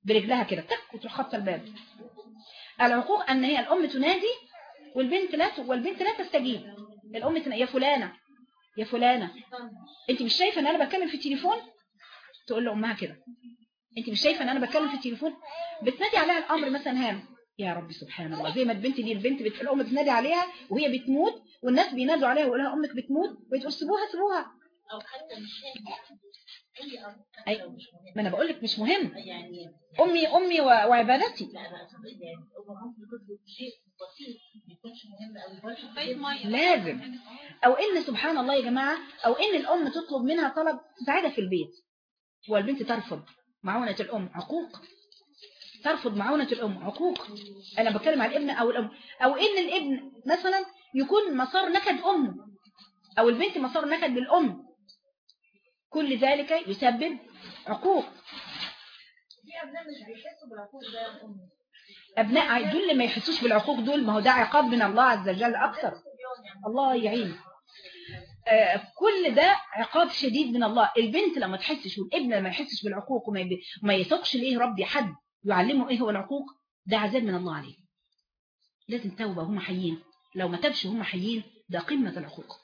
برجلها كده تك وتروح خبطه الباب العقوق ان هي الام تنادي والبنت لا ت- والبنت لا تستجيب الام تنادي يا فلانه يا فلانه انت مش شايفه ان انا بتكلم في التليفون تقول لامها كده انت مش شايفه ان انا بتكلم في التليفون بتنادي عليها الامر مثلا هام يا ربي سبحان الله زي ما البنت دي البنت بت... الام بتنادي عليها وهي بتموت والناس بينادوا عليها ويقولوا لها امك بتموت وتقول سيبوها سيبوها او حتى مش هي أو حتى أي. لو مش مهم ما انا بقول لك مش مهم يعني امي امي و... وعبادتي لا انا اقصد إيه يعني هو ممكن يكون شيء بسيط ما يكونش مهم قوي برضه كوبايه ميه لازم او ان سبحان الله يا جماعه او ان الام تطلب منها طلب سعاده في البيت والبنت ترفض معونه الام عقوق ترفض معونه الام عقوق انا بتكلم على الابن او الام او ان الابن مثلا يكون مسار نكد امه او البنت مسار نكد للام كل ذلك يسبب عقوق في ابناء مش بيحسوا بالعقول ده يا امي ابناء دول اللي ما يحسوش بالعقوق دول ما هو ده عقاب من الله عز وجل اكثر الله يعين آه، كل ده عقاب شديد من الله البنت لما تحسش والابن لما يحسش بالعقوق وما يب- وما يثقش ليه ربي حد يعلمه ايه هو العقوق ده عذاب من الله عليه لازم توبة وهم حيين لو ما تبش وهم حيين ده قمة العقوق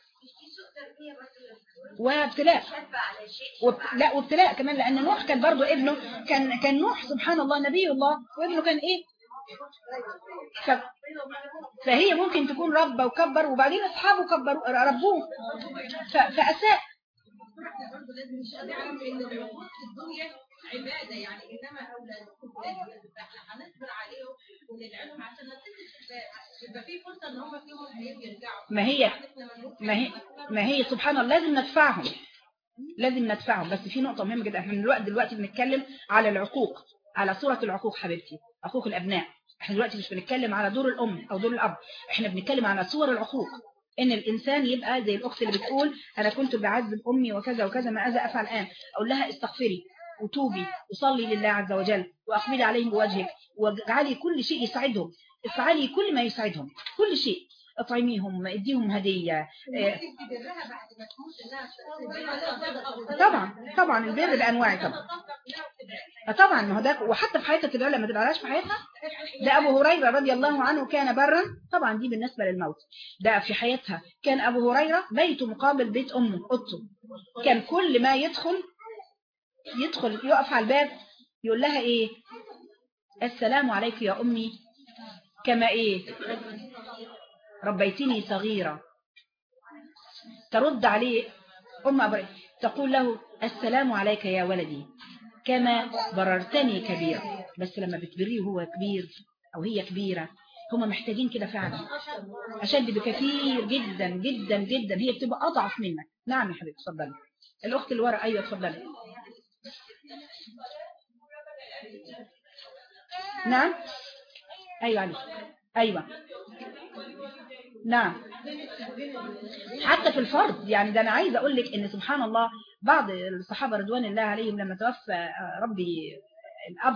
وابتلاء وب... لا وابتلاء كمان لان نوح كان برضو ابنه كان كان نوح سبحان الله نبي الله وابنه كان ايه ف... فهي ممكن تكون ربى وكبر وبعدين اصحابه كبروا ربوه ف... فاساء برضه لازم نعرف ان الوقود في الدنيا عباده يعني انما اولادكم لازم احنا هنصبر عليهم وندعمهم عشان نتيجه الباب يبقى في فرصه ان هم في يوم من الايام يرجعوا ما هي ما هي ما هي سبحان الله لازم ندفعهم لازم ندفعهم بس في نقطة مهمة جدا احنا دلوقتي دلوقتي بنتكلم على العقوق على صورة العقوق حبيبتي عقوق الأبناء احنا دلوقتي مش بنتكلم على دور الأم أو دور الأب احنا بنتكلم على صور العقوق ان الانسان يبقى زي الاخت اللي بتقول انا كنت بعذب امي وكذا وكذا ماذا افعل الان اقول لها استغفري وتوبي وصلي لله عز وجل واقبلي عليهم بوجهك واجعلي كل شيء يسعدهم افعلي كل ما يسعدهم كل شيء اطعميهم اديهم هديه اه، ممكن تبرها بعد ما تموت انها طبعا طبعا البر بانواعه طبعا آه طبعا ما هو ده وحتى في حياتها تدعي لما تدعيهاش في حياتها ده ابو هريره رضي الله عنه كان برا طبعا دي بالنسبه للموت ده في حياتها كان ابو هريره بيته مقابل بيت امه اوضته كان كل ما يدخل يدخل يقف على الباب يقول لها ايه السلام عليك يا امي كما ايه ربيتني صغيره ترد عليه ام أبو تقول له السلام عليك يا ولدي كما بررتني كبيرا بس لما بتبريه هو كبير أو هي كبيرة هما محتاجين كده فعلا أشد بكثير جدا جدا جدا هي بتبقى أضعف منك نعم يا حبيبي اتفضلي الأخت اللي ورا أيوة اتفضلي نعم أيوة عليك أيوة نعم حتى في الفرض يعني ده أنا عايزة أقول لك إن سبحان الله بعض الصحابة رضوان الله عليهم لما توفى ربي الأب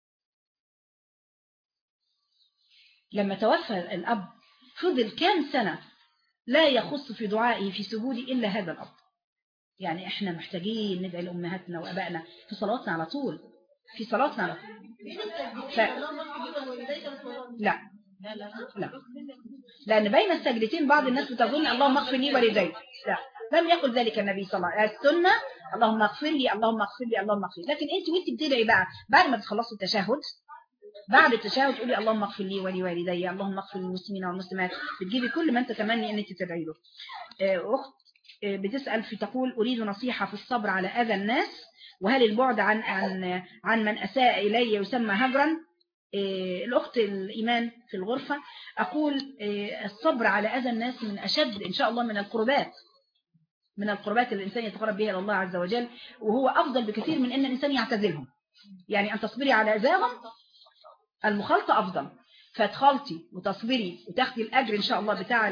لما توفى الأب فضل كام سنة لا يخص في دعائه في سجوده إلا هذا الأب يعني إحنا محتاجين ندعي لأمهاتنا وأبائنا في صلاتنا على طول في صلاتنا على طول ف... لا لا لأن بين السجدتين بعض الناس بتظن اللهم اغفر لي ولدي لا لم يقل ذلك النبي صلى الله عليه وسلم السنة اللهم اغفر لي اللهم اغفر لي اللهم اغفر لي لكن انت وانت بتدعي بقى بعد ما تخلصوا التشهد بعد التشهد تقولي اللهم اغفر لي ولوالدي اللهم اغفر للمسلمين والمسلمات بتجيبي كل ما انت تمني ان انت تدعي له اخت بتسأل في تقول اريد نصيحة في الصبر على اذى الناس وهل البعد عن عن عن من اساء الي يسمى هجرا الأخت الإيمان في الغرفة أقول الصبر على أذى الناس من أشد إن شاء الله من القربات من القربات اللي الإنسان يتقرب بها إلى الله عز وجل وهو أفضل بكثير من أن الإنسان يعتزلهم يعني أن تصبري على أذاهم المخالطة أفضل فتخلطي وتصبري وتاخدي الأجر إن شاء الله بتاع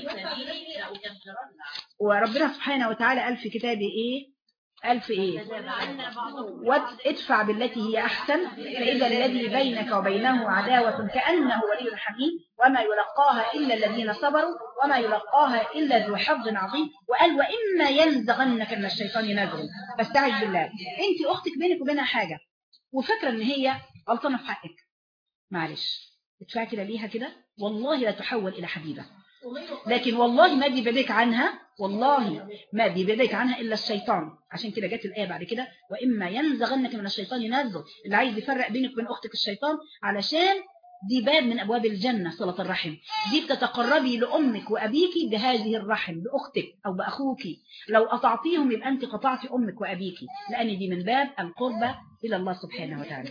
وربنا سبحانه وتعالى قال في كتابه إيه ألف إيه وادفع بالتي هي أحسن فإذا الذي بينك وبينه عداوة كأنه ولي حميم وما يلقاها إلا الذين صبروا وما يلقاها إلا ذو حظ عظيم وقال وإما ينزغنك من الشيطان نزغ فاستعذ بالله أنت أختك بينك وبينها حاجة وفكرة إن هي غلطانة في حقك معلش ادفعي كده ليها كده والله لا تحول إلى حبيبة لكن والله ما بيبعدك عنها والله ما بيبعدك عنها إلا الشيطان عشان كده جت الآية بعد كده وإما ينزغنك من الشيطان ينزغ اللي عايز يفرق بينك وبين أختك الشيطان علشان دي باب من أبواب الجنة صلة الرحم دي بتتقربي لأمك وأبيك بهذه الرحم بأختك أو بأخوك لو قطعتيهم يبقى أنت قطعتي أمك وأبيك لأن دي من باب القربة إلى الله سبحانه وتعالى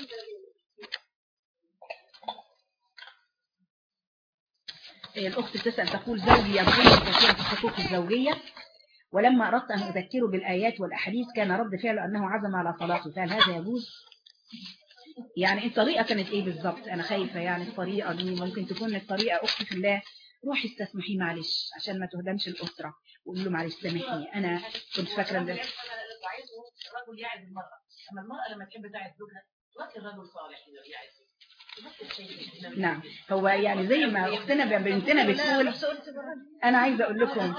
الأخت بتسأل تقول زوجي ينقل كثيرا في الحقوق الزوجية ولما أردت أن أذكره بالآيات والأحاديث كان رد فعله أنه عزم على صلاته فهل هذا يجوز؟ يعني الطريقة كانت إيه بالظبط؟ أنا خايفة يعني الطريقة دي ممكن تكون الطريقة أختي في الله روحي استسمحي معلش عشان ما تهدمش الأسرة وقول له معلش سامحني أنا كنت فاكرة ده الرجل يعد المرأة أما المرأة لما تحب تعد زوجها تؤكد الرجل صالح يعد نعم هو يعني زي ما اختنا بنتنا بتقول انا عايزه اقول لكم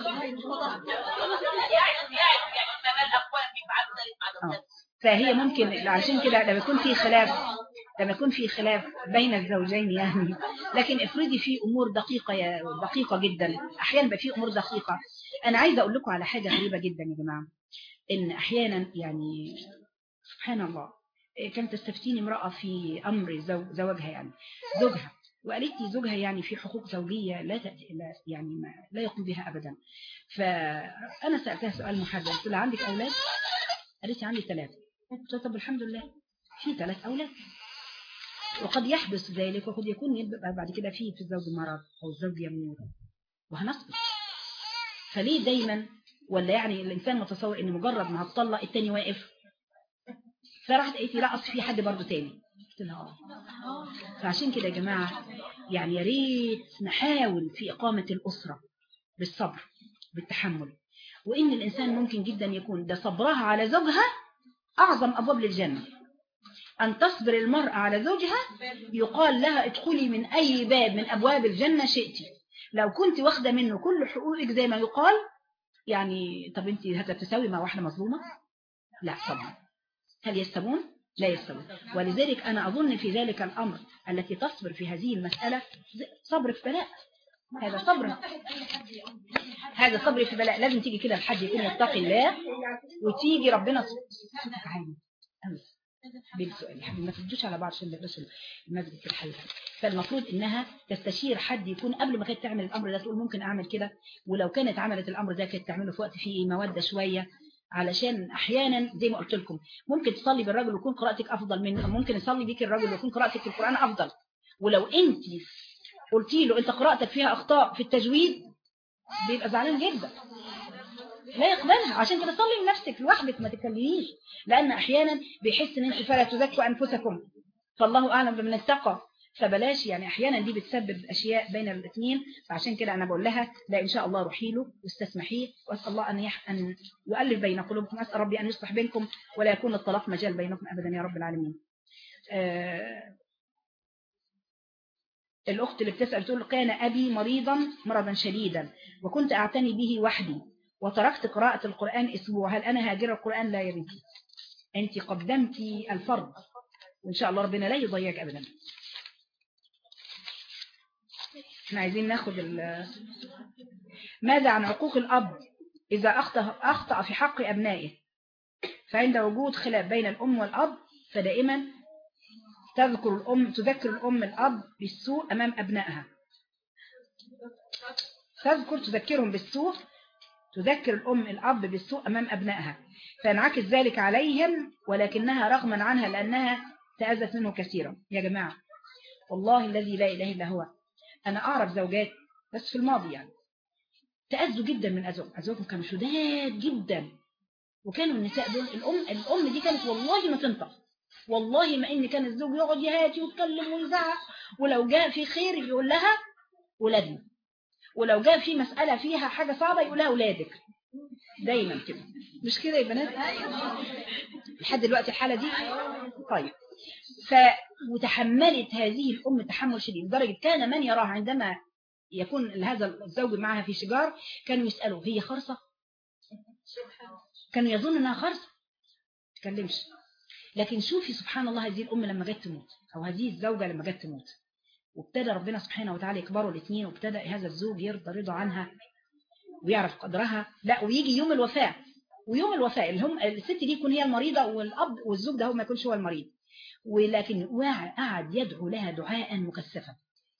آه. فهي ممكن عشان كده لما يكون في خلاف لما يكون في خلاف بين الزوجين يعني لكن افرضي في امور دقيقه يا دقيقه جدا احيانا بقى في امور دقيقه انا عايزه اقول لكم على حاجه غريبه جدا يا جماعه ان احيانا يعني سبحان الله كانت تستفتيني امرأة في أمر زو زوجها يعني زوجها وقالت لي زوجها يعني في حقوق زوجية لا تأتي لا يعني ما لا يقوم بها أبدا فأنا سألتها سؤال محدد قلت لها عندك أولاد؟ قالت لي عندي ثلاثة قلت لها طب الحمد لله في ثلاث أولاد وقد يحدث ذلك وقد يكون يبقى بعد كده في في الزوج مرض أو الزوج يموت وهنصبر فليه دايما ولا يعني الإنسان متصور إن مجرد ما هتطلق التاني واقف فراحت قالت لي لا اصل في حد برضه تاني قلت لها اه فعشان كده يا جماعه يعني يا ريت نحاول في اقامه الاسره بالصبر بالتحمل وان الانسان ممكن جدا يكون ده صبرها على زوجها اعظم ابواب للجنه أن تصبر المرأة على زوجها يقال لها ادخلي من أي باب من أبواب الجنة شئتي لو كنت واخدة منه كل حقوقك زي ما يقال يعني طب انت هتتساوي مع واحدة مظلومة لا طبعا هل يستوون؟ لا يستوون ولذلك أنا أظن في ذلك الأمر التي تصبر في هذه المسألة صبر في بلاء هذا صبر هذا صبر في بلاء لازم تيجي كده لحد يكون يتقي الله وتيجي ربنا عالي بالسؤال يا حبيبي ما تردوش على بعض عشان ما يبقاش المسجد في الحل فالمفروض انها تستشير حد يكون قبل ما كانت تعمل الامر ده تقول ممكن اعمل كده ولو كانت عملت الامر ده كانت تعمله في وقت فيه موده شويه علشان احيانا زي ما قلت لكم ممكن تصلي بالرجل ويكون قراءتك افضل منه ممكن يصلي بيك الرجل ويكون قراءتك في القران افضل ولو انت قلتي له انت قراءتك فيها اخطاء في التجويد بيبقى زعلان جدا لا يقبلها عشان كده صلي لنفسك لوحدك ما تكلميش لان احيانا بيحس ان انت فلا تزكوا انفسكم فالله اعلم بمن اتقى فبلاش يعني احيانا دي بتسبب اشياء بين الاثنين فعشان كده انا بقول لها لا ان شاء الله روحي له واستسمحيه واسال الله ان يح ان يؤلف بين قلوبكم اسال ربي ان يصلح بينكم ولا يكون الطلاق مجال بينكم ابدا يا رب العالمين آه الاخت اللي بتسال تقول كان ابي مريضا مرضا شديدا وكنت اعتني به وحدي وتركت قراءة القرآن اسبوع هل انا هاجر القرآن لا يا بنتي انت قدمتي الفرض وان شاء الله ربنا لا يضيعك ابدا احنا عايزين ناخد ال ماذا عن عقوق الأب إذا أخطأ, أخطأ في حق أبنائه فعند وجود خلاف بين الأم والأب فدائما تذكر الأم تذكر الأم الأب بالسوء أمام أبنائها تذكر تذكرهم بالسوء تذكر الأم الأب بالسوء أمام أبنائها فينعكس ذلك عليهم ولكنها رغما عنها لأنها تأذت منه كثيرا يا جماعة والله الذي لا إله إلا هو أنا أعرف زوجات بس في الماضي يعني تأذوا جدا من أزواجهم أزواجهم كانوا شداد جدا وكانوا النساء دول الأم الأم دي كانت والله ما تنطق والله ما إن كان الزوج يقعد يهاتي ويتكلم ويزعق ولو جاء في خير يقول لها ولادنا ولو جاء في مسألة فيها حاجة صعبة يقول لها أولادك دايما كده مش كده يا بنات لحد دلوقتي الحالة دي طيب ف وتحملت هذه الأم تحمل شديد لدرجة كان من يراها عندما يكون هذا الزوج معها في شجار كانوا يسألوا هي خرصة كانوا يظن أنها خرصة تكلمش لكن شوفي سبحان الله هذه الأم لما جت تموت أو هذه الزوجة لما جت تموت وابتدى ربنا سبحانه وتعالى يكبروا الاثنين وابتدى هذا الزوج يرضى رضا عنها ويعرف قدرها لا ويجي يوم الوفاة ويوم الوفاة اللي هم الست دي يكون هي المريضة والأب والزوج ده هو ما يكونش هو المريض ولكن قعد يدعو لها دعاء مكثفا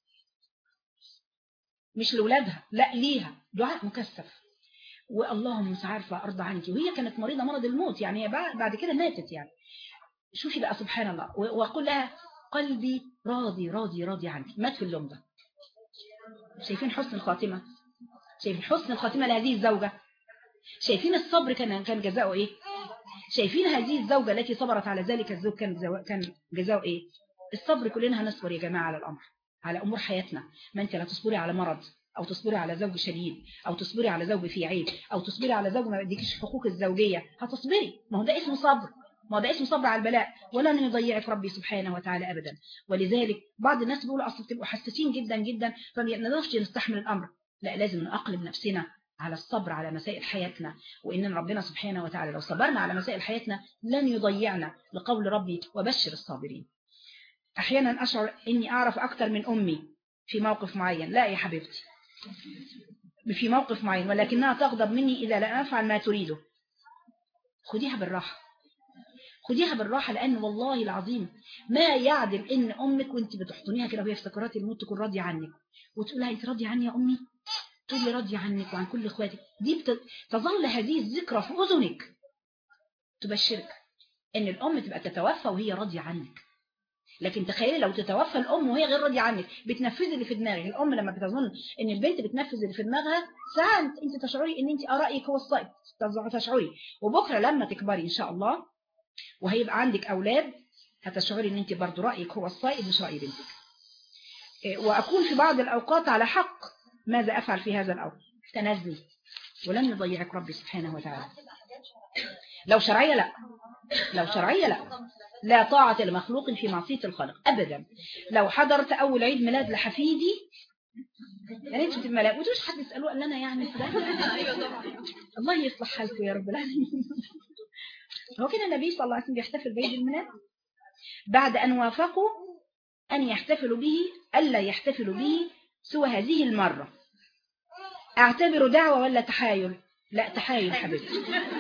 مش لأولادها لا ليها دعاء مكثف واللهم مش عارفة أرضى عنك وهي كانت مريضة مرض الموت يعني هي بعد كده ماتت يعني شوفي بقى سبحان الله وأقول لها قلبي راضي راضي راضي عنك مات في اليوم ده شايفين حسن الخاتمة شايفين حسن الخاتمة لهذه الزوجة شايفين الصبر كان كان جزاؤه ايه شايفين هذه الزوجة التي صبرت على ذلك الزوج كان كان جزاؤه ايه الصبر كلنا هنصبر يا جماعة على الأمر على أمور حياتنا ما أنت لا تصبري على مرض أو تصبري على زوج شديد أو تصبري على زوج فيه عيب أو تصبري على زوج ما يديكش حقوق الزوجية هتصبري ما هو ده اسمه صبر ما هو ده اسمه صبر على البلاء ولن يضيعك ربي سبحانه وتعالى أبدا ولذلك بعض الناس بيقولوا أصل بتبقوا حساسين جدا جدا فما نقدرش نستحمل الأمر لا لازم نأقلم نفسنا على الصبر على مسائل حياتنا وإن ربنا سبحانه وتعالى لو صبرنا على مسائل حياتنا لن يضيعنا لقول ربي وبشر الصابرين أحيانا أشعر إني أعرف أكثر من أمي في موقف معين لا يا حبيبتي في موقف معين ولكنها تغضب مني إذا لا أفعل ما تريده خديها بالراحة خديها بالراحة لأن والله العظيم ما يعدل إن أمك وانت بتحضنيها كده وهي في سكرات الموت تكون راضية عنك وتقول لها أنت راضية عني يا أمي تقول لي راضية عنك وعن كل إخواتك دي بت... تظل هذه الذكرى في أذنك تبشرك إن الأم تبقى تتوفى وهي راضية عنك لكن تخيلي لو تتوفى الأم وهي غير راضية عنك بتنفذي اللي في دماغك الأم لما بتظن إن البنت بتنفذ اللي في دماغها ساعات أنت تشعري إن أنت رأيك هو الصائب تشعري وبكرة لما تكبري إن شاء الله وهيبقى عندك أولاد هتشعري إن أنت برضو رأيك هو الصائب مش رأي بنتك وأكون في بعض الأوقات على حق ماذا أفعل في هذا الأمر تنزلي ولن يضيعك ربي سبحانه وتعالى لو شرعية لا لو شرعية لا لا طاعة لمخلوق في معصية الخالق أبدا لو حضرت أول عيد ميلاد لحفيدي يا ريت في الملاك وتوش حد يسألوه قال لنا يعني الله يصلح حالكم يا رب العالمين هو كده النبي صلى الله عليه وسلم بيحتفل بعيد الميلاد بعد أن وافقوا أن يحتفلوا به ألا يحتفلوا به سوى هذه المرة اعتبروا دعوة ولا تحايل لا تحايل حبيبتي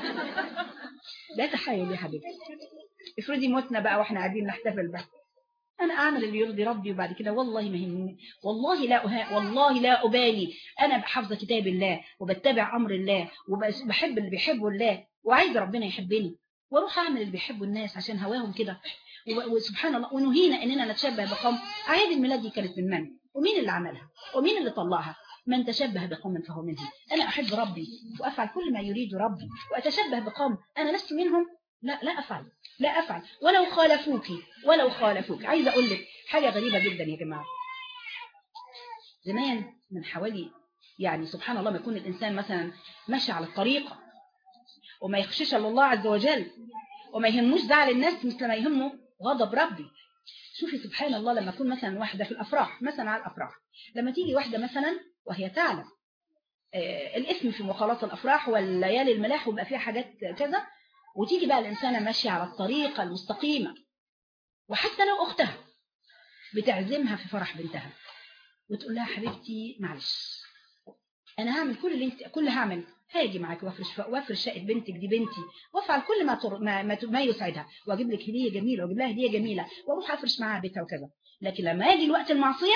لا تحايل يا حبيبتي افرضي موتنا بقى واحنا قاعدين نحتفل بقى انا اعمل اللي يرضي ربي وبعد كده والله ما يهمني والله لا أها والله لا ابالي انا بحفظ كتاب الله وبتبع امر الله وبحب اللي بيحبه الله وعايز ربنا يحبني واروح اعمل اللي بيحبه الناس عشان هواهم كده وسبحان الله ونهينا اننا نتشبه بقوم اعياد الميلاد دي كانت من من ومين اللي عملها ومين اللي طلعها من تشبه بقوم فهو منهم أنا أحب ربي وأفعل كل ما يريد ربي وأتشبه بقوم أنا لست منهم لا لا أفعل لا أفعل ولو خالفوك ولو خالفوك عايزة أقول لك حاجة غريبة جدا يا جماعة زمان من حوالي يعني سبحان الله ما يكون الإنسان مثلا ماشي على الطريق وما يخشش على الله عز وجل وما يهموش زعل الناس مثل ما يهمه غضب ربي شوفي سبحان الله لما يكون مثلا واحدة في الأفراح مثلا على الأفراح لما تيجي واحدة مثلا وهي تعلم آه الاسم في مخالطة الأفراح والليالي الملاح ويبقى فيها حاجات كذا وتيجي بقى الإنسانة ماشية على الطريقة المستقيمة وحتى لو أختها بتعزمها في فرح بنتها وتقول لها حبيبتي معلش أنا هعمل كل اللي انت كل هعمل هاجي معاك وافرش وافرش شقه بنتك دي بنتي وافعل كل ما تر... ما ما, ما يسعدها واجيب لك هديه جميله واجيب لها هديه جميله واروح افرش معاها بيتها وكذا لكن لما يجي الوقت المعصيه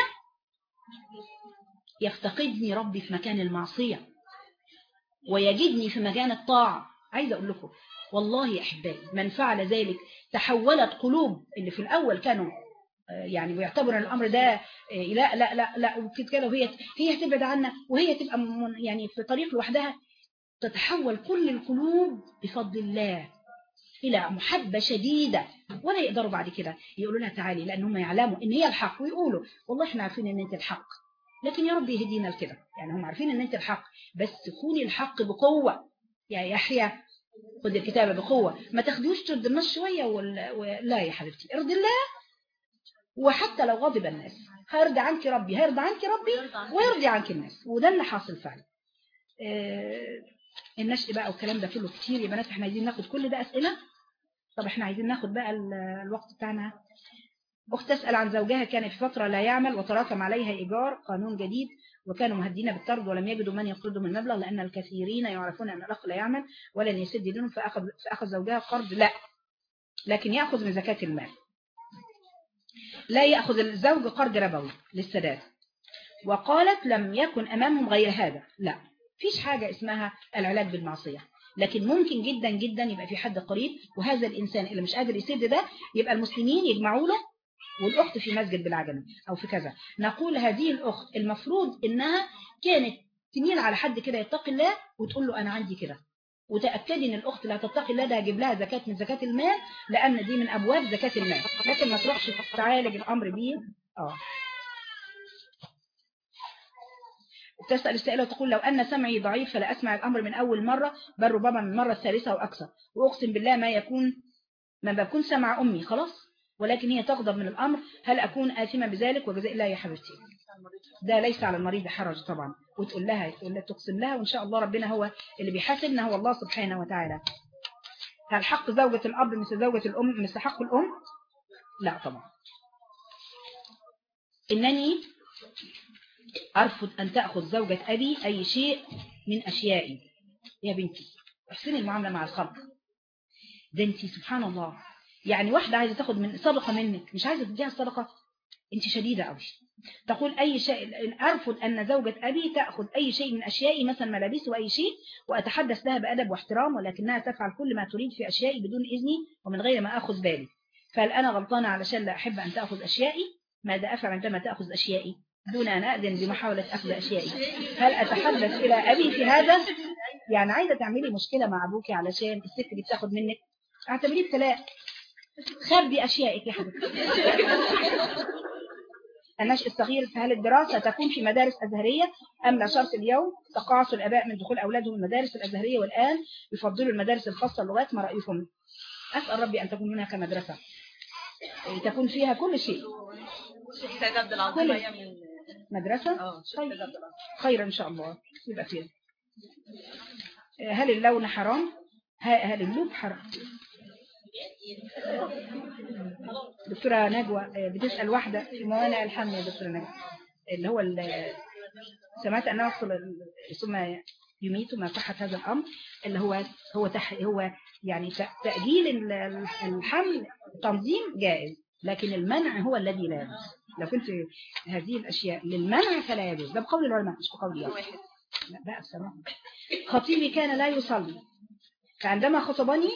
يفتقدني ربي في مكان المعصيه ويجدني في مكان الطاعه عايزه اقول لكم والله يا احبائي من فعل ذلك تحولت قلوب اللي في الاول كانوا يعني ويعتبر الامر ده لا لا لا لا وكده كده وهي هي هتبعد عنا وهي تبقى يعني في طريق لوحدها تتحول كل القلوب بفضل الله إلى محبة شديدة ولا يقدروا بعد كده يقولوا لها تعالي لأنهم يعلموا إن هي الحق ويقولوا والله إحنا عارفين إن أنت الحق لكن يا رب يهدينا لكده يعني هم عارفين إن أنت الحق بس تكوني الحق بقوة يا يحيى خد الكتابة بقوة ما تاخدوش ترد الناس شوية ولا, ولا يا حبيبتي ارضي الله وحتى لو غضب الناس هيرضي عنك ربي هيرضي عنك ربي ويرضي عنك الناس وده اللي حاصل فعلا آه النشء بقى والكلام ده كله كتير يا بنات احنا عايزين ناخد كل ده أسئلة طب احنا عايزين ناخد بقى ال- الوقت بتاعنا أخت تسأل عن زوجها كان في فترة لا يعمل وتراكم عليها إيجار قانون جديد وكانوا مهدين بالطرد ولم يجدوا من يقرضهم المبلغ لأن الكثيرين يعرفون أن الأخ لا يعمل ولن يسد دينهم فأخذ, فأخذ زوجها قرض لا لكن يأخذ من زكاة المال لا يأخذ الزوج قرض ربوي للسداد وقالت لم يكن أمامهم غير هذا لا فيش حاجة اسمها العلاج بالمعصية لكن ممكن جدا جدا يبقى في حد قريب وهذا الإنسان اللي مش قادر يسد ده يبقى المسلمين يجمعوا له والأخت في مسجد بالعجمي أو في كذا نقول هذه الأخت المفروض إنها كانت تميل على حد كده يتقي الله وتقول له أنا عندي كده وتأكدي إن الأخت لا تتقي الله ده هجيب لها زكاة من زكاة المال لأن دي من أبواب زكاة المال لكن ما تروحش تعالج الأمر بيه آه وتسأل السائلة وتقول لو أن سمعي ضعيف فلا أسمع الأمر من أول مرة بل ربما من المرة الثالثة وأكثر وأقسم بالله ما يكون ما بكون سمع أمي خلاص ولكن هي تغضب من الأمر هل أكون آثمة بذلك وجزاء الله يا حبيبتي ده ليس على المريض حرج طبعا وتقول لها تقول لها تقسم لها وإن شاء الله ربنا هو اللي بيحاسبنا هو الله سبحانه وتعالى هل حق زوجة الأب مثل زوجة الأم مثل حق الأم لا طبعا إنني أرفض أن تأخذ زوجة أبي أي شيء من أشيائي يا بنتي احسني المعاملة مع الخلق ده انت سبحان الله يعني واحدة عايزة تاخد من صدقة منك مش عايزة تديها الصدقة انت شديدة قوي تقول أي شيء أرفض أن زوجة أبي تأخذ أي شيء من أشيائي مثلا ملابس وأي شيء وأتحدث لها بأدب واحترام ولكنها تفعل كل ما تريد في أشيائي بدون إذني ومن غير ما أخذ بالي فهل أنا غلطانة علشان لا أحب أن تأخذ أشيائي ماذا أفعل عندما تأخذ أشيائي دون أن أأذن بمحاولة أخذ أشيائي هل أتحدث إلى أبي في هذا يعني عايزة تعملي مشكلة مع أبوكي علشان الست اللي بتاخد منك اعتبريه ابتلاء خبي أشيائك يا حبيبتي النشء الصغير فهل الدراسة تكون في مدارس أزهرية أم لا شرط اليوم تقاعس الآباء من دخول أولادهم المدارس الأزهرية والآن يفضلوا المدارس الخاصة اللغات ما رأيكم أسأل ربي أن تكون هناك مدرسة تكون فيها كل شيء الشيخ عبد العظيم كل- أيام مدرسة اه الشيخ طيب عبد العظيم خير إن شاء الله يبقى خير هل اللون حرام ه- هل اللون حرام دكتورة نجوى آه، بتسأل واحدة في موانع الحمل يا دكتورة نجوى اللي هو ال- سمعت أنه يحصل ال- ثم يميت ما صحة هذا الأمر اللي هو هو تح هو يعني ت- تأجيل ال- ال- الحمل تنظيم جائز لكن المنع هو الذي لا يجوز لو كنت هذه الأشياء للمنع فلا يجوز ده بقول العلماء مش بقول الله لا بقى بسماء خطيبي كان لا يصلي فعندما خطبني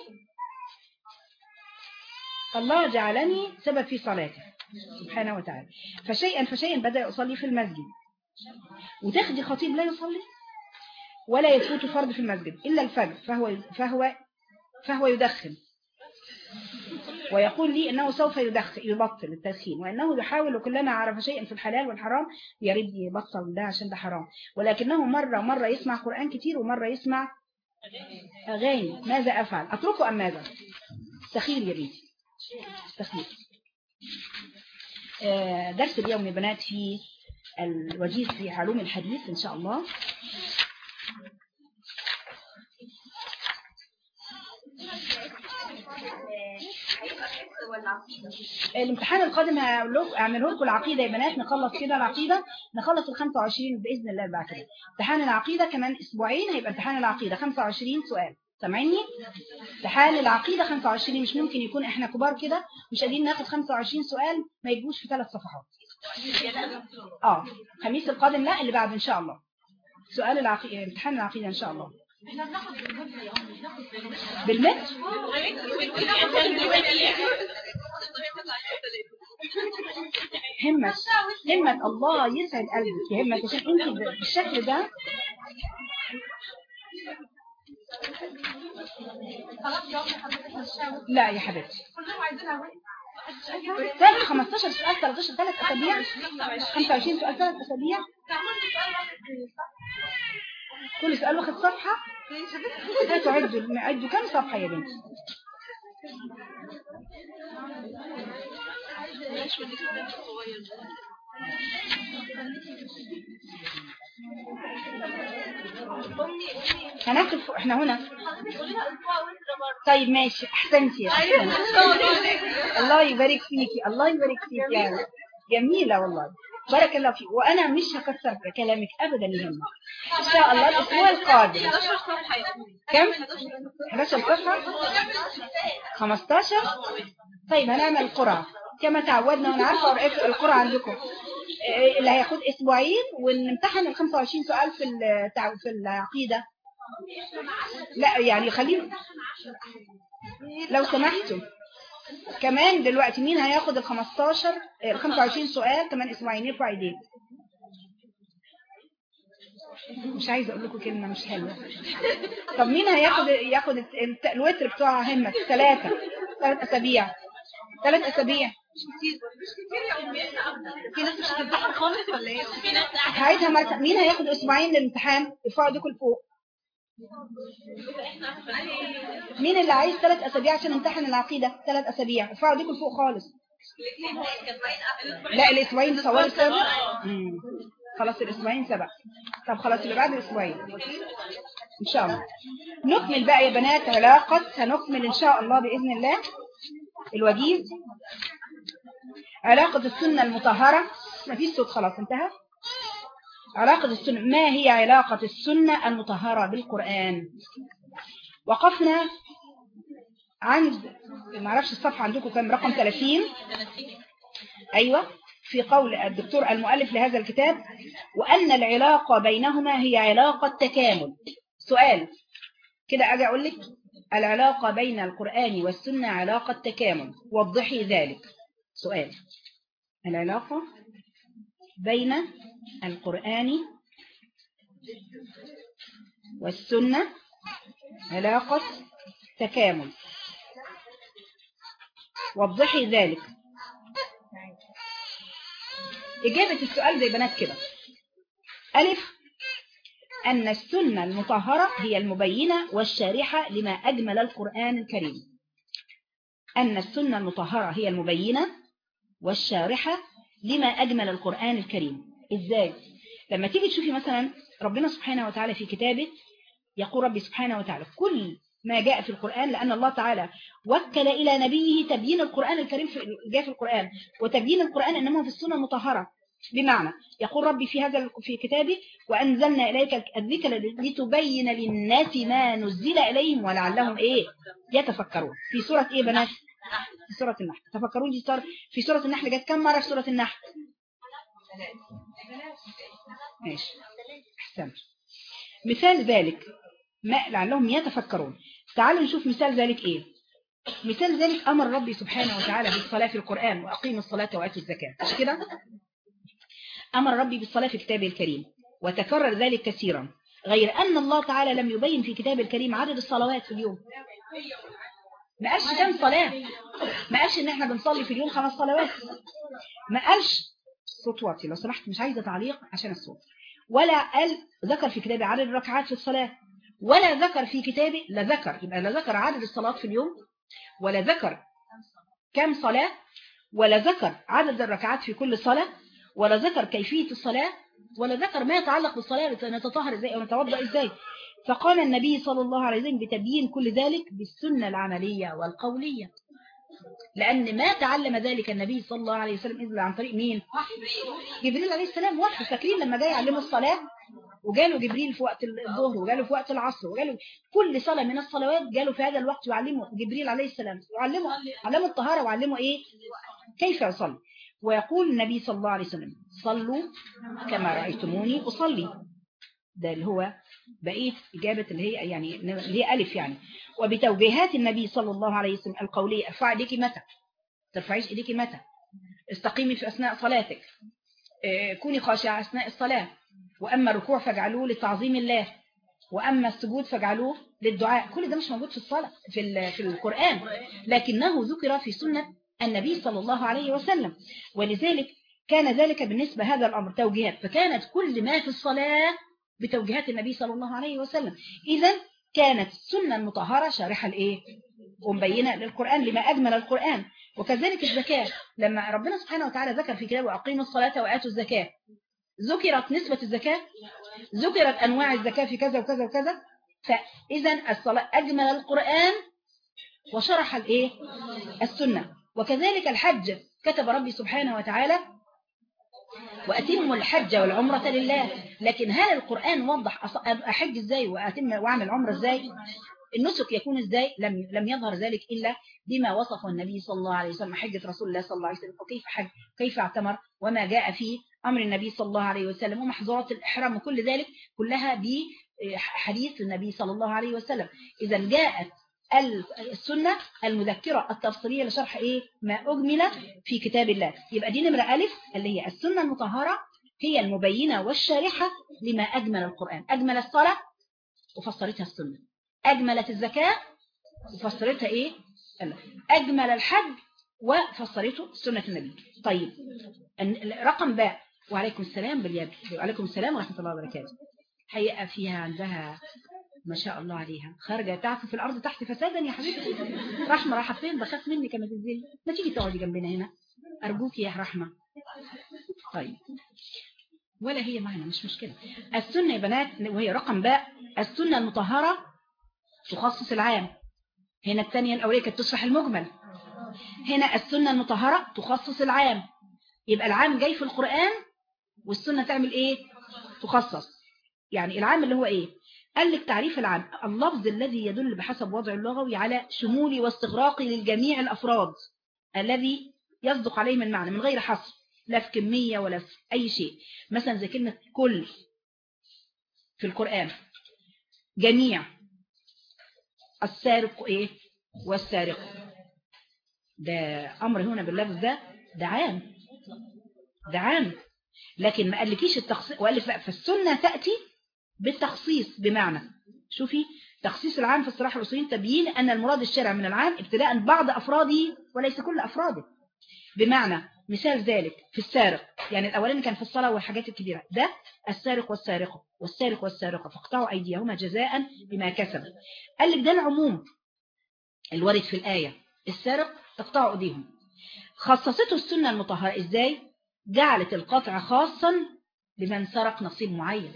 الله جعلني سبب في صلاته سبحانه وتعالى فشيئا فشيئا بدأ يصلي في المسجد وتاخدي خطيب لا يصلي ولا يفوت فرض في المسجد إلا الفجر فهو فهو فهو يدخن ويقول لي أنه سوف يدخن يبطل التدخين وأنه يحاول كلما عرف شيئا في الحلال والحرام يريد يبطل ده عشان ده حرام ولكنه مرة مرة يسمع قرآن كتير ومرة يسمع أغاني ماذا أفعل أتركه أم ماذا استخير يا بنتي استخير آه، درس اليوم يا بنات في الوجيز في علوم الحديث إن شاء الله الامتحان القادم هقول لكم- اعمله لكم العقيده يا بنات نخلص كده العقيده نخلص ال 25 باذن الله بعد كده امتحان العقيده كمان اسبوعين هيبقى امتحان العقيده 25 سؤال سامعيني امتحان العقيده 25 مش ممكن يكون احنا كبار كده مش قادرين ناخد 25 سؤال ما يجوش في ثلاث صفحات اه الخميس القادم لا اللي بعده ان شاء الله سؤال العقيده امتحان العقيده ان شاء الله احنا بناخد بالمتر يا أم، مش بناخد بالمتر. بالمتر همة همة الله يسعد قلبك يا همة عشان انت بالشكل ده خلاص يا أم حضرتك هتشاور. لا يا حبيبتي كلهم عايزينها وين؟ ثلاث 15 سؤال 13 ثلاث اسابيع 25 سؤال ثلاث اسابيع تعمل لي سؤال واحد في الصف. كل سؤال واخد صفحة هاتوا عدوا عدوا كم صفحة يا بنتي هناخد احنا هنا كلنا اسبوع وانت برضه طيب ماشي احسنتي أحسنتي. الله يبارك فيكي الله يبارك فيكي يعني جميلة والله بارك الله فيك وانا مش هكسر كلامك ابدا يهمك ان شاء الله الاسبوع القادم 11 صفحه يا أمي. كم 11 صفحة 15 طيب هنعمل قرعة كما تعودنا وانا عارفة ورقة القرعة عندكم إيه اللي هياخد اسبوعين ونمتحن ال 25 سؤال في التع- في العقيدة لا يعني خلينا لو سمحتوا كمان دلوقتي مين هياخد ال 15 ال 25 سؤال كمان اسبوعين يرفع ايديه مش عايزه اقول لكم كلمه مش حلوه طب مين هياخد ياخد الت- الوتر بتوع همك ثلاثه ثلاث اسابيع ثلاث اسابيع في ناس مش هتمتحن خالص ولا ايه؟ في ناس هعيدها مرة مين هياخد اسبوعين للامتحان ارفعوا ايديكم لفوق مين اللي عايز ثلاث اسابيع عشان يمتحن العقيده ثلاث اسابيع ارفعوا ايديكم لفوق خالص لا الاسبوعين تصوروا السابع مم. خلاص الاسبوعين سبق طب خلاص اللي بعد الاسبوعين ان شاء الله نكمل بقى يا بنات علاقة هنكمل ان شاء الله باذن الله الوجيز علاقة السنة المطهرة ما فيش صوت خلاص انتهى علاقة السنة ما هي علاقة السنة المطهرة بالقرآن وقفنا عند ما اعرفش الصفحة عندكم كم رقم 30 أيوة في قول الدكتور المؤلف لهذا الكتاب وأن العلاقة بينهما هي علاقة تكامل سؤال كده أجي أقول لك العلاقة بين القرآن والسنة علاقة تكامل وضحي ذلك سؤال العلاقة بين القرآن والسنة علاقة تكامل وضحي ذلك إجابة السؤال زي بنات كده ألف أن السنة المطهرة هي المبينة والشارحة لما أجمل القرآن الكريم أن السنة المطهرة هي المبينة والشارحة لما أجمل القرآن الكريم إزاي؟ لما تيجي تشوفي مثلا ربنا سبحانه وتعالى في كتابه يقول ربي سبحانه وتعالى كل ما جاء في القرآن لأن الله تعالى وكل إلى نبيه تبيين القرآن الكريم في جاء في القرآن وتبيين القرآن إنما في السنة المطهرة بمعنى يقول ربي في هذا في كتابه وأنزلنا إليك الذكر لتبين للناس ما نزل إليهم ولعلهم إيه يتفكرون في سورة إيه بنات في سورة النحل تفكرون دي صار في سورة النحل جت كم مرة في سورة النحل ماشي احسنت مثال ذلك ما لعلهم يتفكرون تعالوا نشوف مثال ذلك ايه مثال ذلك امر ربي سبحانه وتعالى بالصلاة في القرآن واقيموا الصلاة واتوا الزكاة مش كده امر ربي بالصلاة في كتابه الكريم وتكرر ذلك كثيرا غير ان الله تعالى لم يبين في كتابه الكريم عدد الصلوات في اليوم ما قالش كام صلاة ما قالش ان احنا بنصلي في اليوم خمس صلوات ما قالش صوت واطي لو سمحت مش عايزة تعليق عشان الصوت ولا قال ذكر في كتابه عدد الركعات في الصلاة ولا ذكر في كتابه لا ذكر يبقى لا ذكر عدد الصلاة في اليوم ولا ذكر كم صلاة ولا ذكر عدد الركعات في كل صلاة ولا ذكر كيفية الصلاة ولا ذكر ما يتعلق بالصلاة نتطهر ازاي او نتوضا ازاي فقام النبي صلى الله عليه وسلم بتبيين كل ذلك بالسنة العملية والقولية لأن ما تعلم ذلك النبي صلى الله عليه وسلم إذن عن طريق مين جبريل عليه السلام وحي فاكرين لما جاي يعلمه الصلاة وجاله جبريل في وقت الظهر وجاله في وقت العصر وجاله كل صلاة من الصلوات جاله في هذا الوقت يعلمه جبريل عليه السلام يعلمه علمه الطهارة وعلمه إيه كيف يصلي ويقول النبي صلى الله عليه وسلم صلوا كما رأيتموني أصلي ده اللي هو بقية إجابة اللي هي يعني اللي هي ألف يعني وبتوجيهات النبي صلى الله عليه وسلم القولية ارفعي ايديكي متى ترفعيش ايديكي متى استقيمي في أثناء صلاتك كوني خاشعة أثناء الصلاة وأما الركوع فاجعلوه لتعظيم الله وأما السجود فاجعلوه للدعاء كل ده مش موجود في الصلاة في في القرآن لكنه ذكر في سنة النبي صلى الله عليه وسلم ولذلك كان ذلك بالنسبة هذا الأمر توجيهات فكانت كل ما في الصلاة بتوجيهات النبي صلى الله عليه وسلم إذا كانت السنة المطهرة شارحة لإيه ومبينة للقرآن لما أجمل القرآن وكذلك الزكاة لما ربنا سبحانه وتعالى ذكر في كتابه أقيموا الصلاة وآتوا الزكاة ذكرت نسبة الزكاة ذكرت أنواع الزكاة في كذا وكذا وكذا فإذا الصلاة أجمل القرآن وشرح الإيه السنة وكذلك الحج كتب ربي سبحانه وتعالى وأتم الحج والعمرة لله لكن هل القرآن وضح أص- أحج إزاي وأتم وأعمل عمرة إزاي النسك يكون إزاي لم لم يظهر ذلك إلا بما وصفه النبي صلى الله عليه وسلم حجة رسول الله صلى الله عليه وسلم وكيف حج كيف اعتمر وما جاء في أمر النبي صلى الله عليه وسلم ومحظورات الإحرام وكل ذلك كلها بحديث النبي صلى الله عليه وسلم إذا جاءت السنة المذكرة التفصيلية لشرح إيه ما أجمل في كتاب الله يبقى دي نمرة ألف اللي هي السنة المطهرة هي المبينة والشارحة لما أجمل القرآن أجمل الصلاة وفسرتها السنة أجملت الزكاة وفسرتها إيه الله. أجمل الحج وفسرته سنة النبي طيب الن- رقم باء وعليكم السلام باليد وعليكم السلام ورحمة الله وبركاته حقيقة فيها عندها ما شاء الله عليها خارجة تعفو في الأرض تحت فسادا يا حبيبتي رحمة راحة فين بخاف منك ما تنزلي ما تيجي تقعدي جنبنا هنا أرجوك يا رحمة طيب ولا هي معنا مش مشكلة السنة يا بنات وهي رقم باء السنة المطهرة تخصص العام هنا الثانية الأولية كانت تشرح المجمل هنا السنة المطهرة تخصص العام يبقى العام جاي في القرآن والسنة تعمل ايه تخصص يعني العام اللي هو ايه قال لك تعريف العام اللفظ الذي يدل بحسب وضع اللغوي على شمولي واستغراقي للجميع الأفراد الذي يصدق عليهم المعنى من غير حصر لا في كمية ولا في أي شيء مثلا زي كلمة كل في القرآن جميع السارق ايه والسارق ده أمر هنا باللفظ ده ده عام ده عام لكن ما قالكيش التخصيص وقال لك لا فالسنة تأتي بالتخصيص بمعنى شوفي تخصيص العام في الصلاح الأصولين تبيين أن المراد الشرع من العام ابتداء بعض أفراده وليس كل أفراده بمعنى مثال ذلك في السارق يعني الأولاني كان في الصلاة والحاجات الكبيرة ده السارق والسارقة والسارق والسارقة فاقطعوا أيديهما جزاء بما كسب قال لك ده العموم الوارد في الآية السارق اقطعوا أيديهم خصصته السنة المطهرة إزاي جعلت القطع خاصا لمن سرق نصيب معين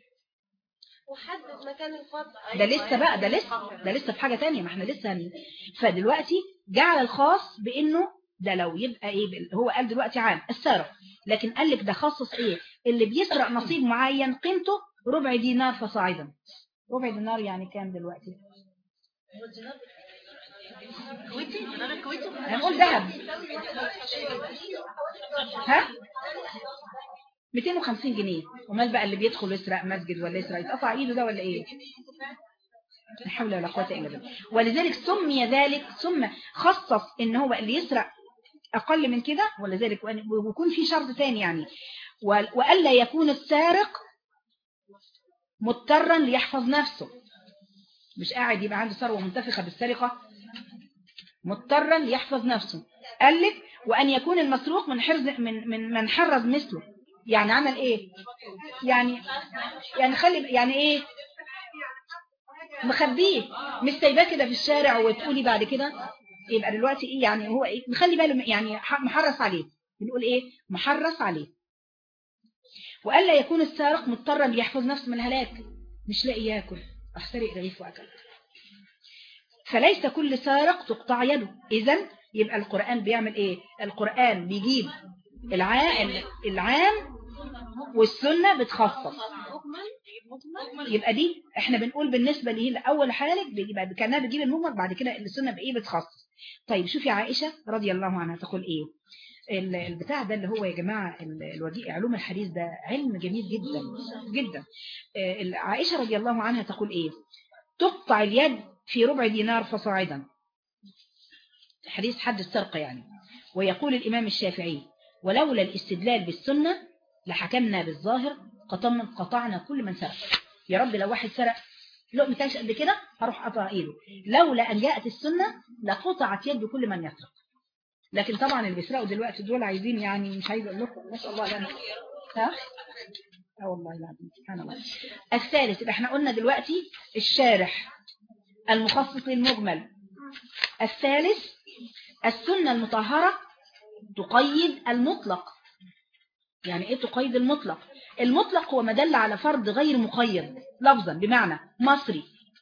وحدد مكان القطع ده لسه بقى ده لسه ده لسه في حاجة تانية ما احنا لسه هن... فدلوقتي جعل الخاص بانه ده لو يبقى ايه بال- هو قال دلوقتي عام السرق لكن قال لك ده خصص ايه اللي بيسرق نصيب معين قيمته ربع دينار فصاعدا ربع دينار يعني كام دلوقتي هنقول ذهب ها 250 جنيه ومال بقى اللي بيدخل يسرق مسجد ولا يسرق يتقطع ايده ده ولا ايه لا حول ولا قوه الا بالله ولذلك سمي ذلك ثم خصص ان هو اللي يسرق اقل من كده ولذلك وأن- ويكون في شرط ثاني يعني وال- والا يكون السارق مضطرا ليحفظ نفسه مش قاعد يبقى عنده ثروه منتفخه بالسرقه مضطرا ليحفظ نفسه قال لك وان يكون المسروق من حرز من من من حرز مثله يعني عمل ايه يعني يعني خلي يعني ايه مخبيه مش سايباه كده في الشارع وتقولي بعد كده يبقى دلوقتي ايه يعني هو ايه مخلي باله يعني ح- محرص عليه بنقول ايه محرص عليه والا يكون السارق مضطرا ليحفظ نفسه من الهلاك مش لاقي ياكل راح سرق رغيف واكل فليس كل سارق تقطع يده اذا يبقى القرآن بيعمل ايه القرآن بيجيب العام العام والسنة بتخصص يبقى دي احنا بنقول بالنسبة ليه لأول حالك بيبقى كأنها بتجيب المجمل بعد كده السنة بإيه بتخصص طيب شوفي عائشة رضي الله عنها تقول ايه ال- البتاع ده اللي هو يا جماعة ال- الوديع علوم الحديث ده علم جميل جدا جدا آه، ال- عائشة رضي الله عنها تقول ايه تقطع اليد في ربع دينار فصاعدا حديث حد السرقة يعني ويقول الإمام الشافعي ولولا الاستدلال بالسنة لحكمنا بالظاهر قطعنا قطعنا كل من سرق يا رب لو واحد سرق لقمة عيش قد كده هروح قطع ايده لولا ان جاءت السنة لقطعت يد كل من يسرق لكن طبعا اللي بيسرقوا دلوقتي دول عايزين يعني مش عايز اقول لكم نسال الله لنا ها اه والله العظيم سبحان الله الثالث يبقى احنا قلنا دلوقتي الشارح المخصص للمجمل الثالث السنة المطهرة تقيد المطلق يعني ايه تقيد المطلق المطلق هو ما دل على فرض غير مقيد لفظا بمعنى مصري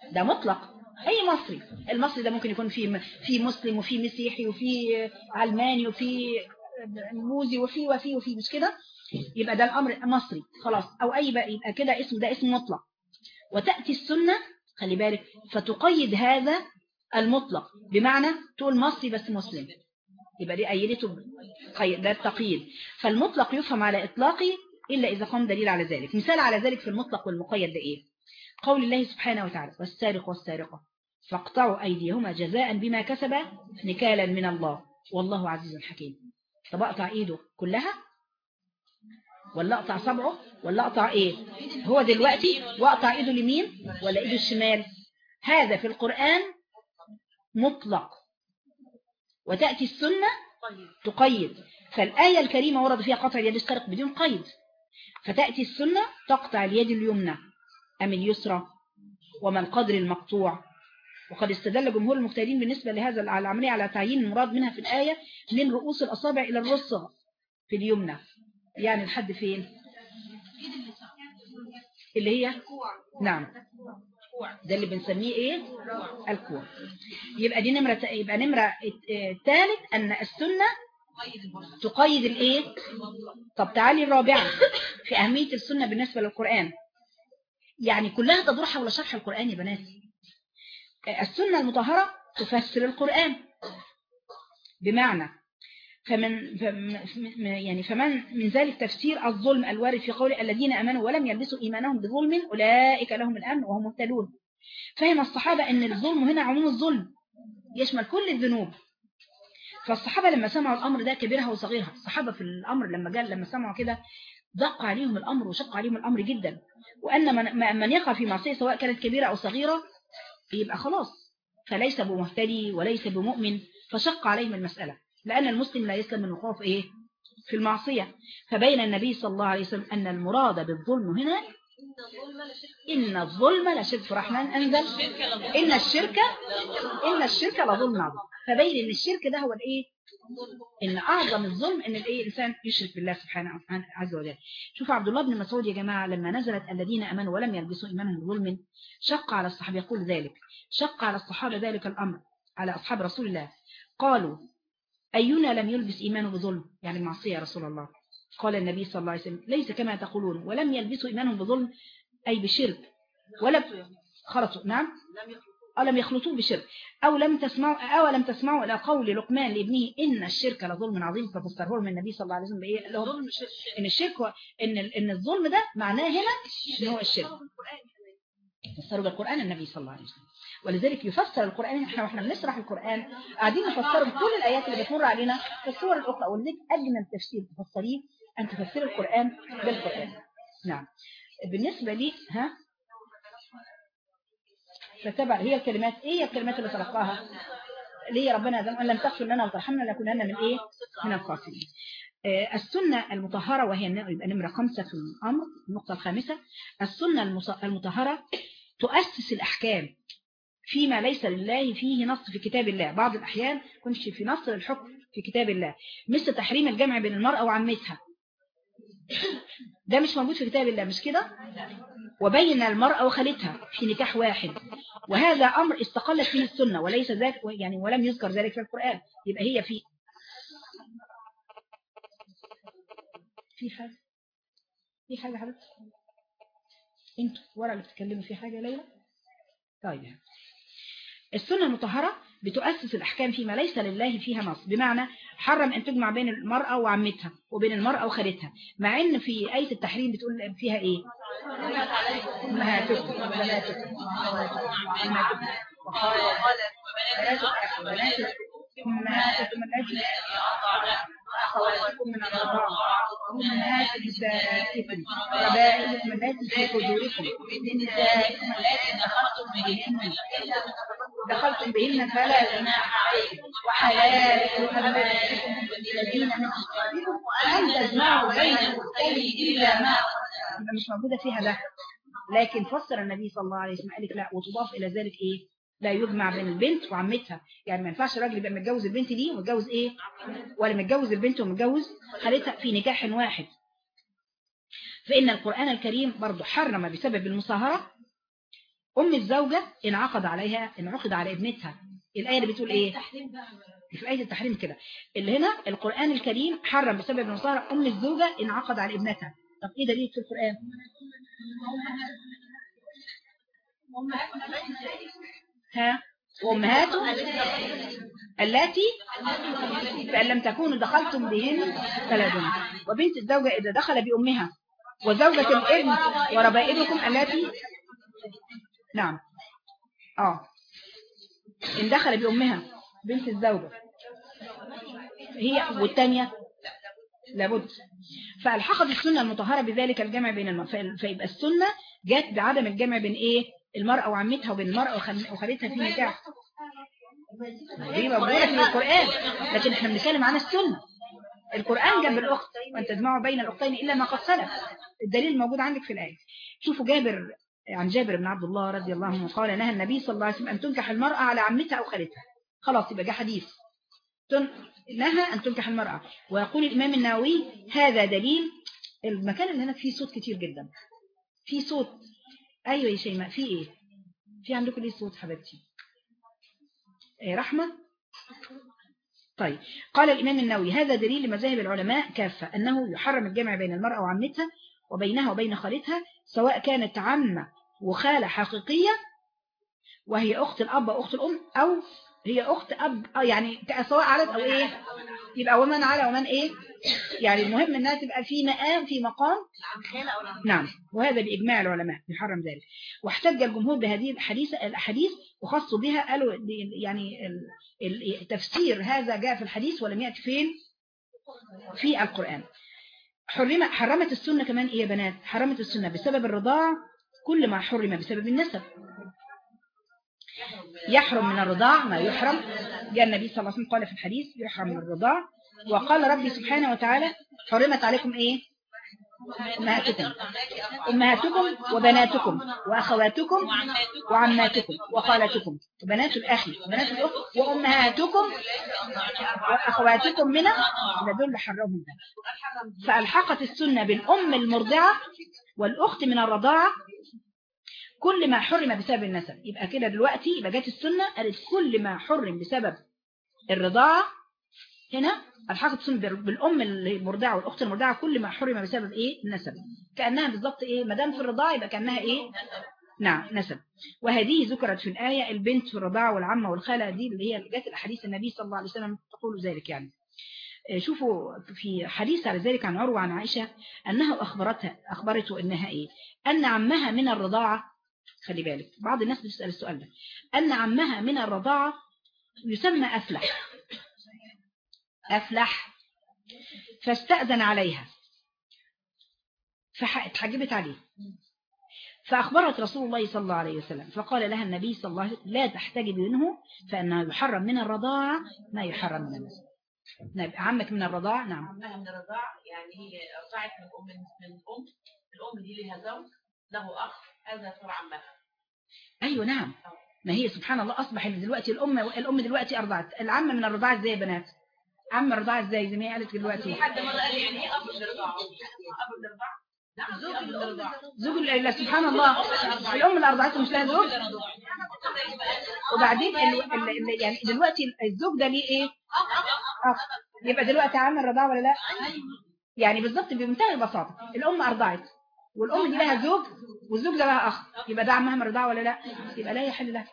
ده مطلق اي مصري المصري ده ممكن يكون فيه في مسلم وفي مسيحي وفي علماني وفي موزي وفي وفي وفي مش كده يبقى ده الامر مصري خلاص او اي بقى يبقى كده اسم ده اسم مطلق وتأتي السنة خلي بالك فتقيد هذا المطلق بمعنى تقول مصري بس مسلم يبقى دي أيدته قيد ده التقييد فالمطلق يفهم على إطلاقه إلا إذا قام دليل على ذلك مثال على ذلك في المطلق والمقيد ده إيه قول الله سبحانه وتعالى والسارق والسارقة فاقطعوا أيديهما جزاء بما كسبا نكالا من الله والله عزيز حكيم طب أقطع إيده كلها ولا أقطع صبعه ولا أقطع إيه هو دلوقتي وأقطع إيده اليمين ولا إيده الشمال هذا في القرآن مطلق وتأتي السنة تقيد فالآية الكريمة ورد فيها قطع اليد السرق بدون قيد فتأتي السنة تقطع اليد اليمنى أم اليسرى وما القدر المقطوع وقد استدل جمهور المجتهدين بالنسبة لهذا العملية على تعيين المراد منها في الآية من رؤوس الأصابع إلى الرصة في اليمنى يعني لحد فين اللي هي نعم ده اللي بنسميه ايه الكوع يبقى دي نمرة يبقى نمرة الثالث ان السنة تقيد الايه طب تعالي الرابعة في اهمية السنة بالنسبة للقرآن يعني كلها تدور حول شرح القرآن يا بنات السنة المطهرة تفسر القرآن بمعنى فمن يعني فمن من ذلك تفسير الظلم الوارد في قول الذين امنوا ولم يلبسوا ايمانهم بظلم اولئك لهم الامن وهم مهتدون فهم الصحابه ان الظلم هنا عموم الظلم يشمل كل الذنوب فالصحابه لما سمعوا الامر ده كبيرها وصغيرها الصحابه في الامر لما جاء لما سمعوا كده دق عليهم الامر وشق عليهم الامر جدا وان من, من يقع في معصيه سواء كانت كبيره او صغيره يبقى خلاص فليس بمهتدي وليس بمؤمن فشق عليهم المساله لأن المسلم لا يسلم من وقوع في إيه؟ في المعصية فبين النبي صلى الله عليه وسلم أن المراد بالظلم هنا إن الظلم لشرك الرحمن أنزل إن الشرك إن الشرك لظلم عظيم فبين إن الشرك ده هو الإيه إن أعظم الظلم إن الإيه الإنسان يشرك بالله سبحانه عز وجل شوف عبد الله بن مسعود يا جماعة لما نزلت الذين أمنوا ولم يلبسوا إيمانهم بظلم شق على الصحابة يقول ذلك شق على الصحابة ذلك الأمر على أصحاب رسول الله قالوا أينا لم يلبس إيمانه بظلم يعني معصية يا رسول الله قال النبي صلى الله عليه وسلم ليس كما تقولون ولم يلبسوا إيمانهم بظلم أي بشرك ولا خلطوا نعم أو لم يخلطوه بشرك أو لم تسمعوا أو لم تسمعوا إلى قول لقمان لابنه إن الشرك لظلم عظيم ففسره من النبي صلى الله عليه وسلم بإيه لهم إن الشرك إن إن الظلم ده معناه هنا إن هو الشرك فسروا بالقرآن النبي صلى الله عليه وسلم ولذلك يفسر القرآن احنا واحنا بنشرح القرآن قاعدين نفسر كل الآيات اللي بتمر علينا في الصور الأخرى ولذلك أجمل تفسير تفسريه أن تفسر القرآن بالقرآن نعم بالنسبة لي ها فتبع هي الكلمات ايه هي الكلمات اللي تلقاها اللي هي ربنا ان لم تغفر لنا وترحمنا لكننا من ايه من الخاسرين السنة المطهرة وهي يبقى نمرة خمسة في الأمر النقطة الخامسة السنة المطهرة تؤسس الأحكام فيما ليس لله فيه نص في كتاب الله بعض الأحيان كنش في نص للحكم في كتاب الله مثل تحريم الجمع بين المرأة وعمتها ده مش موجود في كتاب الله مش كده وبين المرأة وخالتها في نكاح واحد وهذا أمر استقلت فيه السنة وليس ذلك يعني ولم يذكر ذلك في القرآن يبقى هي في في حاجة في حاجة حضرتك انتوا ورا اللي بتتكلموا في حاجة ليلى طيب السنة المطهرة بتؤسس الأحكام فيما ليس لله فيها نص بمعنى حرم أن تجمع بين المرأة وعمتها وبين المرأة وخالتها مع أن في آية التحريم بتقول فيها إيه أمهاتكم وبناتكم وأمهاتكم وخالاتكم وبناتكم أمهاتكم التي أخواتكم من الرضاعة أمهات نسائكم ربائبكم التي في حجوركم من نسائكم التي دخلتم بهن دخلتم بهن فلا جناح عليكم وحلال أبنائكم الذين من أصحابكم أن تجمعوا بين الأختين إلا ما مش موجودة فيها ده لكن فسر النبي صلى الله عليه وسلم قال لك لا وتضاف إلى ذلك إيه لا يجمع بين البنت وعمتها يعني ما ينفعش الراجل يبقى متجوز البنت دي ومتجوز ايه ولا متجوز البنت ومتجوز خالتها في نكاح واحد فإن القرآن الكريم برضه حرم بسبب المصاهرة أم الزوجة انعقد عليها انعقد على ابنتها الآية اللي بتقول إيه التحريم بقى في آية التحريم كده اللي هنا القرآن الكريم حرم بسبب المصارع أم الزوجة انعقد على ابنتها طب إيه دليل في القرآن ها وأمهاته التي فإن لم تكونوا دخلتم بهن فلا جناح وبنت الزوجة إذا دخل بأمها وزوجة الابن وربائبكم التي نعم اه إن دخل بأمها بنت الزوجة هي والتانية لابد فالحقت السنة المطهرة بذلك الجمع بين المرأة فيبقى السنة جت بعدم الجمع بين ايه المرأة وعمتها وبين المرأة وخل- وخالتها في نكاح دي موجودة في القرآن لكن احنا بنتكلم عن السنة القرآن جنب الأخت وأن تجمعوا بين الأختين إلا ما قد سلف الدليل موجود عندك في الآية شوفوا جابر عن جابر بن عبد الله رضي الله عنه قال نهى النبي صلى الله عليه وسلم أن تنكح المرأة على عمتها أو خالتها خلاص يبقى جه حديث تن... نهى أن تنكح المرأة ويقول الإمام النووي هذا دليل المكان اللي هناك فيه صوت كتير جدا فيه صوت أيوة يا شيماء فيه إيه في عندكم ليه صوت حبيبتي إيه رحمة طيب قال الإمام النووي هذا دليل لمذاهب العلماء كافة أنه يحرم الجمع بين المرأة وعمتها وبينها وبين خالتها سواء كانت عمة وخالة حقيقية وهي أخت الأب أو أخت الأم أو هي أخت أب آه يعني سواء علت أو إيه يبقى ومن على ومن إيه يعني المهم أنها تبقى في مقام في مقام نعم وهذا بإجماع العلماء يحرم ذلك واحتج الجمهور بهذه الحديث الأحاديث وخصوا بها قالوا دي- يعني ال- ال- تفسير هذا جاء في الحديث ولم يأتي فين في القرآن حرم حرمت السنة كمان إيه يا بنات حرمت السنة بسبب الرضاع كل ما حرم بسبب النسب يحرم من الرضاع ما يحرم جاء النبي صلى الله عليه وسلم قال في الحديث يحرم من الرضاع وقال ربي سبحانه وتعالى حرمت عليكم ايه أمهاتكم أمهاتكم وبناتكم وأخواتكم وعماتكم وخالاتكم وبنات الأخ وبنات الأخت وأمهاتكم وأخواتكم من ده دول اللي حرمهم ده فألحقت السنة بالأم المرضعة والأخت من الرضاعة كل ما حرم بسبب النسب يبقى كده دلوقتي يبقى جت السنة قالت كل ما حرم بسبب الرضاعة هنا الحقت السنة بال- بالأم المرضعة والأخت المرضعة كل ما حرم بسبب إيه النسب كأنها بالضبط إيه ما دام في الرضاعة يبقى كأنها إيه نعم نسب وهذه ذكرت في الآية البنت في الرضاعة والعمة والخالة دي اللي هي اللي جت الأحاديث النبي صلى الله عليه وسلم تقول ذلك يعني آه، شوفوا في حديث على ذلك عن عروة عن عائشة أنها أخبرتها أخبرته أنها إيه أن عمها من الرضاعة خلي بالك بعض الناس بتسأل السؤال ده أن عمها من الرضاعة يسمى أفلح أفلح فاستأذن عليها فاتحجبت عليه فأخبرت رسول الله صلى الله عليه وسلم فقال لها النبي صلى الله عليه وسلم لا تحتجب منه فإنه يحرم من الرضاعة ما يحرم من النسب نعم، عمك من الرضاعة نعم عمها من الرضاع يعني هي رضعت من أم من أم الأم دي لها زوج له أخ هذا يصير عمها أيوة نعم ما هي سبحان الله أصبح دلوقتي الأم الأم دلوقتي أرضعت العم من الرضاعة إزاي يا بنات عم الرضاعة إزاي زي ما هي قالت دلوقتي حد مرة قال لي يعني إيه أب الرضاعة أب الرضاعة نعم زوج الرضاعة زوج ال- لا سبحان الله الأم اللي أرضعته مش لها زوج وبعدين ال... ال... ال... يعني دلوقتي الزوج ده ليه إيه أخ يبقى دلوقتي عم الرضاعة ولا لا يعني بالظبط بمنتهى البساطة الأم أرضعت والأم دي لها زوج والزوج ده لها أخ يبقى ده عمها من الرضاعة ولا لا يبقى لا يحل لها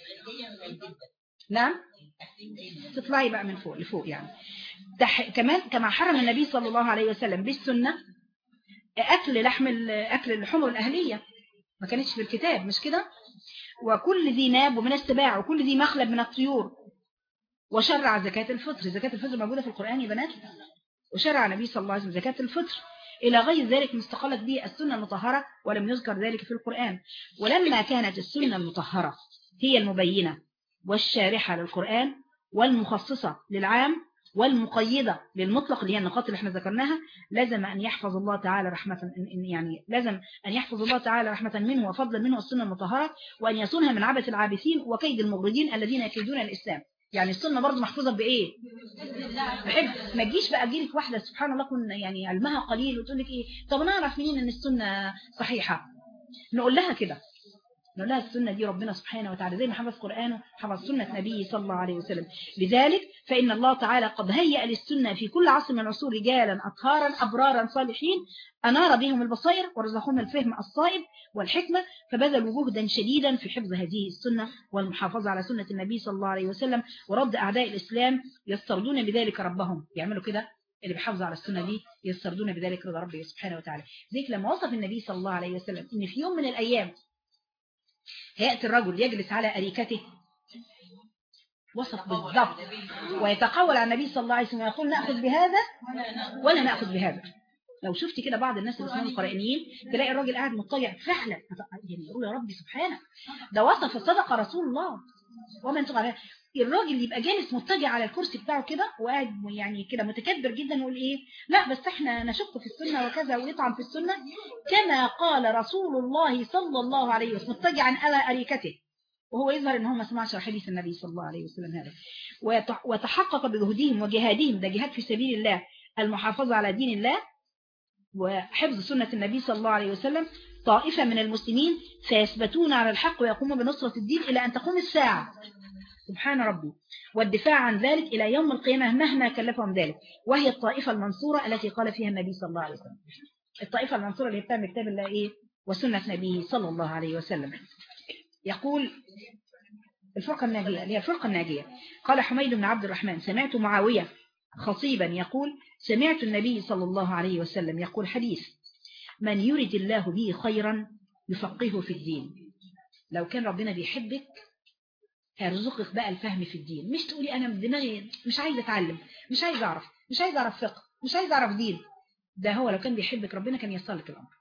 نعم تطلعي بقى من فوق لفوق يعني تح... كمان كما حرم النبي صلى الله عليه وسلم بالسنة أكل لحم ال- أكل اللحوم الأهلية ما كانتش في الكتاب مش كده وكل ذي ناب ومن السباع وكل ذي مخلب من الطيور وشرع زكاة الفطر زكاة الفطر موجودة في القرآن يا بنات وشرع النبي صلى الله عليه وسلم زكاة الفطر إلى غير ذلك مستقلت به السنة المطهرة ولم يذكر ذلك في القرآن ولما كانت السنة المطهرة هي المبينة والشارحة للقرآن والمخصصة للعام والمقيدة للمطلق اللي هي النقاط اللي احنا ذكرناها لازم أن يحفظ الله تعالى رحمة إن- إن- يعني لازم أن يحفظ الله تعالى رحمة منه وفضلا منه السنة المطهرة وأن يصونها من عبث العابثين وكيد المغرضين الذين يكيدون الإسلام يعني السنة برضه محفوظة بإيه بحب ما تجيش بقى تجيلك واحدة سبحان الله كن يعني علمها قليل وتقول لك إيه طب أنا أعرف منين إن السنة صحيحة نقول لها كده نقول لها السنة دي ربنا سبحانه وتعالى زي ما حفظ قرآنه حفظ سنة نبيه صلى الله عليه وسلم لذلك فإن الله تعالى قد هيأ للسنة في كل عصر من العصور رجالا أطهارا أبرارا صالحين أنار بهم البصائر ورزقهم الفهم الصائب والحكمة فبذلوا جهدا شديدا في حفظ هذه السنة والمحافظة على سنة النبي صلى الله عليه وسلم ورد أعداء الإسلام يستردون بذلك ربهم يعملوا كده اللي بيحافظوا على السنة دي يستردون بذلك رضا ربه سبحانه وتعالى ذلك لما وصف النبي صلى الله عليه وسلم إن في يوم من الأيام هيأتي الرجل يجلس على أريكته وصف بالضبط ويتقول على النبي صلى الله عليه وسلم ويقول نأخذ بهذا ولا نأخذ بهذا لو شفت كده بعض الناس اللي اسمهم القرآنيين تلاقي الراجل قاعد مضطجع فعلا يعني يقول يا ربي سبحانه ده وصف صدق رسول الله ومن تقع الراجل يبقى جالس مضطجع على الكرسي بتاعه كده وقاعد يعني كده متكبر جدا ويقول ايه لا بس احنا نشك في السنة وكذا ويطعن في السنة كما قال رسول الله صلى الله عليه وسلم مضطجعا على أريكته وهو يظهر ان هو ما سمعش حديث النبي صلى الله عليه وسلم هذا ويتح- وتحقق بجهدهم وجهادهم ده جهاد في سبيل الله المحافظة على دين الله وحفظ سنة النبي صلى الله عليه وسلم طائفة من المسلمين سيثبتون على الحق ويقومون بنصرة الدين إلى أن تقوم الساعة سبحان ربي والدفاع عن ذلك إلى يوم القيامة مهما كلفهم ذلك وهي الطائفة المنصورة التي قال فيها النبي صلى الله عليه وسلم الطائفة المنصورة اللي بتعمل كتاب الله إيه وسنة نبيه صلى الله عليه وسلم يقول الفرقة الناجية اللي هي الفرقة الناجية قال حميد بن عبد الرحمن سمعت معاوية خطيبا يقول سمعت النبي صلى الله عليه وسلم يقول حديث من يرد الله به خيرا يفقهه في الدين لو كان ربنا بيحبك هيرزقك بقى الفهم في الدين مش تقولي أنا من دماغي مش عايزة أتعلم مش عايزة أعرف مش عايزة أعرف فقه مش عايزة أعرف دين ده هو لو كان بيحبك ربنا كان يصل لك الأمر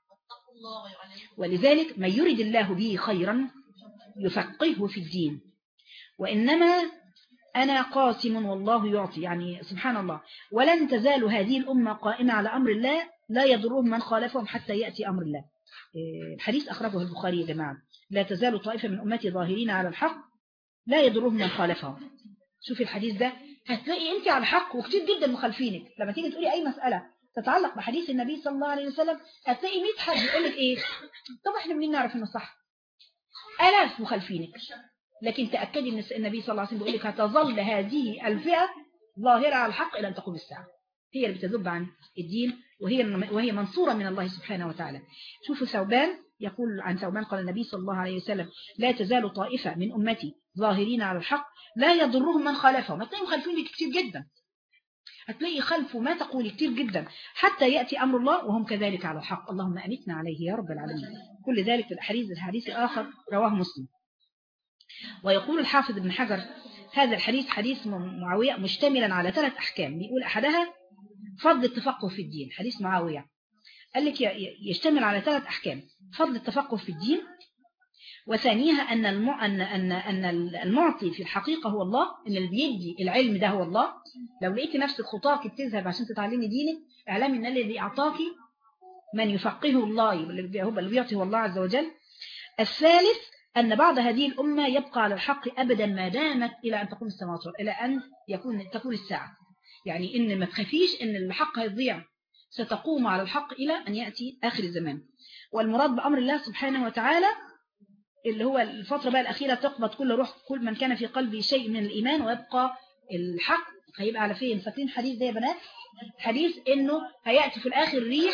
ولذلك من يرد الله به خيرا يفقهه في الدين وإنما أنا قاسم والله يعطي يعني سبحان الله ولن تزال هذه الأمة قائمة على أمر الله لا يضرهم من خالفهم حتى يأتي أمر الله إيه، الحديث أخرجه البخاري يا جماعة لا تزال طائفة من أمتي ظاهرين على الحق لا يضرهم من خالفهم شوفي الحديث ده هتلاقي أنت على الحق وكتير جدا مخالفينك لما تيجي تقولي أي مسألة تتعلق بحديث النبي صلى الله عليه وسلم هتلاقي 100 حد يقول لك إيه طب احنا منين نعرف إنه صح آلاف مخالفينك لكن تأكدي ان النبي صلى الله عليه وسلم بيقول لك هتظل هذه الفئة ظاهرة على الحق إلى أن تقوم الساعة هي اللي بتذب عن الدين وهي وهي منصورة من الله سبحانه وتعالى شوفوا ثوبان يقول عن ثوبان قال النبي صلى الله عليه وسلم لا تزال طائفة من أمتي ظاهرين على الحق لا يضرهم من خالفهم هتلاقي مخالفين لك كتير جدا هتلاقي خلفوا ما تقول كتير جدا حتى يأتي أمر الله وهم كذلك على الحق اللهم أمتنا عليه يا رب العالمين كل ذلك في الحديث الحديث الآخر رواه مسلم ويقول الحافظ ابن حجر هذا الحديث حديث معاوية مشتملا على ثلاث أحكام بيقول أحدها فضل التفقه في الدين حديث معاوية قال لك يشتمل على ثلاث أحكام فضل التفقه في الدين وثانيها أن المع... أن أن أن المعطي في الحقيقة هو الله أن اللي بيدي العلم ده هو الله لو لقيتي نفسك خطاك بتذهب عشان تتعلمي دينك اعلمي أن الذي أعطاك من يفقهه الله هو اللي بيعطي هو الله عز وجل الثالث أن بعض هذه الأمة يبقى على الحق أبدا ما دامت إلى أن تقوم السماوات إلى أن يكون تكون الساعة يعني إن ما تخافيش إن الحق هيضيع ستقوم على الحق إلى أن يأتي آخر الزمان والمراد بأمر الله سبحانه وتعالى اللي هو الفترة بقى الأخيرة تقبض كل روح كل من كان في قلبه شيء من الإيمان ويبقى الحق هيبقى على فين فاكرين حديث ده يا بنات حديث إنه هيأتي في الآخر ريح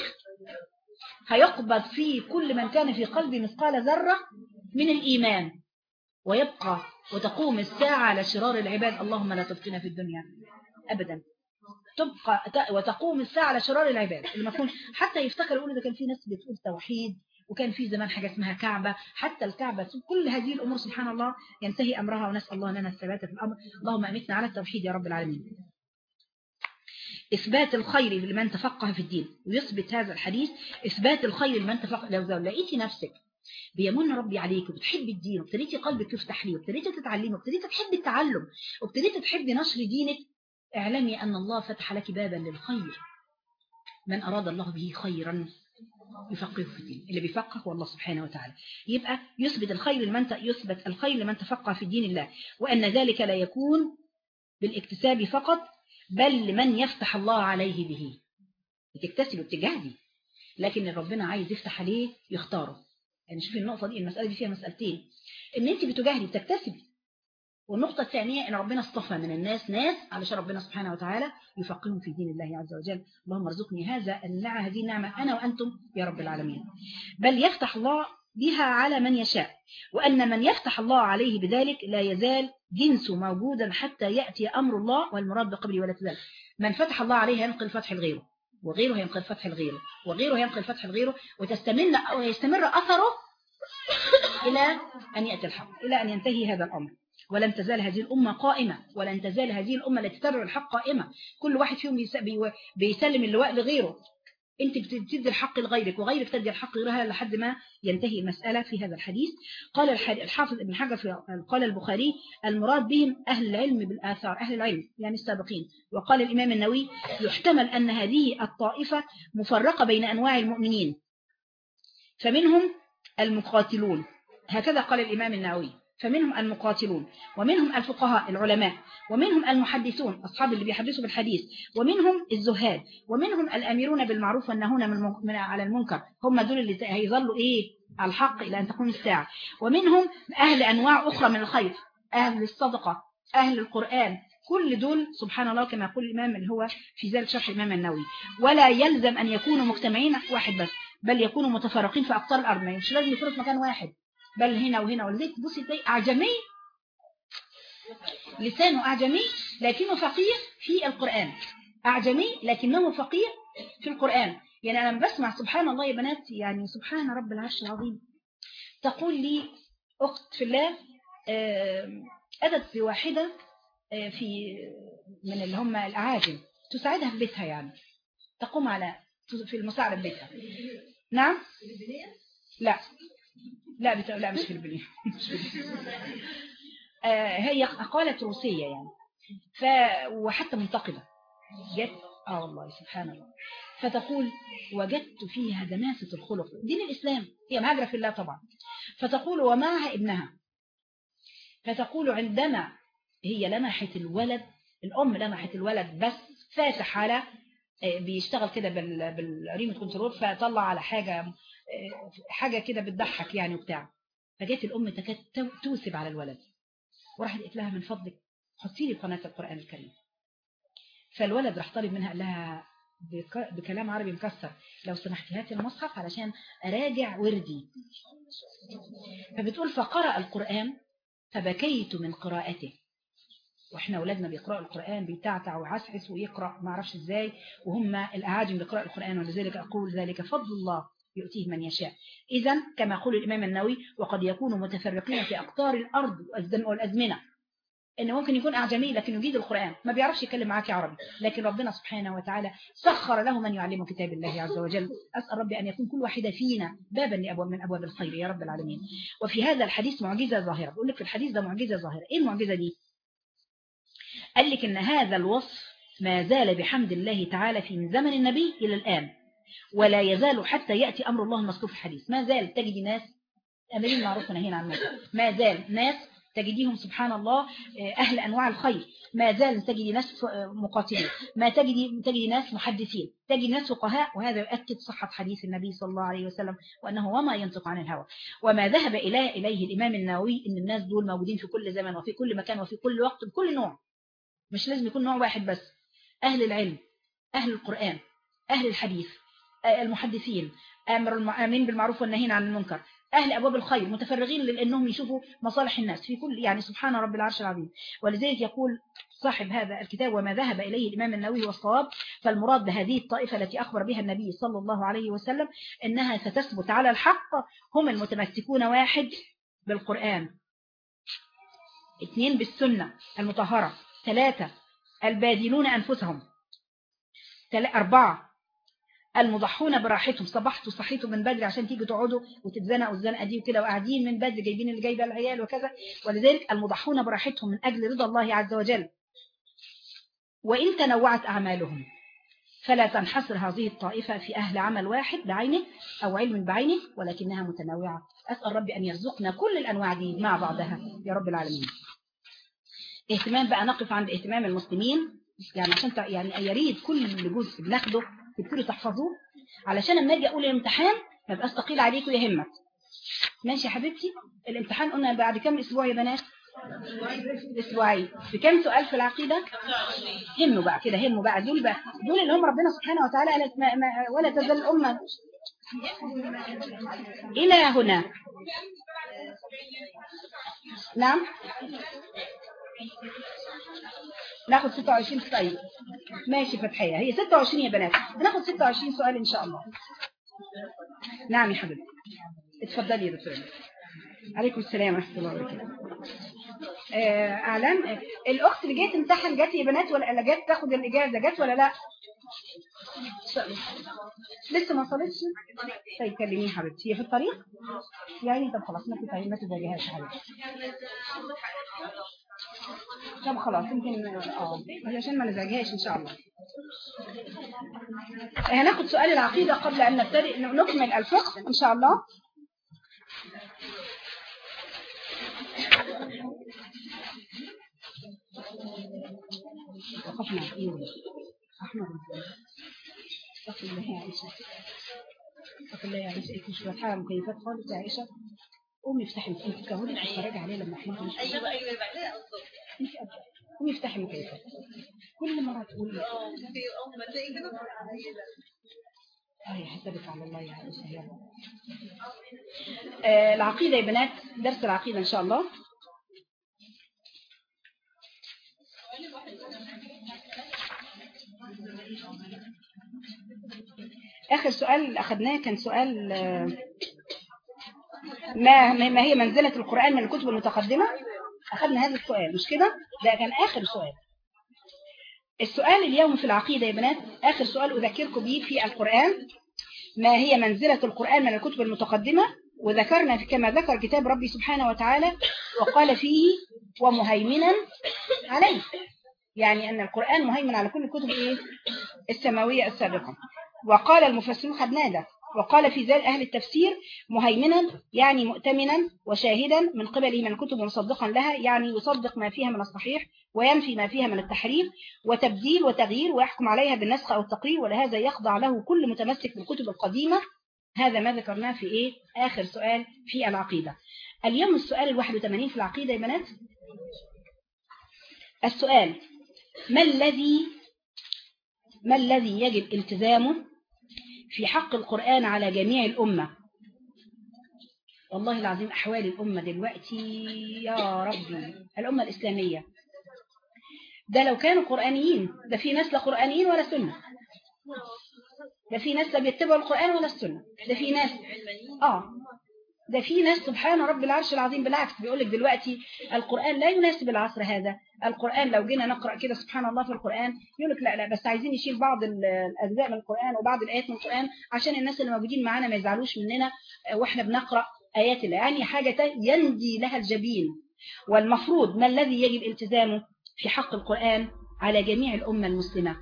هيقبض فيه كل من كان في قلبه مثقال ذرة من الإيمان ويبقى وتقوم الساعة على شرار العباد اللهم لا تبقنا في الدنيا أبدا تبقى وتقوم الساعة على شرار العباد المفهوم حتى يفتكر يقول إذا كان في ناس بتقول توحيد وكان في زمان حاجة اسمها كعبة حتى الكعبة كل هذه الأمور سبحان الله ينتهي أمرها ونسأل الله لنا الثبات في الأمر اللهم أمتنا على التوحيد يا رب العالمين إثبات الخير لمن تفقه في الدين ويثبت هذا الحديث إثبات الخير لمن تفقه لو لقيتي نفسك بيمن ربي عليك وبتحبي الدين وابتديتي قلبك يفتح ليه وابتديتي تتعلمي وابتديتي تحبي التعلم وابتديتي تحبي نشر دينك اعلمي أن الله فتح لك بابا للخير من أراد الله به خيرا يفقهه في الدين اللي بيفقه هو الله سبحانه وتعالى يبقى يثبت الخير لمن يثبت الخير لمن تفقه في دين الله وأن ذلك لا يكون بالاكتساب فقط بل لمن يفتح الله عليه به بتكتسب وبتجهدي لكن ربنا عايز يفتح عليه يختاره يعني شوفي النقطة دي المسألة دي فيها مسألتين ان انت بتجاهدي بتكتسبي والنقطة الثانية ان ربنا اصطفى من الناس ناس علشان ربنا سبحانه وتعالى يفقههم في دين الله عز وجل اللهم ارزقني هذا النعمة هذه النعمة انا وانتم يا رب العالمين بل يفتح الله بها على من يشاء وأن من يفتح الله عليه بذلك لا يزال جنسه موجودا حتى يأتي أمر الله والمراد بقبله ولا تزال من فتح الله عليه ينقل فتح لغيره وغيره ينقل فتح لغيره وغيره ينقل فتح لغيره وتستمر ويستمر أثره إلى أن يأتي الحق إلى أن ينتهي هذا الأمر ولن تزال هذه الأمة قائمة ولن تزال هذه الأمة التي تتبع الحق قائمة كل واحد فيهم بيس- بي- بيسلم اللواء لغيره انت بتدي الحق لغيرك وغيرك تدي الحق لغيرها لحد ما ينتهي المسألة في هذا الحديث قال الح- الحافظ ابن حجر في قال البخاري المراد بهم أهل العلم بالآثار أهل العلم يعني السابقين وقال الإمام النووي يحتمل أن هذه الطائفة مفرقة بين أنواع المؤمنين فمنهم المقاتلون هكذا قال الإمام النووي فمنهم المقاتلون ومنهم الفقهاء العلماء ومنهم المحدثون أصحاب اللي بيحدثوا بالحديث ومنهم الزهاد ومنهم الأميرون بالمعروف والنهون من المن- من على المنكر هم دول اللي هيظلوا إيه على الحق إلى أن تقوم الساعة ومنهم أهل أنواع أخرى من الخير أهل الصدقة أهل القرآن كل دول سبحان الله كما يقول الإمام اللي هو في ذلك شرح الإمام النووي ولا يلزم أن يكونوا مجتمعين واحد بس بل يكونوا متفرقين في أقطار الأرض ما مش لازم يكونوا في مكان واحد بل هنا وهنا ولذلك بصي تلاقي أعجمي لسانه أعجمي لكنه فقيه في القرآن أعجمي لكنه فقيه في القرآن يعني أنا لما بسمع سبحان الله يا بنات يعني سبحان رب العرش العظيم تقول لي أخت في الله آم، أتت بواحدة آه، في من اللي هم الأعاجم تساعدها في بيتها يعني تقوم على في المساعدة في بيتها نعم لا لا بت... لا مش في البنية مش في البنية. آه هي قالت روسية يعني ف... وحتى منتقبة جت اه والله سبحان الله فتقول وجدت فيها دماسة الخلق دين الإسلام هي مهاجرة في الله طبعا فتقول ومعها ابنها فتقول عندما هي لمحت الولد الأم لمحت الولد بس فاتح على آه، بيشتغل كده بال- بالريموت كنترول فطلع على حاجة آه، حاجة كده بتضحك يعني وبتاع فجت الأم تكاد تو- توسب على الولد وراحت قالت لها من فضلك حطي لي قناة القرآن الكريم فالولد راح طالب منها قال لها بك- بكلام عربي مكسر لو سمحتي هاتي المصحف علشان أراجع وردي فبتقول فقرأ القرآن فبكيت من قراءته واحنا اولادنا بيقرأوا القرآن بيتعتع وعسعس ويقرأ ما اعرفش ازاي وهم الاعاجم بيقرأوا القرآن ولذلك اقول ذلك فضل الله يؤتيه من يشاء اذا كما يقول الامام النووي وقد يكونوا متفرقين في اقطار الارض والأزم- والازمنه ان ممكن يكون اعجمي لكن يجيد القرآن ما بيعرفش يتكلم معاك عربي لكن ربنا سبحانه وتعالى سخر له من يعلمه كتاب الله عز وجل اسال ربي ان يكون كل واحده فينا بابا لابواب من ابواب الخير يا رب العالمين وفي هذا الحديث معجزه ظاهره بقول لك في الحديث ده معجزه ظاهره ايه المعجزه دي قال لك ان هذا الوصف ما زال بحمد الله تعالى في من زمن النبي الى الان ولا يزال حتى ياتي امر الله المذكور في الحديث ما زال تجد ناس امرين معروف ونهينا عن المنكر ما زال ناس تجديهم سبحان الله آه، أهل أنواع الخير ما زال تجد ناس ف- آه، مقاتلين ما تجد تجد ناس محدثين تجد ناس فقهاء وهذا يؤكد صحة حديث النبي صلى الله عليه وسلم وأنه وما ينطق عن الهوى وما ذهب إليه, إليه الإمام النووي إن الناس دول موجودين في كل زمن وفي كل مكان وفي كل وقت بكل نوع مش لازم يكون نوع واحد بس أهل العلم أهل القرآن أهل الحديث آه، المحدثين أمر الآمرين بالمعروف والنهين عن المنكر أهل أبواب الخير متفرغين لأنهم يشوفوا مصالح الناس في كل يعني سبحان رب العرش العظيم ولذلك يقول صاحب هذا الكتاب وما ذهب إليه الإمام النووي والصواب فالمراد بهذه الطائفة التي أخبر بها النبي صلى الله عليه وسلم أنها ستثبت على الحق هم المتمسكون واحد بالقرآن اثنين بالسنة المطهرة ثلاثة الباذلون أنفسهم تل- أربعة المضحون براحتهم صبحتوا صحيتوا من بدري عشان تيجوا تقعدوا وتتزنقوا الزنقه دي وكده وقاعدين من بدري جايبين اللي جايبه العيال وكذا ولذلك المضحون براحتهم من أجل رضا الله عز وجل وإن تنوعت أعمالهم فلا تنحصر هذه الطائفة في أهل عمل واحد بعينه أو علم بعينه ولكنها متنوعة أسأل ربي أن يرزقنا كل الأنواع دي مع بعضها يا رب العالمين اهتمام بقى نقف عند اهتمام المسلمين يعني عشان تع- يعني يريد كل جزء بناخده تبتدوا تحفظوه علشان لما اجي اقول الامتحان ما يبقاش ثقيل عليكم يا همت ماشي يا حبيبتي الامتحان قلنا بعد كم اسبوع يا بنات اسبوعين بكم سؤال في العقيدة هموا بقى كده هموا بقى دول بقى دول اللي هم ربنا سبحانه وتعالى قالت ما ما ولا تزال الأمة إلى هنا نعم ناخد 26 سؤال ماشي فتحية هي 26 يا بنات هناخد 26 سؤال إن شاء الله نعم يا حبيبتي اتفضلي يا دكتور عليكم السلام ورحمة الله وبركاته آه، أعلام آه، الأخت اللي جاية تمتحن جات يا بنات ولا لا جات تاخد الإجازة جات ولا لا لسه ما وصلتش طيب كلميني يا حبيبتي هي في الطريق يعني طب خلاص ما تتعبي ما تزعجيهاش يا حبيبتي طب خلاص يمكن اه عشان ما نزعجهاش ان شاء الله هناخد سؤال العقيدة قبل أن نبتدئ نكمل الفقه إن شاء الله وقفنا أيوه أحمد استغفر الله يا عائشة استغفر الله يا عائشة انت مش فاتحة مكيفات خالص يا عائشة قومي افتحي انت كهولي تتفرجي عليه لما احنا مش ايوه ايوه بعدين انت أبدا. قومي افتحي مكيفات كل مرة تقولي في ام تلاقي كده اه حسابك على الله يا عائشة يا رب آه العقيدة يا بنات درس العقيدة ان شاء الله آخر سؤال أخذناه كان سؤال آه، ما ما هي منزلة القرآن من الكتب المتقدمة أخذنا هذا السؤال مش كده ده كان آخر سؤال السؤال اليوم في العقيدة يا بنات آخر سؤال أذكركم به في القرآن ما هي منزلة القرآن من الكتب المتقدمة وذكرنا كما ذكر كتاب ربي سبحانه وتعالى وقال فيه ومهيمنا عليه يعني أن القرآن مهيمن على كل الكتب إيه؟ السماوية السابقة وقال المفسرون قد نادى وقال في ذلك أهل التفسير مهيمنا يعني مؤتمنا وشاهدا من قبله من الكتب ومصدقا لها يعني يصدق ما فيها من الصحيح وينفي ما فيها من التحريف وتبديل وتغيير ويحكم عليها بالنسخ أو التقرير ولهذا يخضع له كل متمسك بالكتب القديمة هذا ما ذكرناه في إيه آخر سؤال في العقيدة اليوم السؤال الواحد وثمانين في العقيدة يا بنات السؤال ما الذي ما الذي يجب التزامه في حق القرآن على جميع الأمة والله العظيم أحوال الأمة دلوقتي يا ربي الأمة الإسلامية ده لو كانوا قرآنيين ده في ناس لا قرآنيين ولا سنة ده في ناس لا بيتبعوا القرآن ولا السنة ده في ناس آه ده في ناس سبحان رب العرش العظيم بالعكس بيقول لك دلوقتي القرآن لا يناسب العصر هذا القرآن لو جينا نقرأ كده سبحان الله في القرآن يقول لك لا لا بس عايزين نشيل بعض ال- الأجزاء من القرآن وبعض الآيات من القرآن عشان الناس اللي موجودين معانا ما يزعلوش مننا آه، واحنا بنقرأ آيات الله يعني حاجة يندي لها الجبين والمفروض ما الذي يجب التزامه في حق القرآن على جميع الأمة المسلمة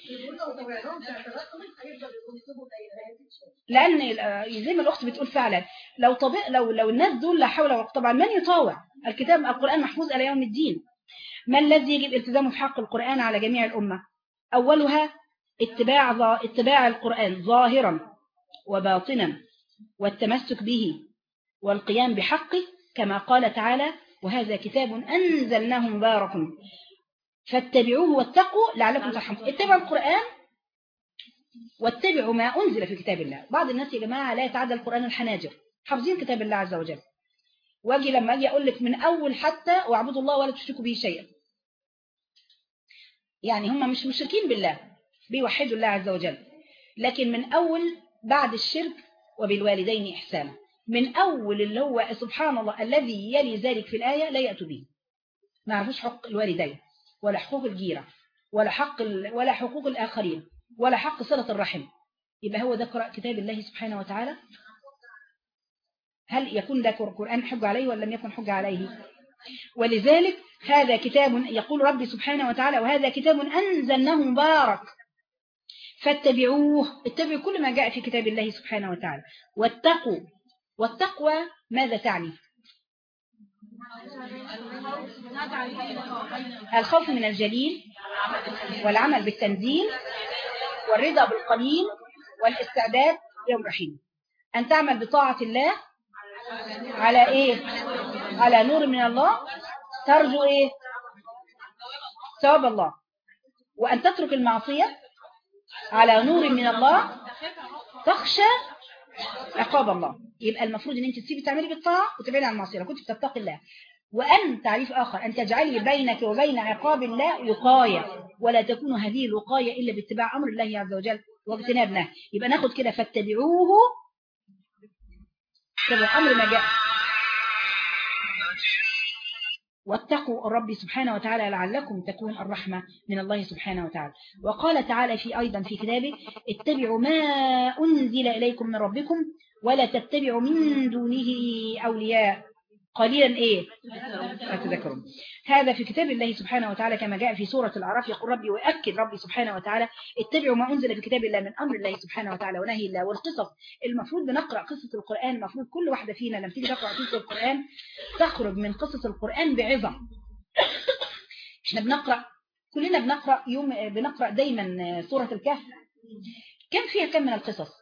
لأن آه، زي ما الأخت بتقول فعلا لو طبق لو لو الناس دول لا حول ولا قوة طبعا من يطاوع الكتاب القرآن محفوظ إلى يوم الدين ما الذي يجب التزامه في حق القرآن على جميع الأمة أولها اتباع ظا- اتباع القرآن ظاهرا وباطنا والتمسك به والقيام بحقه كما قال تعالى وهذا كتاب أنزلناه مبارك فاتبعوه واتقوا لعلكم ترحمون اتبعوا القرآن واتبعوا ما أنزل في كتاب الله بعض الناس يا جماعة لا يتعدى القرآن الحناجر حافظين كتاب الله عز وجل واجي لما اجي اقول لك من اول حتى واعبدوا الله ولا تشركوا به شيئا يعني هم مش مشركين بالله بيوحدوا الله عز وجل لكن من اول بعد الشرك وبالوالدين احسانا من اول اللي هو سبحان الله الذي يلي ذلك في الايه لا ياتوا به ما يعرفوش حق الوالدين ولا حقوق الجيره ولا حق ال... ولا حقوق الاخرين ولا حق صله الرحم يبقى هو ده قراء كتاب الله سبحانه وتعالى هل يكون ده قرآن حج عليه ولا لم يكن حج عليه ولذلك هذا كتاب يقول ربي سبحانه وتعالى وهذا كتاب أنزلناه مبارك فاتبعوه اتبعوا كل ما جاء في كتاب الله سبحانه وتعالى واتقوا والتقوى ماذا تعني الخوف من الجليل والعمل بالتنزيل والرضا بالقليل والاستعداد يوم رحيم أن تعمل بطاعة الله على ايه على نور من الله ترجو ايه ثواب الله وان تترك المعصية على نور من الله تخشى عقاب الله يبقى المفروض ان انت تسيبي تعملي بالطاعة وتبعدي عن المعصية لو كنت بتتقي الله وأن تعريف آخر أن تجعلي بينك وبين عقاب الله وقاية ولا تكون هذه الوقاية إلا باتباع أمر الله عز وجل واجتناب نهي يبقى ناخد كده فاتبعوه اتبعوا أمر ما جاء واتقوا الرب سبحانه وتعالى لعلكم تكون الرحمة من الله سبحانه وتعالى وقال تعالى في أيضا في كتابه اتبعوا ما أنزل إليكم من ربكم ولا تتبعوا من دونه أولياء قليلا ايه أتذكرون هذا في كتاب الله سبحانه وتعالى كما جاء في سورة الأعراف يقول ربي ويأكد ربي سبحانه وتعالى اتبعوا ما أنزل في كتاب الله من أمر الله سبحانه وتعالى ونهي الله والقصص المفروض بنقرأ قصة القرآن المفروض كل واحدة فينا لما تيجي تقرأ قصة القرآن تخرج من قصص القرآن بعظة احنا بنقرأ كلنا بنقرأ يوم بنقرأ دايما سورة الكهف كم فيها كم من القصص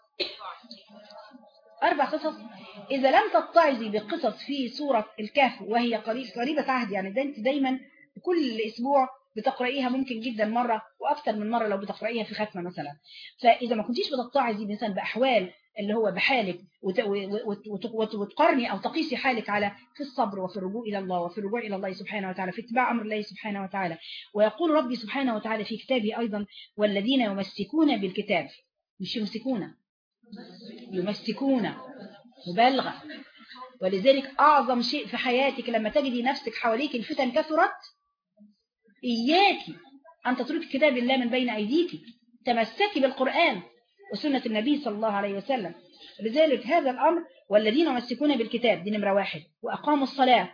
أربع قصص إذا لم تتعظي بقصص في سورة الكهف وهي قريبة عهد يعني ده انت دايما كل أسبوع بتقرأيها ممكن جدا مرة وأكثر من مرة لو بتقرأيها في ختمة مثلا فإذا ما كنتيش بتتعظي مثلا بأحوال اللي هو بحالك وتقرني أو تقيسي حالك على في الصبر وفي الرجوع إلى الله وفي الرجوع إلى الله سبحانه وتعالى في اتباع أمر الله سبحانه وتعالى ويقول ربي سبحانه وتعالى في كتابه أيضا والذين يمسكون بالكتاب مش يمسكون يمسكون مبالغة ولذلك أعظم شيء في حياتك لما تجدي نفسك حواليك الفتن كثرت إياك أن تترك كتاب الله من بين أيديك تمسكي بالقرآن وسنة النبي صلى الله عليه وسلم لذلك هذا الأمر والذين يمسكون بالكتاب دي نمرة واحد وأقاموا الصلاة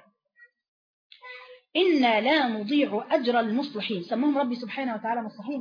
إنا لا نضيع أجر المصلحين سموهم ربي سبحانه وتعالى مصلحين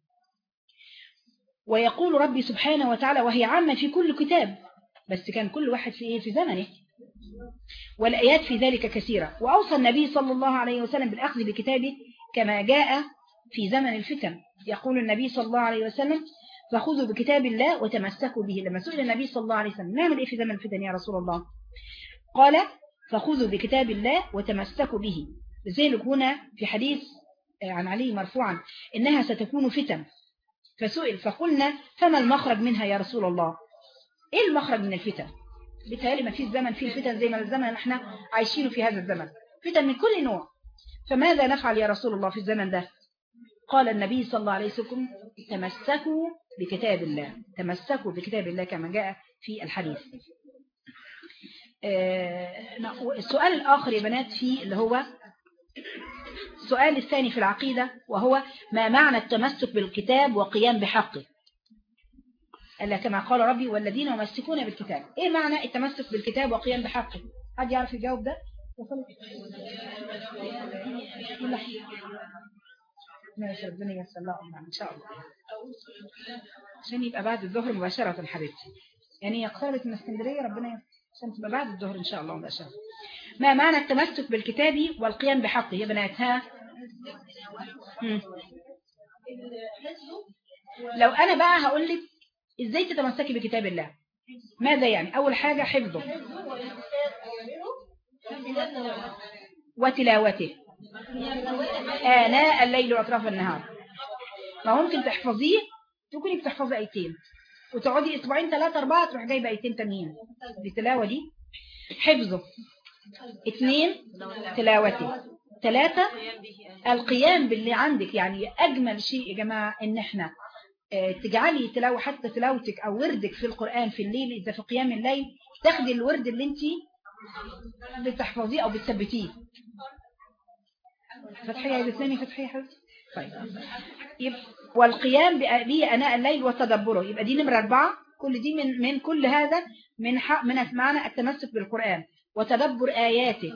ويقول ربي سبحانه وتعالى وهي عامة في كل كتاب بس كان كل واحد في إيه في زمنه والآيات في ذلك كثيرة وأوصى النبي صلى الله عليه وسلم بالأخذ بكتابه كما جاء في زمن الفتن يقول النبي صلى الله عليه وسلم فخذوا بكتاب الله وتمسكوا به لما سئل النبي صلى الله عليه وسلم نعمل إيه في زمن الفتن يا رسول الله قال فخذوا بكتاب الله وتمسكوا به لذلك هنا في حديث عن علي مرفوعا إنها ستكون فتن فسئل فقلنا فما المخرج منها يا رسول الله ايه المخرج من الفتن بتهيألي ما في الزمن فيه الفتن زي ما الزمن احنا عايشينه في هذا الزمن فتن من كل نوع فماذا نفعل يا رسول الله في الزمن ده قال النبي صلى الله عليه وسلم تمسكوا بكتاب الله تمسكوا بكتاب الله كما جاء في الحديث السؤال الآخر يا بنات فيه اللي هو السؤال الثاني في العقيدة وهو ما معنى التمسك بالكتاب وقيام بحقه ألا كما قال ربي والذين يمسكون بالكتاب إيه معنى التمسك بالكتاب وقيام بحقه حد يعرف يجاوب ده ماشي ربنا يسر الله إن شاء الله عشان يبقى بعد الظهر مباشرة حبيبتي يعني اقتربت من اسكندرية ربنا يسر عشان تبقى بعد الظهر إن شاء الله مباشرة ما معنى التمسك بالكتاب والقيام بحقه يا بناتها لو أنا بقى هقول لك إزاي تتمسكي بكتاب الله ماذا يعني أول حاجة حفظه وتلاوته آناء الليل وأطراف النهار ما ممكن تحفظيه تكوني بتحفظي آيتين وتقعدي أسبوعين ثلاثة أربعة تروح جايبة آيتين تانيين التلاوة دي حفظه اثنين تلاوته ثلاثة القيام باللي عندك يعني أجمل شيء يا جماعة إن احنا تجعلي تلاوة حتى تلاوتك أو وردك في القرآن في الليل إذا في قيام الليل تاخدي الورد اللي انت بتحفظيه أو بتثبتيه فتحية يا بسناني فتحية حبيبتي طيب يبقى والقيام به أناء الليل وتدبره يبقى دي نمرة أربعة كل دي من من كل هذا من حق من معنى التمسك بالقرآن وتدبر آياته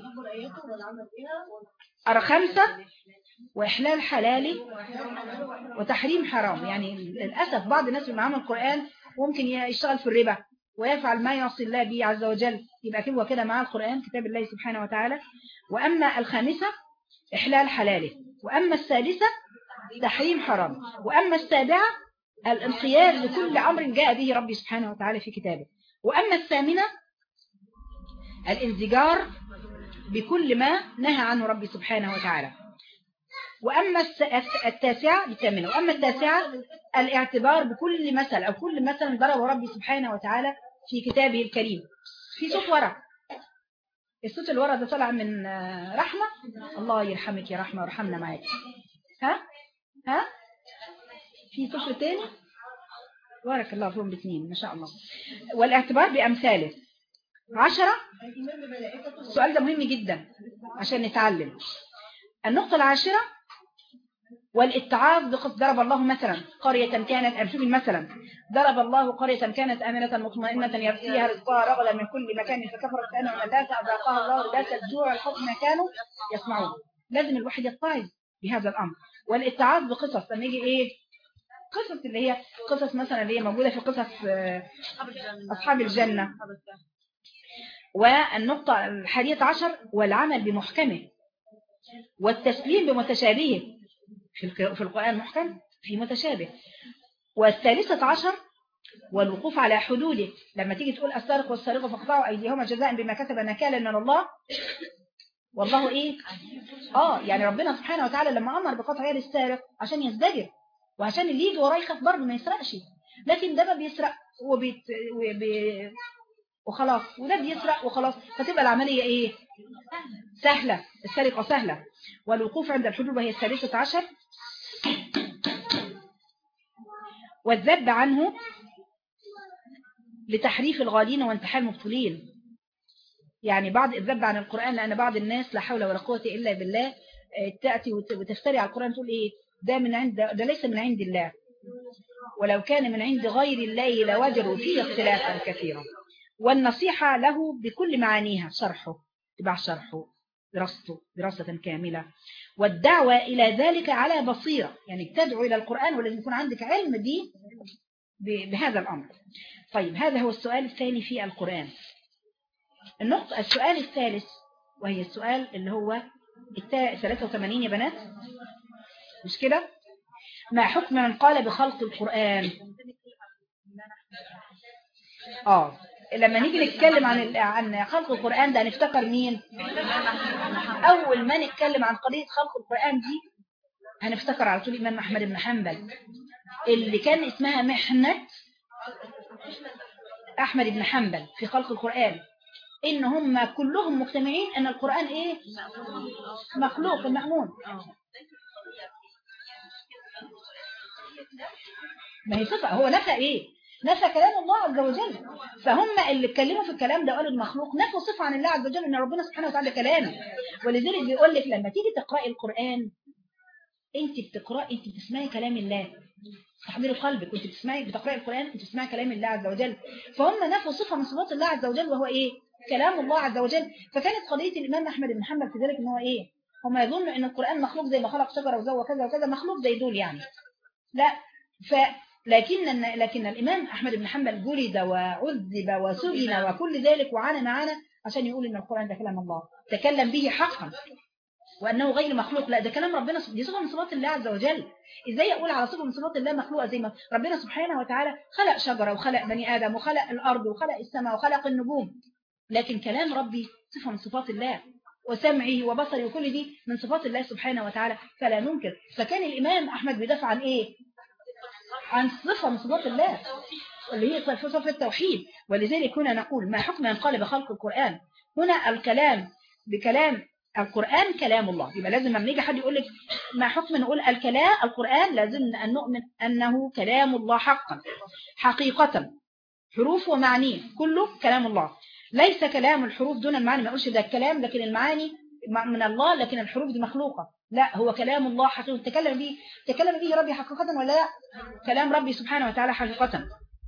خمسة وإحلال حلالي وتحريم حرام يعني للأسف بعض الناس اللي معاهم القرآن ممكن يشتغل في الربا ويفعل ما يعصي الله به عز وجل يبقى كده وكده مع القرآن كتاب الله سبحانه وتعالى وأما الخامسة إحلال حلاله وأما السادسة تحريم حرام وأما السابعة الانقياد لكل أمر جاء به ربي سبحانه وتعالى في كتابه وأما الثامنة الانزجار بكل ما نهى عنه ربي سبحانه وتعالى وأما الس- الس- التاسعة الثامنة وأما التاسعة الاعتبار بكل مثل أو كل مثل ضربه ربي سبحانه وتعالى في كتابه الكريم في صوت ورق الصوت اللي ورا ده طالع من آه، رحمة الله يرحمك يا رحمة وارحمنا معاك ها ها في صوت تاني بارك الله فيهم باثنين ما شاء الله والاعتبار بأمثاله عشرة السؤال ده مهم جدا عشان نتعلم النقطة العاشرة والاتعاظ بقصد ضرب الله مثلا قرية كانت أرجو مثلا ضرب الله قرية كانت آمنة مطمئنة يأتيها رزقها رغدا من كل مكان فكفرت فأنعم ذات أذاقها الله ذات الجوع الخوف ما كانوا يصنعون لازم الواحد يتعظ بهذا الأمر والاتعاظ بقصص لما يجي إيه قصص اللي هي قصص مثلا اللي هي موجودة في قصص آه، أصحاب الجنة والنقطة الحادية عشر والعمل بمحكمه والتسليم بمتشابهه في الق- في القرآن محكم في متشابه والثالثة عشر والوقوف على حدوده لما تيجي تقول السارق والسارقة فاقطعوا أيديهما جزاء بما كسب نكالا من الله والله إيه آه يعني ربنا سبحانه وتعالى لما أمر بقطع يد السارق عشان يزدجر وعشان اللي يجي وراه يخاف برضه ما يسرقش لكن ده ما بيسرق وبيت وبي وخلاص وده بيسرق وخلاص فتبقى العملية ايه سهلة السرقة سهلة والوقوف عند الحدود وهي الثالثة عشر والذب عنه لتحريف الغالين وانتحال المبطلين يعني بعض الذب عن القرآن لأن بعض الناس لا حول ولا قوة إلا بالله آه، تأتي وت- وتفتري على القرآن تقول إيه ده من عند ده ليس من عند الله ولو كان من عند غير الله لوجدوا فيه اختلافا كثيرا والنصيحة له بكل معانيها شرحه اتباع شرحه دراسته دراسة كاملة والدعوة إلى ذلك على بصيرة يعني تدعو إلى القرآن ولازم يكون عندك علم دي ب- بهذا الأمر طيب هذا هو السؤال الثاني في القرآن النقطة السؤال الثالث وهي السؤال اللي هو التا- 83 يا بنات مش كده ما حكم من قال بخلق القرآن اه لما نيجي نتكلم عن ال- عن خلق القرآن ده هنفتكر مين اول ما نتكلم عن قضية خلق القرآن دي هنفتكر على طول الإمام أحمد بن حنبل اللي كان اسمها محنة أحمد بن حنبل في خلق القرآن إن هم كلهم مجتمعين أن القرآن إيه مخلوق المأمون ما هي صفة هو نفى إيه نفى كلام الله عز وجل فهم اللي اتكلموا في الكلام ده قالوا المخلوق نفوا صفة عن الله عز وجل ان ربنا سبحانه وتعالى كلامه ولذلك بيقول لك لما تيجي تقرأي القرآن انت بتقرأي انت بتسمعي كلام الله تحضير قلبك وانت بتسمعي بتقرأي القرآن انت بتسمعي كلام الله عز وجل فهم نفوا صفة من صفات الله عز وجل وهو ايه كلام الله عز وجل فكانت قضية الإمام أحمد بن حنبل في ذلك ان هو ايه هم يظنوا ان القرآن مخلوق زي ما خلق شجرة وزوى كذا وكذا مخلوق زي دول يعني لا ف لكن لكن الإمام أحمد بن حنبل جلد وعذب وسجن وكل ذلك وعانى معانا عشان يقول إن القرآن ده كلام الله تكلم به حقا وأنه غير مخلوق لا ده كلام ربنا دي صفة من صفات الله عز وجل إزاي أقول على صفة من صفات الله مخلوقة زي ما ربنا سبحانه وتعالى خلق شجرة وخلق بني آدم وخلق الأرض وخلق السماء وخلق النجوم لكن كلام ربي صفة من صفات الله وسمعه وبصره وكل دي من صفات الله سبحانه وتعالى فلا ننكر فكان الإمام أحمد بيدافع عن إيه عن صفة من صفات الله اللي هي صفة التوحيد ولذلك هنا نقول ما حكم من قال بخلق القرآن هنا الكلام بكلام القرآن كلام الله يبقى لازم لما يجي حد يقول لك ما حكم نقول الكلام القرآن لازم أن نؤمن أنه كلام الله حقا حقيقة حروف ومعانيه كله كلام الله ليس كلام الحروف دون المعاني ما اقولش ده الكلام لكن المعاني من الله لكن الحروف دي مخلوقة لا هو كلام الله حقيقة تكلم به تكلم به ربي حقيقة ولا لا كلام ربي سبحانه وتعالى حقيقة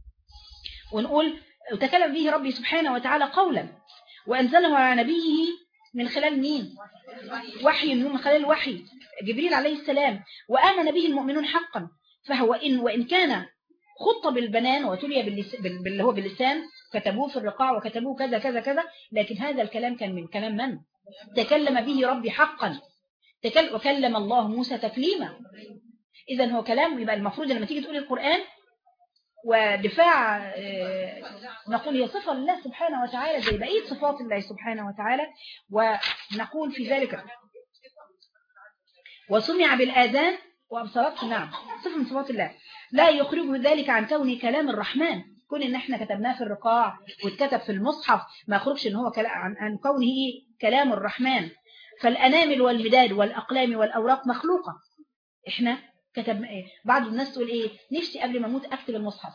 ونقول وتكلم به ربي سبحانه وتعالى قولا وأنزله على نبيه من خلال مين وحي من خلال وحي جبريل عليه السلام وآمن به المؤمنون حقا فهو إن وإن كان خط بالبنان وتلي باللس... بال... باللي هو باللسان كتبوه في الرقاع وكتبوه كذا كذا كذا لكن هذا الكلام كان من كلام من تكلم به ربي حقا تكلم وكلم الله موسى تكليما إذا هو كلام يبقى المفروض لما تيجي تقول القرآن ودفاع آه، نقول هي صفة لله سبحانه وتعالى زي بقية صفات الله سبحانه وتعالى ونقول في ذلك وسمع بالآذان وأبصرت نعم صفة من صفات الله لا يخرجه ذلك عن كونه كلام الرحمن كون ان احنا كتبناه في الرقاع واتكتب في المصحف ما يخرجش ان هو كلا- عن عن كونه إيه؟ كلام الرحمن فالأنامل والمداد والأقلام والأوراق مخلوقة احنا كتب ايه بعض الناس تقول ايه نفسي قبل ما اموت اكتب المصحف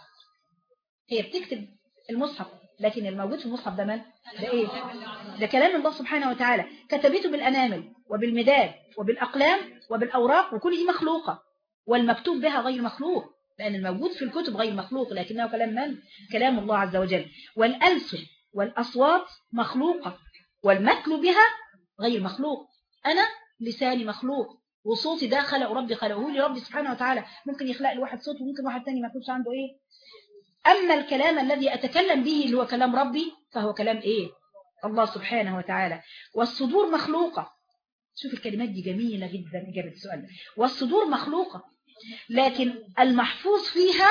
هي بتكتب المصحف لكن الموجود في المصحف ده من ده ايه ده كلام الله سبحانه وتعالى كتبته بالانامل وبالمداد وبالاقلام وبالاوراق وكل دي مخلوقه والمكتوب بها غير مخلوق لان الموجود في الكتب غير مخلوق لكنه كلام من كلام الله عز وجل والالسن والاصوات مخلوقه والمتل بها غير مخلوق انا لساني مخلوق وصوتي ده خلق ربي خلقه لي ربي سبحانه وتعالى ممكن يخلق لي واحد صوت وممكن واحد تاني ما يكونش عنده ايه اما الكلام الذي اتكلم به اللي هو كلام ربي فهو كلام ايه الله سبحانه وتعالى والصدور مخلوقة شوف الكلمات دي جميلة جدا إجابة السؤال ده. والصدور مخلوقة لكن المحفوظ فيها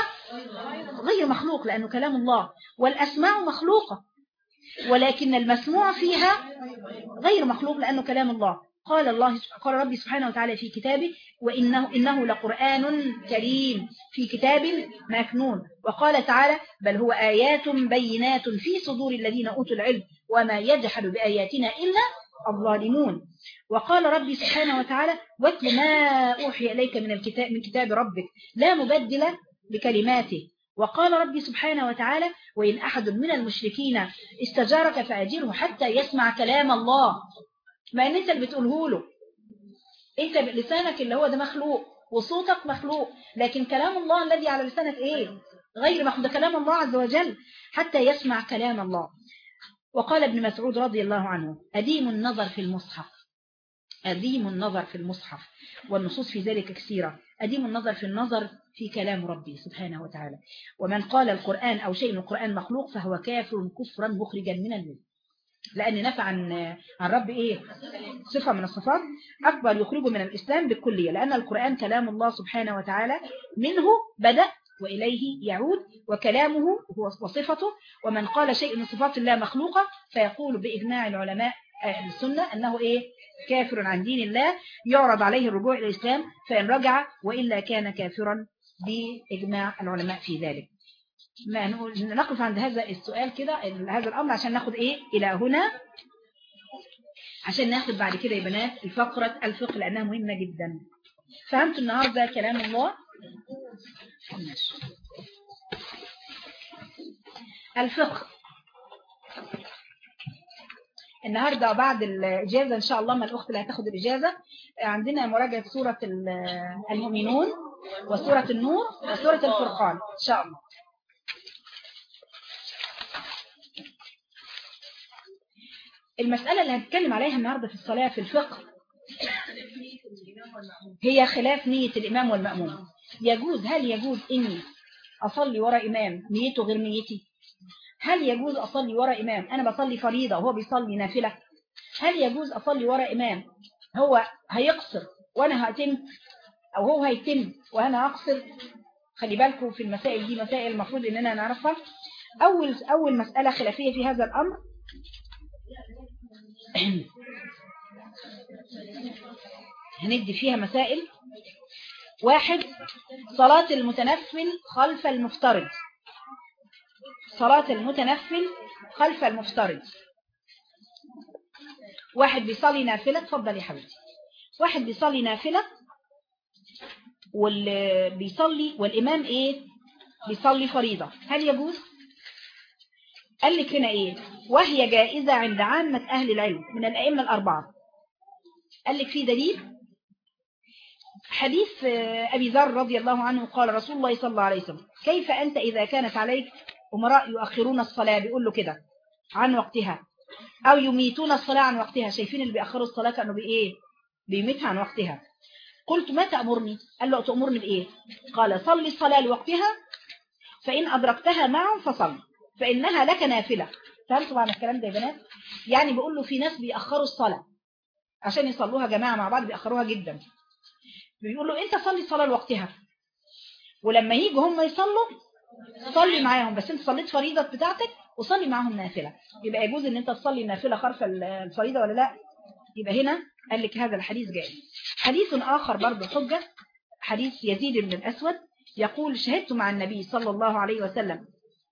غير مخلوق لأنه كلام الله والأسماع مخلوقة ولكن المسموع فيها غير مخلوق لأنه كلام الله قال الله قال ربي سبحانه وتعالى في كتابه وإنه إنه لقرآن كريم في كتاب مكنون وقال تعالى بل هو آيات بينات في صدور الذين أوتوا العلم وما يجحد بآياتنا إلا الظالمون وقال ربي سبحانه وتعالى واتل ما أوحي إليك من الكتاب من كتاب ربك لا مبدل لكلماته وقال ربي سبحانه وتعالى وإن أحد من المشركين استجارك فأجره حتى يسمع كلام الله ما ان انت اللي بتقوله له انت لسانك اللي هو ده مخلوق وصوتك مخلوق لكن كلام الله الذي على لسانك ايه غير مخلوق ده كلام الله عز وجل حتى يسمع كلام الله وقال ابن مسعود رضي الله عنه أديم النظر في المصحف أديم النظر في المصحف والنصوص في ذلك كثيرة أديم النظر في النظر في كلام ربي سبحانه وتعالى ومن قال القرآن أو شيء من القرآن مخلوق فهو كافر كفرا مخرجا من الملة لأن نفى عن عن رب إيه صفة من الصفات أكبر يخرجه من الإسلام بالكلية لأن القرآن كلام الله سبحانه وتعالى منه بدأ وإليه يعود وكلامه هو وصفته ومن قال شيء من صفات الله مخلوقة فيقول بإجماع العلماء أهل السنة أنه إيه كافر عن دين الله يعرض عليه الرجوع إلى الإسلام فإن رجع وإلا كان كافرا بإجماع العلماء في ذلك ما نقول نقف عند هذا السؤال كده هذا الأمر عشان ناخد إيه إلى هنا عشان ناخد بعد كده يا بنات الفقرة الفقه لأنها مهمة جدا فهمت النهاردة كلام الله ماشي. الفقه النهاردة بعد الإجازة إن شاء الله ما الأخت اللي هتاخد الإجازة عندنا مراجعة سورة المؤمنون وسورة النور وسورة الفرقان إن شاء الله المسألة اللي هنتكلم عليها النهاردة في الصلاة في الفقه هي خلاف نية الإمام والمأموم يجوز هل يجوز إني أصلي وراء إمام نيته غير نيتي هل يجوز أصلي وراء إمام أنا بصلي فريضة وهو بيصلي نافلة هل يجوز أصلي وراء إمام هو هيقصر وأنا هأتم أو هو هيتم وأنا أقصر خلي بالكم في المسائل دي مسائل المفروض إننا نعرفها أول أول مسألة خلافية في هذا الأمر هندي فيها مسائل واحد صلاة المتنفل خلف المفترض صلاة المتنفل خلف المفترض واحد بيصلي نافلة اتفضل يا حبيبتي واحد بيصلي نافلة واللي بيصلي والإمام ايه بيصلي فريضة هل يجوز قال لك هنا ايه وهي جائزة عند عامة أهل العلم من الأئمة الأربعة قال لك في دليل حديث أبي ذر رضي الله عنه قال رسول الله صلى الله عليه وسلم كيف أنت إذا كانت عليك أمراء يؤخرون الصلاة بيقول له كده عن وقتها أو يميتون الصلاة عن وقتها شايفين اللي بيأخروا الصلاة كانوا بإيه بيميتها عن وقتها قلت ما تأمرني قال له تأمرني بإيه قال صلي الصلاة لوقتها فإن أدركتها معهم فصل فإنها لك نافلة فهمتوا معنى الكلام ده يا بنات يعني بيقول له في ناس بيأخروا الصلاة عشان يصلوها جماعة مع بعض بيأخروها جدا بيقول له انت صلي الصلاة لوقتها ولما يجوا هم يصلوا صلي معاهم بس انت صليت فريضة بتاعتك وصلي معاهم نافلة يبقى يجوز ان انت تصلي نافلة خلف الفريضة ولا لا يبقى هنا قال لك هذا الحديث جائز حديث آخر برضه حجة حديث يزيد بن الأسود يقول شهدت مع النبي صلى الله عليه وسلم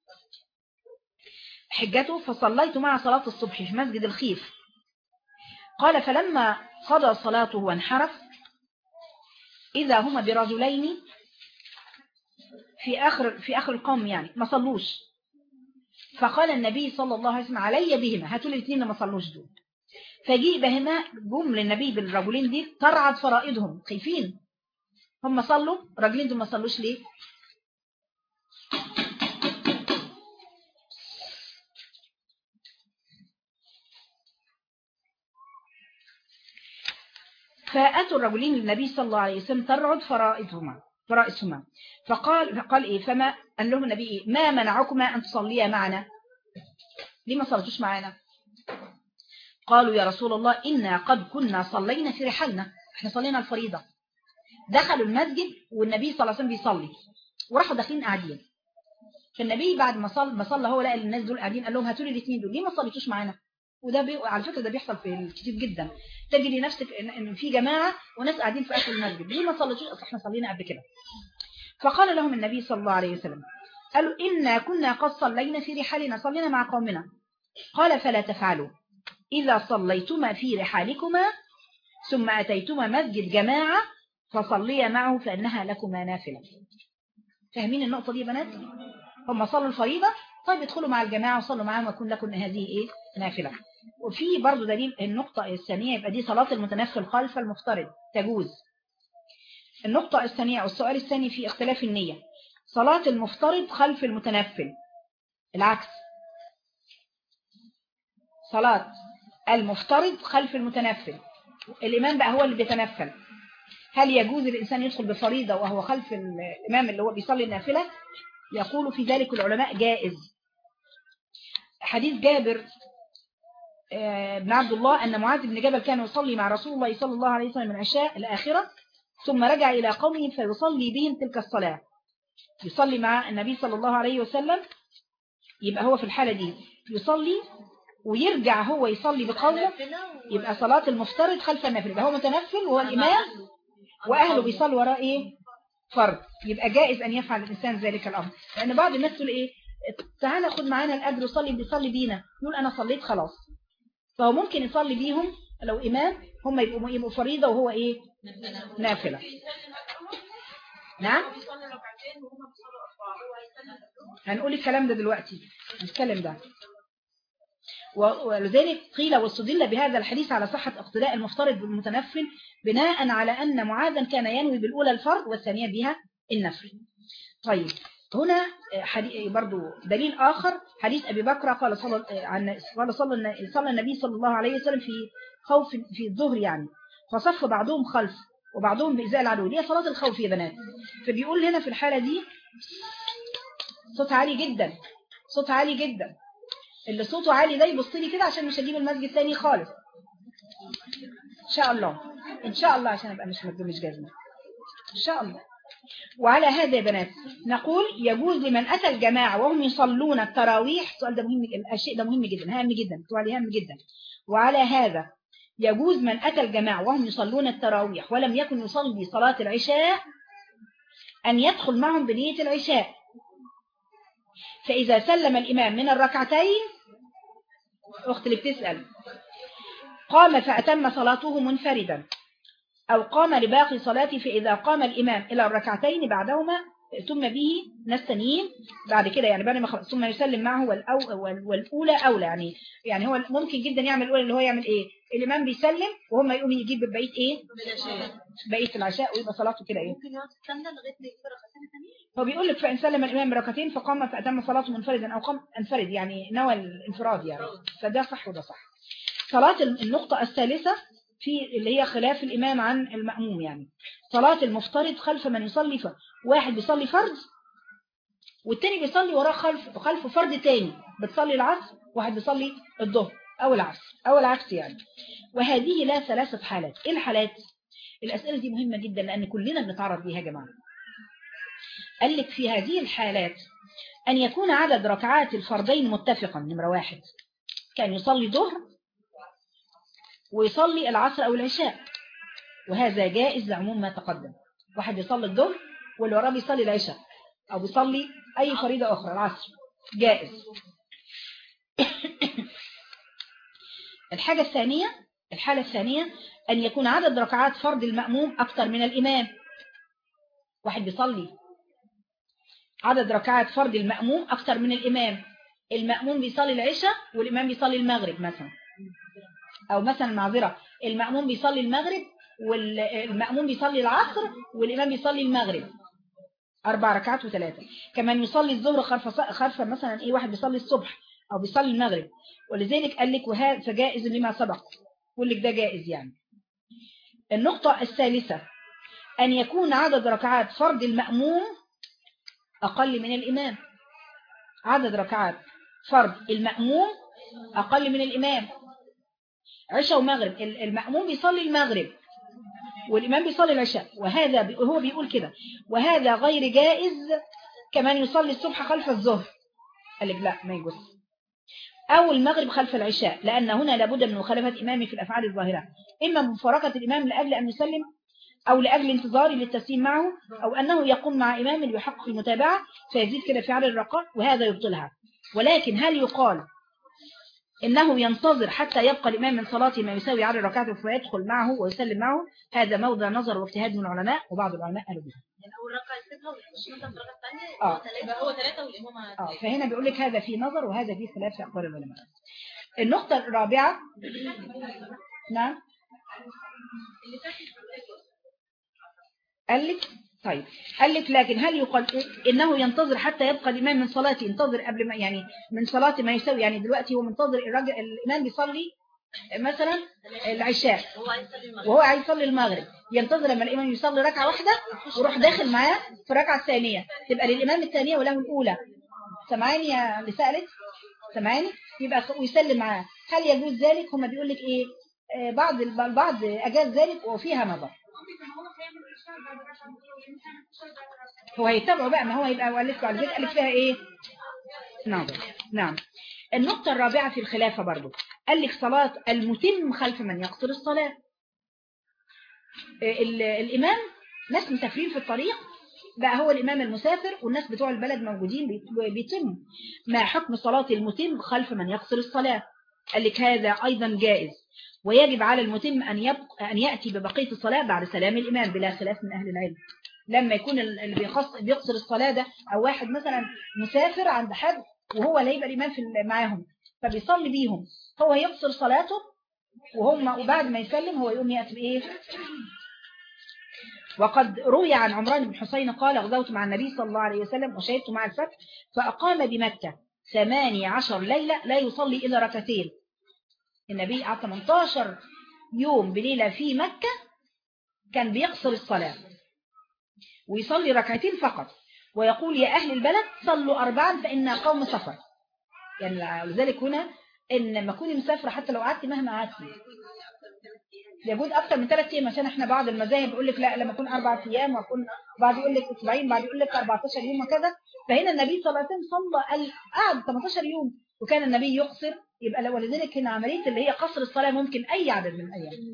حجته فصليت مع صلاة الصبح في مسجد الخيف قال فلما قضى صلاته وانحرف إذا هما برجلين في آخر, في آخر القوم يعني ما صلوش فقال النبي صلى الله عليه وسلم علي بهما هاتوا لي الاثنين ما صلوش دول فجيء بهما جم للنبي بالرجلين دي ترعد فرائضهم خايفين هم صلوا راجلين دول ما صلوش ليه فأتوا الرجلين للنبي صلى الله عليه وسلم ترعد فرائضهما فرائسهما فقال فقال إيه فما قال لهم النبي إيه ما منعكما أن تصليا معنا ليه ما صلتوش معنا قالوا يا رسول الله إنا قد كنا صلينا في رحلنا احنا صلينا الفريضة دخلوا المسجد والنبي صلى الله عليه وسلم بيصلي وراحوا داخلين قاعدين فالنبي بعد ما صلى ما صلى هو لقى الناس دول قاعدين قال لهم هاتوا لي الاثنين دول ليه ما صليتوش معانا وده بي... على فكرة ده بيحصل في كتير جدا تجري نفسك ان إن في جماعة وناس قاعدين في اخر المسجد ليه ما صليتوش اصل احنا صلينا قبل كده فقال لهم النبي صلى الله عليه وسلم قالوا إنا كنا قد صلينا في رحالنا صلينا مع قومنا قال فلا تفعلوا إذا صليتما في رحالكما ثم أتيتما مسجد جماعة فصليا معه فإنها لكما نافلة فاهمين النقطة دي يا بنات هم صلوا الفريضة طيب ادخلوا مع الجماعة وصلوا معهم ويكون لكم هذه إيه نافلة وفي برضو دليل النقطة الثانية يبقى دي صلاة المتنفل خلف المفترض تجوز النقطة الثانية والسؤال الثاني في اختلاف النية صلاة المفترض خلف المتنفل العكس صلاة المفترض خلف المتنفل الإمام بقى هو اللي بيتنفل هل يجوز الإنسان يدخل بفريضة وهو خلف الإمام اللي هو بيصلي النافلة يقول في ذلك العلماء جائز حديث جابر بن عبد الله أن معاذ بن جبل كان يصلي مع رسول الله صلى الله عليه وسلم من عشاء الآخرة ثم رجع إلى قومه فيصلي بهم تلك الصلاة يصلي مع النبي صلى الله عليه وسلم يبقى هو في الحالة دي يصلي ويرجع هو يصلي بقومه يبقى صلاة المفترض خلف النافل يبقى هو متنفل وهو الإمام وأهله بيصلوا وراء إيه فرض يبقى جائز أن يفعل الإنسان ذلك الأمر لأن بعض الناس تقول إيه تعالى خد معانا الأجر وصلي بيصلي بينا يقول أنا صليت خلاص فهو ممكن يصلي بيهم لو إمام هم يبقوا, يبقوا فريضة وهو إيه نافلة نعم هنقول الكلام ده دلوقتي هنتكلم ده ولذلك قيل واستدل بهذا الحديث على صحة اقتداء المفترض بالمتنفل بناء على أن معاذا كان ينوي بالأولى الفرض والثانية بها النفل طيب هنا برضو دليل آخر حديث أبي بكر قال صلى عن قال صلى صلى النبي صلى الله عليه وسلم في خوف في الظهر يعني فصف بعضهم خلف وبعضهم بإزاء العدو دي صلاة الخوف يا بنات فبيقول هنا في الحالة دي صوت عالي جدا صوت عالي جدا اللي صوته عالي ده يبص لي كده عشان مش هجيب المسجد تاني خالص ان شاء الله ان شاء الله عشان ابقى مش مش جزمه ان شاء الله وعلى هذا يا بنات نقول يجوز لمن أتى الجماعة وهم يصلون التراويح السؤال ده مهم الشيء ده مهم جدا هام جدا سؤال هام جدا وعلى هذا يجوز من أتى الجماعة وهم يصلون التراويح ولم يكن يصلي صلاة العشاء أن يدخل معهم بنية العشاء فإذا سلم الإمام من الركعتين أخت اللي بتسأل قام فأتم صلاته منفردا أو قام لباقي صلاته فإذا قام الإمام إلى الركعتين بعدهما ثم به نستنين بعد كده يعني بعد ما خلص ثم يسلم معه والأو والأولى أولى يعني يعني هو ممكن جدا يعمل الأولى اللي هو يعمل إيه الإمام بيسلم وهم يقوم يجيب بقية إيه بقية العشاء ويبقى صلاته كده إيه ممكن يقعد يستنى لغايه ما يجيب ركعتين ثانيه هو بيقول لك فإن سلم الإمام بركعتين فقام فأتم صلاته منفردا أو قام انفرد يعني نوى الانفراد يعني فده صح وده صح صلاة النقطة الثالثة في اللي هي خلاف الإمام عن المأموم يعني صلاة المفترض خلف من يصلي ف... واحد بيصلي فرض والتاني بيصلي وراه خلف خلفه فرض تاني بتصلي العصر واحد بيصلي الظهر أو العصر أو العكس يعني وهذه لا ثلاثة حالات إيه الحالات الأسئلة دي مهمة جدا لأن كلنا بنتعرض ليها يا جماعة قال لك في هذه الحالات أن يكون عدد ركعات الفردين متفقا نمرة واحد كان يصلي ظهر ويصلي العصر أو العشاء وهذا جائز لعموم ما تقدم واحد يصلي الظهر واللي وراه بيصلي العشاء أو بيصلي أي فريضة أخرى العصر جائز الحاجة الثانية الحالة الثانية أن يكون عدد ركعات فرض المأموم أكثر من الإمام واحد بيصلي عدد ركعات فرض المأموم أكثر من الإمام المأموم بيصلي العشاء والإمام بيصلي المغرب مثلا أو مثلا معذرة المأموم بيصلي المغرب والمأموم بيصلي العصر والإمام بيصلي المغرب أربع ركعات وثلاثة كمان يصلي الظهر خلف خلف مثلا إيه واحد بيصلي الصبح أو بيصلي المغرب ولذلك قال لك وهذا فجائز لما سبق يقول لك ده جائز يعني النقطة الثالثة أن يكون عدد ركعات فرض المأموم أقل من الإمام عدد ركعات فرض المأموم أقل من الإمام عشاء ومغرب المأموم بيصلي المغرب والإمام بيصلي العشاء وهذا هو بيقول كده وهذا غير جائز كمان يصلي الصبح خلف الظهر قال لك لا ما يجوز أو المغرب خلف العشاء لأن هنا لابد من مخالفة إمامي في الأفعال الظاهرة إما مفارقة الإمام لأجل أن يسلم أو لأجل انتظاري للتسليم معه أو أنه يقوم مع إمام يحقق المتابعة فيزيد كده في عدد الرقاء وهذا يبطلها ولكن هل يقال إنه ينتظر حتى يبقى الإمام من صلاته ما يساوي عدد ركعته فيدخل معه ويسلم معه هذا موضع نظر واجتهاد من العلماء وبعض العلماء قالوا به يعني اول ركعه يسيبها ويخش مثلا في الركعه الثانيه آه. يبقى هو ثلاثه والامام آه فهنا بيقول لك هذا في نظر وهذا في خلاف في أقوال العلماء النقطة الرابعة نعم قال لك طيب قال لك لكن هل يقال انه ينتظر حتى يبقى الامام من صلاته ينتظر قبل ما يعني من صلاته ما يساوي يعني دلوقتي هو منتظر الراجل الامام بيصلي مثلا العشاء هو عايز يصلي المغرب وهو عايز يصلي المغرب ينتظر لما الامام يصلي ركعه واحده ويروح داخل معاه في الركعه الثانيه تبقى للامام الثانيه وله الاولى سامعاني يا اللي سالت سامعاني يبقى ويسلم معاه هل يجوز ذلك هما بيقول لك ايه آه، بعض البعض اجاز ذلك وفيها نظر هو هيتبعوا بقى ما هو هيبقى قال لك على ذلك قال لك فيها ايه نظر نعم النقطة الرابعة في الخلافة برضو قال لك صلاة المتم خلف من يقصر الصلاة ال- الإمام ناس مسافرين في الطريق بقى هو الإمام المسافر والناس بتوع البلد موجودين بيت- بيتم ما حكم صلاة المتم خلف من يقصر الصلاة قال لك هذا أيضا جائز ويجب على المتم أن, يبقى أن يأتي ببقية الصلاة بعد سلام الإمام بلا خلاف من أهل العلم لما يكون ال- اللي بيخص بيقصر الصلاة ده أو واحد مثلا مسافر عند حد وهو لا يبقى الإمام في ال- معاهم فبيصلي بيهم هو يقصر صلاته وهم وبعد ما يسلم هو يقوم يأتي بإيه وقد روي عن عمران بن حسين قال غزوت مع النبي صلى الله عليه وسلم وشهدت مع الفتح فأقام بمكة ثماني عشر ليلة لا يصلي إلا ركعتين النبي قعد 18 يوم بليلة في مكة كان بيقصر الصلاة ويصلي ركعتين فقط ويقول يا أهل البلد صلوا أربعا فإنا قوم سفر يعني لذلك هنا إن لما كوني مسافرة حتى لو قعدتي مهما قعدتي يجوز أكتر من ثلاث أيام عشان احنا بعض المذاهب يقول لك لا لما يكون أربع أيام ويكون بعض يقول لك أسبوعين بعض يقول لك 14 يوم وكذا فهنا النبي صلى الله عليه وسلم صلى قال قعد 18 يوم وكان النبي يقصر يبقى لو ولذلك هنا عملية اللي هي قصر الصلاة ممكن أي عدد من الأيام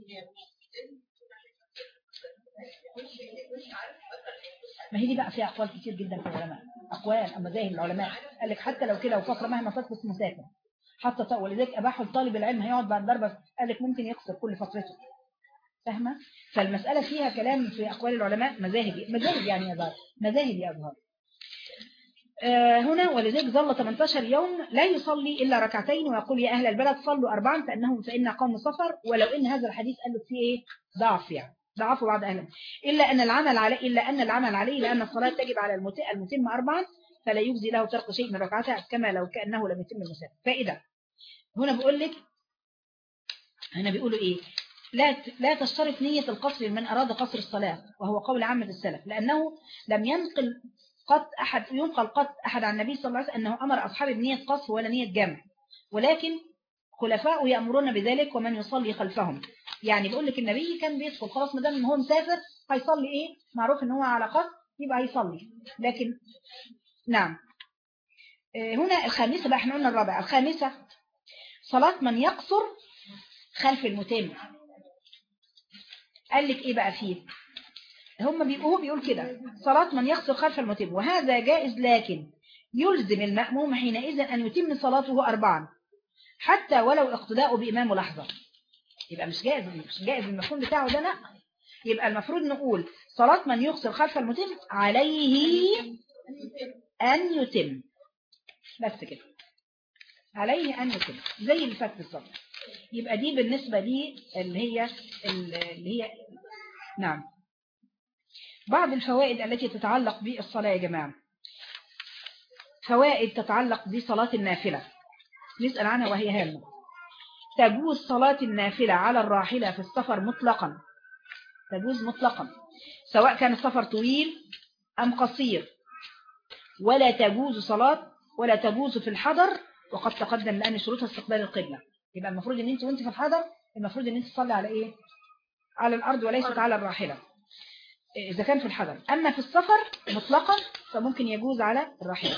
ما هي دي بقى فيها أقوال كتير جدا في العلماء أقوال أما مذاهب العلماء قال لك حتى لو كده وفترة مهما تثبت مسافر حتى طول ولذلك أباحوا لطالب العلم هيقعد بعد ضربة قال لك ممكن يقصر كل فترته فاهمة فالمسألة فيها كلام في أقوال العلماء مذاهب مذاهب يعني يظهر مذاهب يظهر آه هنا ولذلك ظل 18 يوم لا يصلي إلا ركعتين ويقول يا أهل البلد صلوا أربعا فإنهم فإن قوم سفر ولو إن هذا الحديث قال له فيه إيه ضعف يعني ضعف بعض أهله إلا أن العمل عليه إلا أن العمل عليه لأن الصلاة تجب على المت- المتم أربعا فلا يجزي له ترك شيء من ركعتها كما لو كأنه لم يتم المسافر فإذا هنا بقول لك هنا بيقولوا إيه لا ت- لا تشترط نية القصر لمن أراد قصر الصلاة وهو قول عامة السلف لأنه لم ينقل قط أحد ينقل قط أحد عن النبي صلى الله عليه وسلم أنه أمر أصحابه بنية قصر ولا نية جمع ولكن خلفاء يأمرون بذلك ومن يصلي خلفهم يعني بيقول لك النبي كان بيدخل خلاص ما دام ان هو مسافر هيصلي ايه معروف ان هو على قصر يبقى هيصلي لكن نعم آه، هنا الخامسة بقى احنا قلنا الرابعة الخامسة صلاة من يقصر خلف المتم قال لك ايه بقى فيه هم بيقولوا بيقول كده صلاة من يقصر خلف المتم وهذا جائز لكن يلزم المأموم حينئذ أن يتم صلاته أربعا حتى ولو اقتداءه بإمامه لحظة يبقى مش جائز مش جائز المفهوم بتاعه ده لا يبقى المفروض نقول صلاة من يقصر خلف المتم عليه أن يتم بس كده عليه أن يتم زي اللي فات بالظبط يبقى دي بالنسبة لي اللي هي اللي هي نعم بعض الفوائد التي تتعلق بالصلاة يا جماعة فوائد تتعلق بصلاة النافلة نسأل عنها وهي هامة تجوز صلاة النافلة على الراحلة في السفر مطلقا تجوز مطلقا سواء كان السفر طويل أم قصير ولا تجوز صلاة ولا تجوز في الحضر وقد تقدم لأن شروطها استقبال القبلة يبقى المفروض ان انت وانت في الحضر المفروض ان انت تصلي على ايه على الارض وليست على الراحلة اذا كان في الحضر اما في السفر مطلقا فممكن يجوز على الراحلة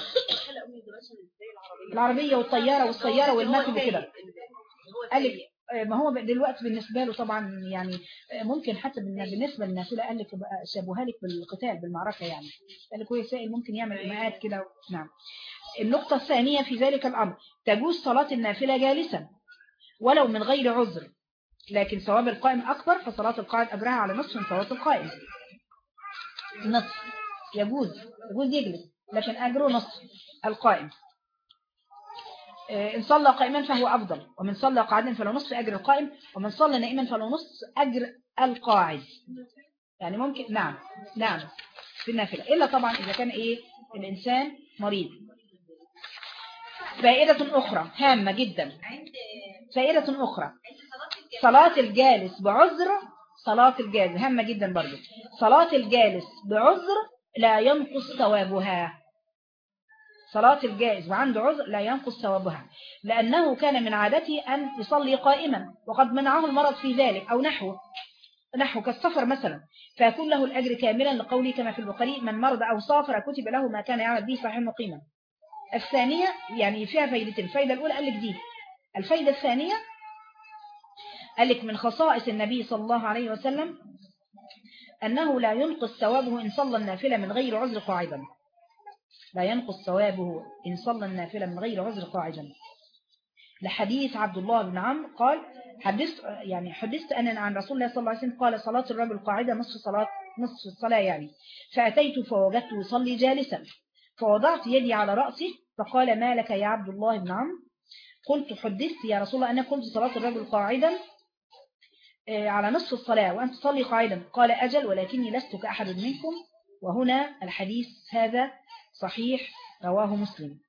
العربية والطيارة والسيارة والمركب وكده قال لك ما هو دلوقتي بالنسبة له طبعا يعني ممكن حتى بالنسبة للنافلة قال لك شابوها لك بالقتال بالمعركة يعني قال لك هو سائل ممكن يعمل إماءات كده نعم النقطة الثانية في ذلك الأمر تجوز صلاة النافلة جالسا ولو من غير عذر لكن ثواب القائم أكبر فصلاة القائم أجرها على نصف من ثواب القائم نصف يجوز يجوز يجلس لكن أجره نصف القائم إن صلى قائما فهو أفضل ومن صلى قاعدا فله نصف أجر القائم ومن صلى نائما فله نصف أجر القاعد يعني ممكن نعم نعم في النافلة إلا طبعا إذا كان إيه الإنسان مريض فائدة أخرى هامة جدا فائدة أخرى صلاة الجالس بعذر صلاة الجالس هامة جدا برضو صلاة الجالس بعذر لا ينقص ثوابها صلاة الجائز وعنده عذر لا ينقص ثوابها لأنه كان من عادته أن يصلي قائما وقد منعه المرض في ذلك أو نحوه نحو كالسفر مثلا فيكون له الأجر كاملا لقوله كما في البخاري من مرض أو سافر كتب له ما كان يعمل به صحيح مقيما الثانية يعني فيها فايدتين الفايدة الأولى قال لك دي الفايدة الثانية قال لك من خصائص النبي صلى الله عليه وسلم أنه لا ينقص ثوابه إن صلى النافلة من غير عذر قاعدا لا ينقص ثوابه إن صلى النافلة من غير عذر قاعدا لحديث عبد الله بن عمرو قال حدثت يعني حدثت أنا عن رسول الله صلى الله عليه وسلم قال صلاة الرجل قاعدة نصف صلاة نصف الصلاة يعني فأتيت فوجدته يصلي جالسا فوضعت يدي على رأسه فقال ما لك يا عبد الله بن عمرو قلت حدثت يا رسول الله أنا قلت صلاة الرجل قاعدا على نصف الصلاة وأنت تصلي قاعدا قال أجل ولكني لست كأحد منكم وهنا الحديث هذا صحيح رواه مسلم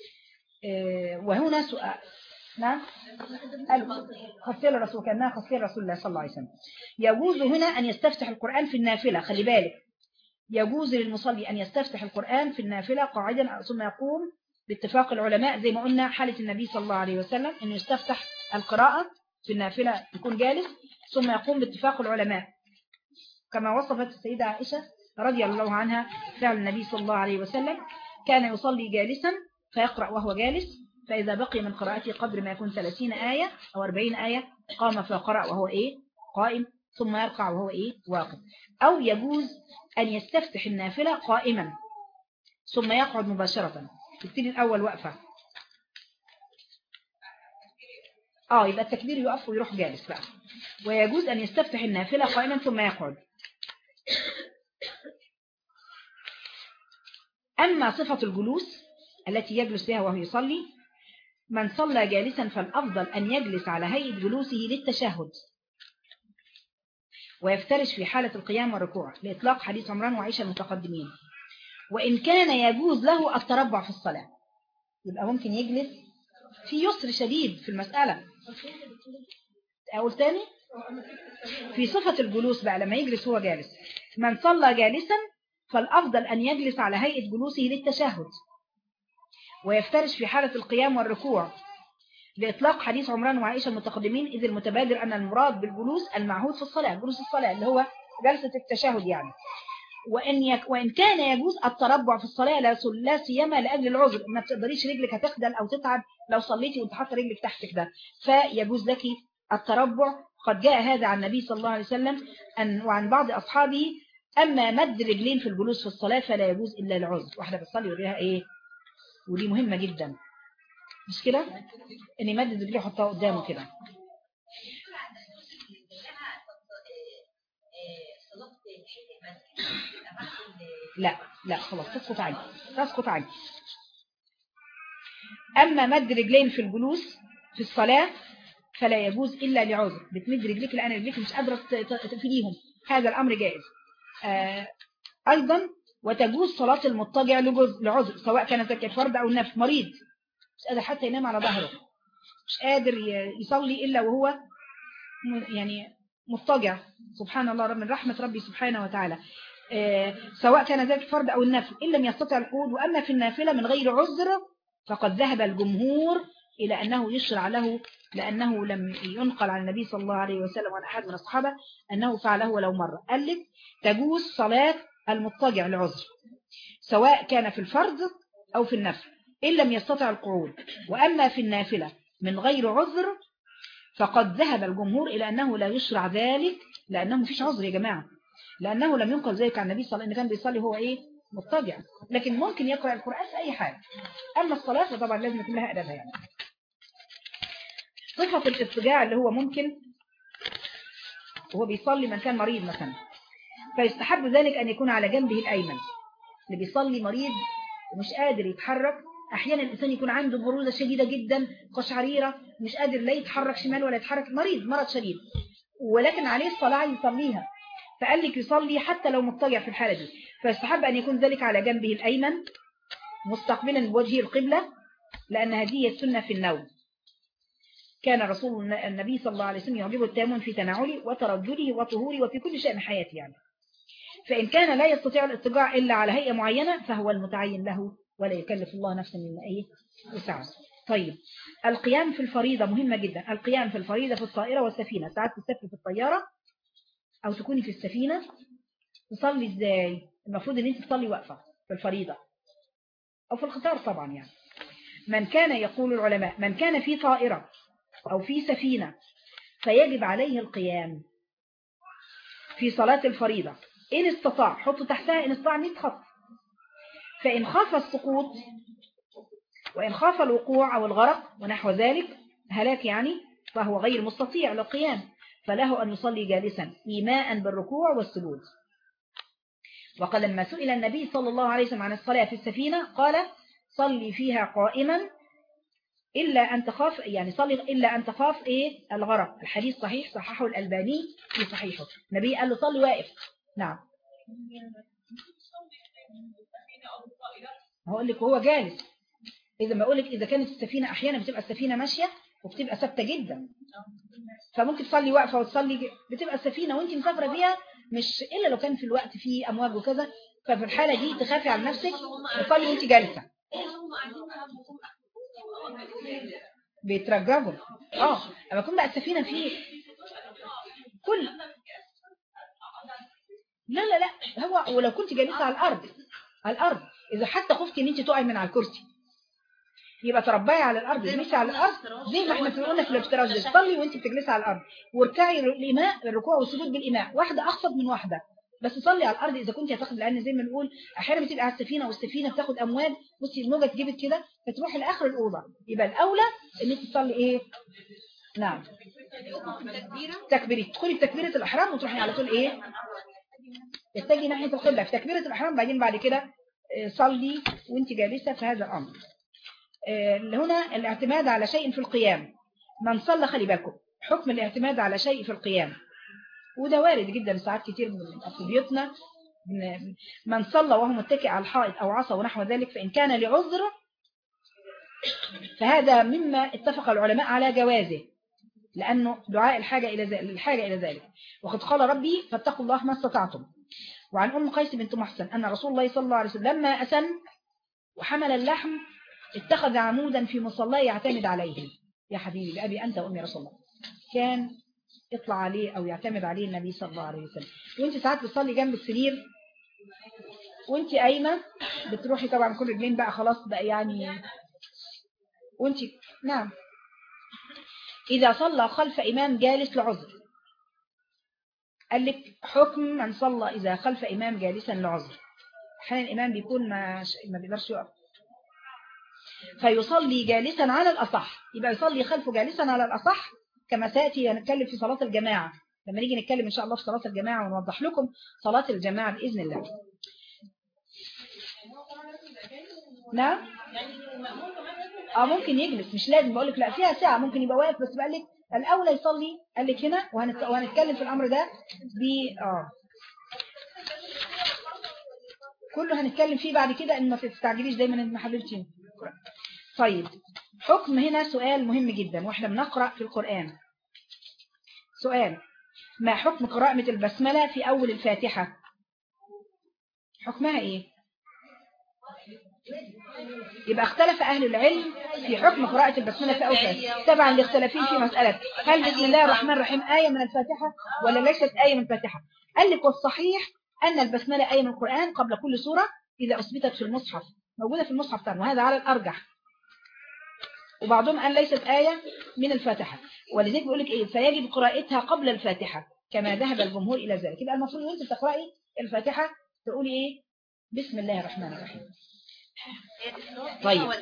وهنا سؤال نعم خصير الرسول كأنها خصير رسول الله صلى الله عليه وسلم يجوز هنا أن يستفتح القرآن في النافلة خلي بالك يجوز للمصلي أن يستفتح القرآن في النافلة قاعدا ثم يقوم باتفاق العلماء زي ما قلنا حالة النبي صلى الله عليه وسلم أنه يستفتح القراءة في النافلة يكون جالس ثم يقوم باتفاق العلماء كما وصفت السيدة عائشة رضي الله عنها فعل النبي صلى الله عليه وسلم كان يصلي جالسا فيقرأ وهو جالس فإذا بقي من قراءته قدر ما يكون 30 آية أو 40 آية قام فقرأ وهو إيه قائم ثم يرقع وهو إيه واقف أو يجوز أن يستفتح النافلة قائما ثم يقعد مباشرة يبتدي الأول وقفة آه يبقى التكبير يقف ويروح جالس بقى ويجوز أن يستفتح النافلة قائما ثم يقعد أما صفة الجلوس التي يجلس بها وهو يصلي من صلى جالسا فالأفضل أن يجلس على هيئة جلوسه للتشهد ويفترش في حالة القيام والركوع لإطلاق حديث عمران وعيشة المتقدمين وإن كان يجوز له التربع في الصلاة يبقى ممكن يجلس في يسر شديد في المسألة أقول تاني في صفة الجلوس بقى لما يجلس هو جالس من صلى جالسا فالأفضل أن يجلس على هيئة جلوسه للتشهد ويفترش في حالة القيام والركوع لإطلاق حديث عمران وعائشة المتقدمين إذ المتبادر أن المراد بالجلوس المعهود في الصلاة جلوس الصلاة اللي هو جلسة التشهد يعني وإن, يك وإن كان يجوز التربع في الصلاة لا سل- لا سيما لأجل العذر ما تقدريش رجلك هتخدل أو تتعب لو صليتي وانت حاطه رجلك تحتك ده فيجوز لك التربع قد جاء هذا عن النبي صلى الله عليه وسلم أن وعن بعض أصحابه أما مد رجلين في الجلوس في الصلاة فلا يجوز إلا العذر واحدة بتصلي ورجلها إيه ودي مهمة جدا مش كده إن يمدد رجليه يحطها قدامه كده لا لا خلاص تسقط عني تسقط عني أما مد رجلين في الجلوس في الصلاة فلا يجوز إلا لعذر بتمد رجليك لأن رجليك مش قادرة ت- ت- تفيديهم هذا الأمر جائز آه، أيضا وتجوز صلاة المضطجع لجز- لعذر سواء كانت ذلك فرد أو نفس مريض مش قادر حتى ينام على ظهره مش قادر ي- يصلي إلا وهو م- يعني مضطجع سبحان الله رب من رحمة ربي سبحانه وتعالى آه، سواء كان ذلك فرد أو النفل إن لم يستطع القعود وأما في النافلة من غير عذر فقد ذهب الجمهور إلى أنه يشرع له لأنه لم ينقل عن النبي صلى الله عليه وسلم عن أحد من الصحابة أنه فعله ولو مرة قال لك تجوز صلاة المضطجع لعذر سواء كان في الفرض أو في النفل إن لم يستطع القعود وأما في النافلة من غير عذر فقد ذهب الجمهور إلى أنه لا يشرع ذلك لأنه مفيش عذر يا جماعة لأنه لم ينقل ذلك عن النبي صلى الله عليه وسلم إن كان بيصلي هو إيه مضطجع لكن ممكن يقرأ القرآن في أي حال أما الصلاة فطبعا لازم يكون لها أدبها يعني صفة الاضطجاع اللي هو ممكن وهو بيصلي من كان مريض مثلا فيستحب ذلك أن يكون على جنبه الأيمن اللي بيصلي مريض ومش قادر يتحرك أحيانا الإنسان يكون عنده برودة شديدة جدا قشعريرة مش قادر لا يتحرك شمال ولا يتحرك مريض مرض شديد ولكن عليه الصلاة يصليها فقال لك يصلي حتى لو مضطجع في الحالة دي فيستحب أن يكون ذلك على جنبه الأيمن مستقبلا بوجه القبلة لأن هذه هي السنة في النوم كان رسول النبي صلى الله عليه وسلم يعجبه التامن في تناوله وترجله وطهوره وفي كل شيء من حياته يعني فإن كان لا يستطيع الاضطجاع إلا على هيئة معينة فهو المتعين له ولا يكلف الله نفسا مما إيه وسعه طيب القيام في الفريضة مهمة جدا القيام في الفريضة في الطائرة والسفينة ساعات تسافر في الطيارة أو تكوني في السفينة تصلي إزاي المفروض أن أنت تصلي واقفة في الفريضة أو في القطار طبعا يعني من كان يقول العلماء من كان في طائرة أو في سفينة فيجب عليه القيام في صلاة الفريضة إن استطاع حط تحتها إن استطاع 100 خط فإن خاف السقوط وإن خاف الوقوع أو الغرق ونحو ذلك هلاك يعني فهو غير مستطيع للقيام فله أن يصلي جالسا إيماء بالركوع والسجود وقد لما سئل النبي صلى الله عليه وسلم عن الصلاة في السفينة قال صلي فيها قائما إلا أن تخاف يعني صلي إلا أن تخاف إيه الغرق الحديث صحيح صححه الألباني في صحيحه النبي قال له صلي واقف نعم هقول لك هو جالس إذا ما أقول لك إذا كانت السفينة أحيانا بتبقى السفينة ماشية وبتبقى ثابتة جدا فممكن تصلي واقفة وتصلي ج- بتبقى السفينة وانت مسافرة بيها مش إلا لو كان في الوقت فيه أمواج وكذا ففي الحالة دي تخافي على نفسك وتصلي وانت جالسة بيترجموا اه لما يكون بقى السفينة فيه كل لا لا لا هو ولو كنت جالسة على الأرض على الأرض إذا حتى خفتي إن أنت تقعي من على الكرسي يبقى تربعي على الأرض تجلسي على الأرض زي ما احنا في قلنا في الافتراض ده تصلي وانت بتجلسي على الأرض واركعي الإيماء الركوع والسجود بالإيماء واحدة أخفض من واحدة بس صلي على الأرض إذا كنت هتاخد لأن زي ما بنقول أحيانا بتبقى على السفينة والسفينة بتاخد أمواج بصي الموجة تجيبك كده فتروحي لآخر الأوضة يبقى الأولى إن أنت تصلي إيه نعم تكبيري تدخلي بتكبيرة الإحرام وتروحي على طول إيه تتجهي ناحية القبلة في تكبيرة الإحرام بعدين بعد كده آه، صلي وانت جالسة في هذا الأمر آه، هنا الاعتماد على شيء في القيام من صلى خلي بالكم حكم الاعتماد على شيء في القيام وده وارد جدا ساعات كتير من في بيوتنا من- من صلى وهو متكئ على الحائط أو عصا ونحو ذلك فإن كان لعذر فهذا مما اتفق العلماء على جوازه لأنه دعاء الحاجة إلى ذلك الحاجة إلى ذلك وقد قال ربي فاتقوا الله ما استطعتم وعن أم قيس بنت محسن أن رسول الله صلى الله عليه وسلم لما أسن وحمل اللحم اتخذ عمودا في مصلاه يعتمد عليه يا حبيبي لأبي أنت وأمي رسول الله كان يطلع عليه أو يعتمد عليه النبي صلى الله عليه وسلم وانت ساعات بتصلي جنب السرير وانت قايمة بتروحي طبعا كل رجلين بقى خلاص بقى يعني وانت نعم إذا صلى خلف إمام جالس لعذر قال لك حكم من صلى إذا خلف إمام جالسا لعذر أحيانا الإمام بيكون ما, ما بيقدرش يقف فيصلي جالسا على الأصح يبقى يصلي خلفه جالسا على الأصح كما سيأتي نتكلم في صلاة الجماعة لما نيجي نتكلم إن شاء الله في صلاة الجماعة ونوضح لكم صلاة الجماعة بإذن الله نعم اه ممكن يجلس مش لازم بقول لك لا فيها ساعة ممكن يبقى واقف بس بقول لك الأولى يصلي قال لك هنا وهنت... وهنتكلم في الأمر ده ب اه كله هنتكلم فيه بعد كده ان ما تستعجليش دايما ان حبيبتي طيب حكم هنا سؤال مهم جدا واحنا بنقرأ في القرآن سؤال ما حكم قراءة البسملة في أول الفاتحة حكمها ايه يبقى اختلف أهل العلم في حكم قراءة البسملة في أول الفاتحة طبعا الاختلافين في مسألة هل بسم الله الرحمن الرحيم آية من الفاتحة ولا ليست آية من الفاتحة قال لك والصحيح أن البسملة آية من القرآن قبل كل سورة إذا أثبتت في المصحف موجودة في المصحف طبعا وهذا على الأرجح وبعضهم قال ليست آية من الفاتحة ولذلك بيقول لك إيه فيجب قراءتها قبل الفاتحة كما ذهب الجمهور إلى ذلك يبقى المفروض أنت تقرأي الفاتحة تقولي إيه بسم الله الرحمن الرحيم طيب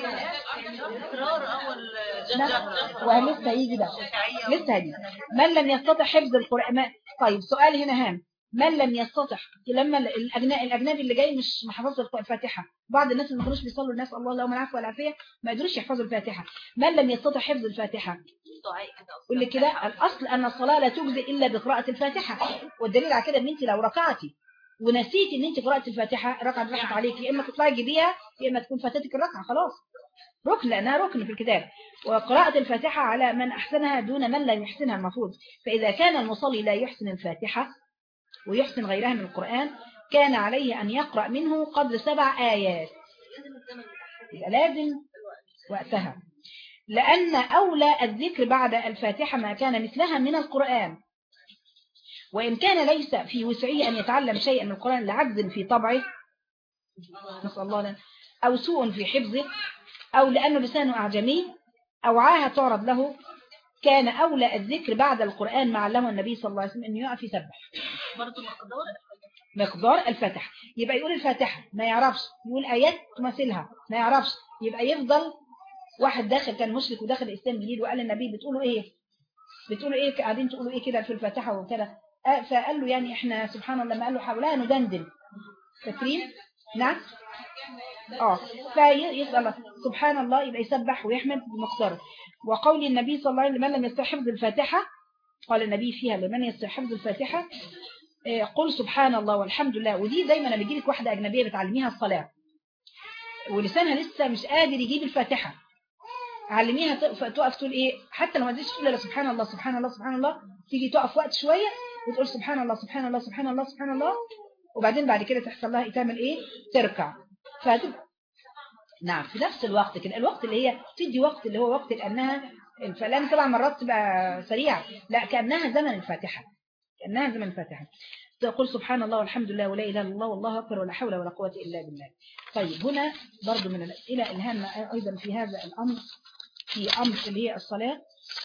ولسه هيجي ده لسه هيجي من لم يستطع حفظ القرآن طيب سؤال هنا هام من لم يستطع لما الأجنبي, الأجنبي اللي جاي مش محفظ الفاتحة بعض الناس اللي ما كانوش بيصلوا الناس الله لهم العفو والعافية ما يقدروش يحفظوا الفاتحة من لم يستطع حفظ الفاتحة يقول لك كده الأصل أن الصلاة لا تجزئ إلا بقراءة الفاتحة والدليل على كده ان انت لو ركعتي ونسيتي ان انت قرأت الفاتحة ركعة راحت عليك يا اما تطلعي تجيبيها يا اما تكون فاتتك الركعة خلاص ركن لأنها ركن في الكتاب وقراءة الفاتحة على من أحسنها دون من لا يحسنها المفروض فإذا كان المصلي لا يحسن الفاتحة ويحسن غيرها من القرآن كان عليه أن يقرأ منه قبل سبع آيات يبقى لازم وقتها لأن أولى الذكر بعد الفاتحة ما كان مثلها من القرآن وإن كان ليس في وسعه أن يتعلم شيئا من القرآن لعجز في طبعه نسأل الله لنا أو سوء في حفظه أو لأنه لسانه أعجمي أو عاهة تعرض له كان أولى الذكر بعد القرآن مع علمه النبي صلى الله عليه وسلم أن يقف يسبح مقدار الفاتحة يبقى يقول الفاتحة ما يعرفش يقول آيات تمثلها ما يعرفش يبقى يفضل واحد داخل كان مشرك وداخل الإسلام جديد وقال للنبي بتقولوا إيه بتقولوا إيه قاعدين تقولوا إيه كده في الفاتحة وكده فقال له يعني إحنا سبحان الله ما قال له حولها ندندن فاكرين نعم اه فيسأل سبحان الله يبقى يسبح ويحمد بمقداره وقول النبي صلى الله عليه وسلم لمن لم يستحفظ الفاتحة قال النبي فيها لمن يستحفظ الفاتحة قل سبحان الله والحمد لله ودي دايما لما يجي لك واحدة أجنبية بتعلميها الصلاة ولسانها لسه مش قادر يجيب الفاتحة علميها تقف تقول ايه حتى لو ما تقدرش تقول سبحان الله سبحان الله سبحان الله تيجي تقف وقت شوية وتقول سبحان الله سبحان الله سبحان الله سبحان الله وبعدين بعد كده تحصل لها تعمل ايه تركع فهتبقى نعم في نفس الوقت كده الوقت اللي هي تدي وقت اللي هو وقت لأنها الفلام طبعا مرات تبقى سريعة لا كأنها زمن الفاتحة كأنها زمن الفاتحة تقول سبحان الله والحمد لله ولا إله إلا الله والله أكبر ولا حول ولا قوة إلا بالله طيب هنا برضو من الأسئلة الهامة أيضا في هذا الأمر في أمر اللي هي الصلاة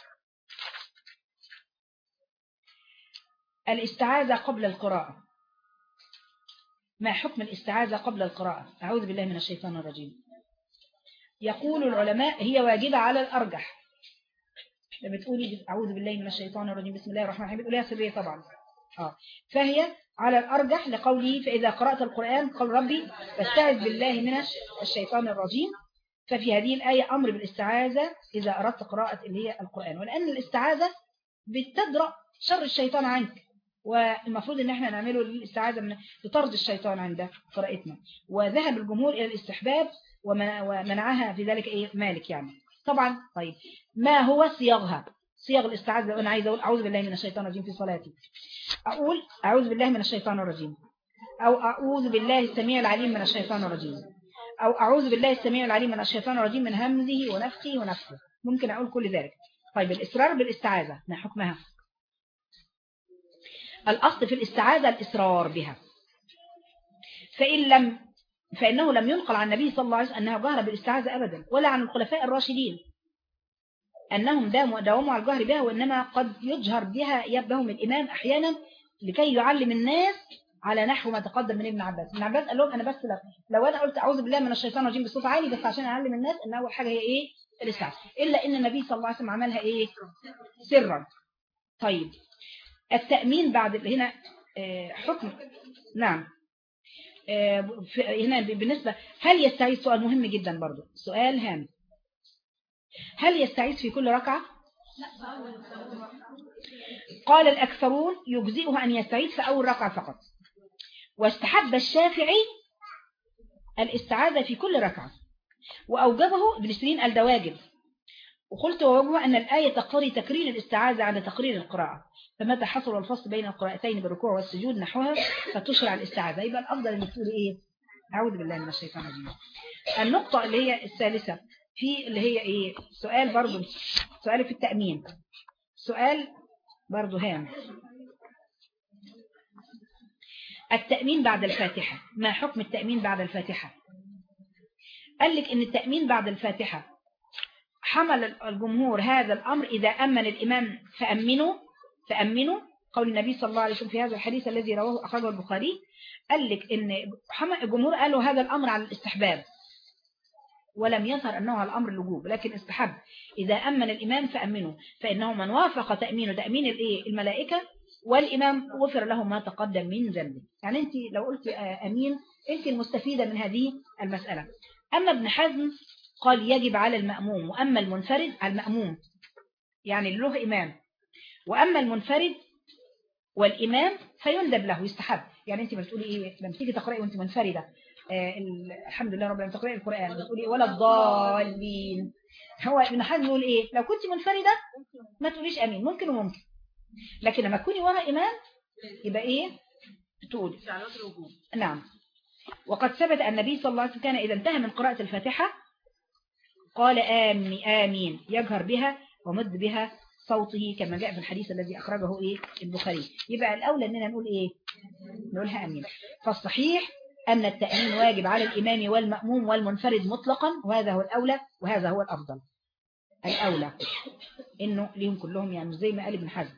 الاستعاذة قبل القراءة ما حكم الاستعاذة قبل القراءة أعوذ بالله من الشيطان الرجيم يقول العلماء هي واجبة على الأرجح لما تقولي أعوذ بالله من الشيطان الرجيم بسم الله الرحمن الرحيم بتقوليها سرية طبعا آه. فهي على الأرجح لقوله فإذا قرأت القرآن قال ربي فاستعذ بالله من الشيطان الرجيم ففي هذه الآية أمر بالاستعاذة إذا أردت قراءة اللي هي القرآن ولأن الاستعاذة بتدرأ شر الشيطان عنك والمفروض ان احنا نعمله الاستعاذة من لطرد الشيطان عند قراءتنا وذهب الجمهور الى الاستحباب ومنعها في ذلك ايه مالك يعني طبعا طيب ما هو صياغها صياغ الاستعاذة لو انا عايز اقول اعوذ بالله من الشيطان الرجيم في صلاتي اقول اعوذ بالله من الشيطان الرجيم او اعوذ بالله السميع العليم من الشيطان الرجيم او اعوذ بالله السميع العليم من الشيطان الرجيم من همزه ونفخه ونفخه ممكن اقول كل ذلك طيب الاصرار بالاستعاذة ما حكمها الأصل في الاستعاذة الإصرار بها فإن لم فإنه لم ينقل عن النبي صلى الله عليه وسلم أنه جهر بالاستعاذة أبدا ولا عن الخلفاء الراشدين أنهم داموا داوموا على الجهر بها وإنما قد يجهر بها يبهم الإمام أحيانا لكي يعلم الناس على نحو ما تقدم من ابن عباس ابن عباس قال لهم أنا بس لو, لو أنا قلت أعوذ بالله من الشيطان الرجيم بصوت عالي بس عشان أعلم الناس أن أول حاجة هي إيه الاستعاذة إلا إن النبي صلى الله عليه وسلم عملها إيه سرا طيب التأمين بعد هنا آه، حكم نعم آه، في- هنا بالنسبة هل يستعيذ سؤال مهم جدا برضو سؤال هام هل يستعيذ في كل ركعة قال الأكثرون يجزئه أن يستعيذ في أول ركعة فقط واستحب الشافعي الاستعاذة في كل ركعة وأوجبه ابن سيرين قال ده واجب وقلت ووجهه أن الآية تقتضي تكرير الاستعاذة عند تقرير القراءة فمتى حصل الفصل بين القراءتين بالركوع والسجود نحوها فتشرع الاستعاذة يبقى الأفضل أن تقول إيه أعوذ بالله من الشيطان الرجيم النقطة اللي هي الثالثة في اللي هي إيه سؤال برضو سؤال في التأمين سؤال برضو هام التأمين بعد الفاتحة ما حكم التأمين بعد الفاتحة قال لك ان التأمين بعد الفاتحة حمل الجمهور هذا الأمر إذا أمن الإمام فأمنوا فأمنوا قول النبي صلى الله عليه وسلم في هذا الحديث الذي رواه أخرجه البخاري قال لك ان حمل الجمهور قالوا هذا الأمر على الاستحباب ولم يظهر أنه على الأمر الوجوب لكن استحب إذا أمن الإمام فأمنوا فإنه من وافق تأمينه تأمين الإيه؟ الملائكة والإمام غفر له ما تقدم من ذنبه يعني أنت لو قلت آه، أمين أنت المستفيدة من هذه المسألة أما ابن حزم قال يجب على المأموم وأما المنفرد على المأموم يعني اللي له إمام وأما المنفرد والإمام فيندب له يستحب يعني أنت بتقولي إيه لما تيجي تقرأي وأنت منفردة آه ال- الحمد لله رب العالمين تقرأي القرآن بتقولي ولا الضالين هو ابن حزم يقول إيه لو كنت منفردة ما تقوليش أمين ممكن وممكن لكن لما تكوني ورا إمام يبقى إيه تقولي نعم وقد ثبت أن النبي صلى الله عليه وسلم كان إذا انتهى من قراءة الفاتحة قال آمين آمين يجهر بها ومد بها صوته كما جاء في الحديث الذي أخرجه إيه البخاري يبقى الأولى أننا نقول إيه نقولها أمين فالصحيح أن التأمين واجب على الإمام والمأموم والمنفرد مطلقا وهذا هو الأولى وهذا هو الأفضل الأولى إنه ليهم كلهم يعني زي ما قال ابن حزم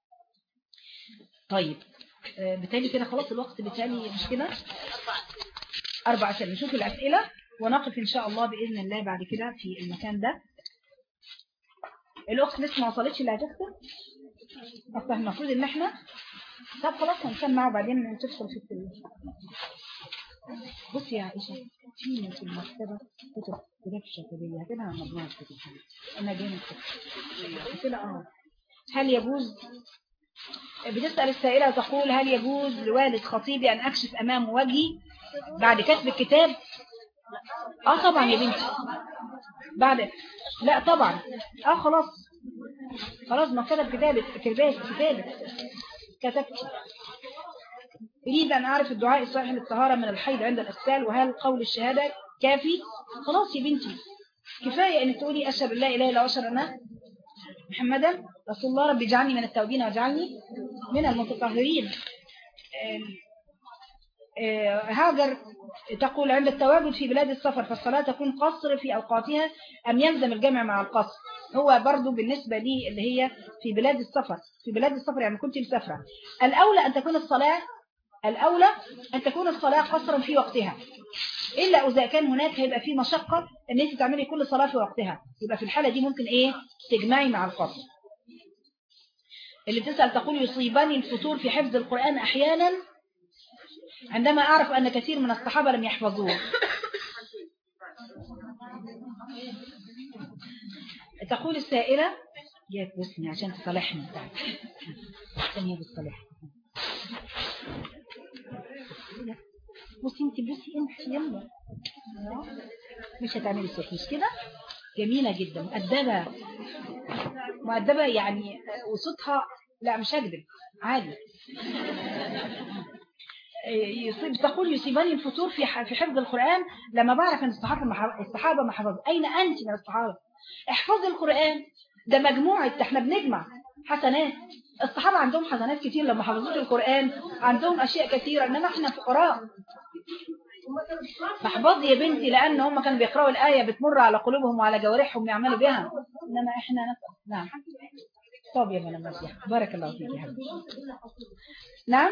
طيب آه، بالتالي كده خلاص الوقت بالتالي مش كده أربع أسئلة نشوف الأسئلة ونقف إن شاء الله بإذن الله بعد كده في المكان ده الأخت لسه ما وصلتش اللي هتختم أصلا المفروض إن إحنا طب خلاص هنسمع وبعدين تفصل في التلفزيون بصي يا عائشة في في المكتبة كتب كتاب الشافعية هتبقى عن مجموعة كتب أنا جاي من الكتب قلت لها اه هل يجوز بتسأل السائلة وتقول هل يجوز لوالد خطيبي أن أكشف أمام وجهي بعد كتب الكتاب اه طبعا يا بنتي بعد لا طبعا اه خلاص خلاص ما كتب كتابة كتابة كتابة كتبت أريد أن أعرف الدعاء الصحيح للطهارة من الحيض عند الإغسال وهل قول الشهادة كافي خلاص يا بنتي كفاية أن تقولي أشهد أن لا إله إلا أشهد أن محمدا رسول الله رب اجعلني من التوبين واجعلني من المتطهرين آه، آه، هاجر تقول عند التواجد في بلاد السفر فالصلاة تكون قصر في أوقاتها أم يلزم الجمع مع القصر هو برضو بالنسبة لي اللي هي في بلاد السفر في بلاد السفر يعني كنت مسافرة الأولى أن تكون الصلاة الأولى أن تكون الصلاة قصرا في وقتها إلا إذا كان هناك هيبقى في مشقة أن أنت تعملي كل صلاة في وقتها يبقى في الحالة دي ممكن إيه تجمعي مع القصر اللي تسأل تقول يصيبني الفتور في حفظ القرآن أحيانا عندما أعرف أن كثير من الصحابة لم يحفظوه تقول السائلة يا بسني عشان تصالحني عشان هي بتصالحني بصي انت بصي انت يلا مش هتعملي صوت مش كده جميلة جدا مؤدبة مؤدبة يعني وصوتها لا مش هكذب عادي يصيب تقول يصيبني الفتور في ح- في حفظ القرآن لما بعرف ان الصحابة ما ح- الصحابة ما حفظوا أين أنت من الصحابة احفظي القرآن ده مجموعة ده احنا بنجمع حسنات الصحابة عندهم حسنات كتير لما حفظوش القرآن عندهم أشياء كثيرة إنما إحنا فقراء فاحفظي يا بنتي لأن هم كانوا بيقرأوا الآية بتمر على قلوبهم وعلى جوارحهم يعملوا بها إنما إحنا نسأل نعم طب يا بنا مسيح بارك الله فيك يا حبيبي نعم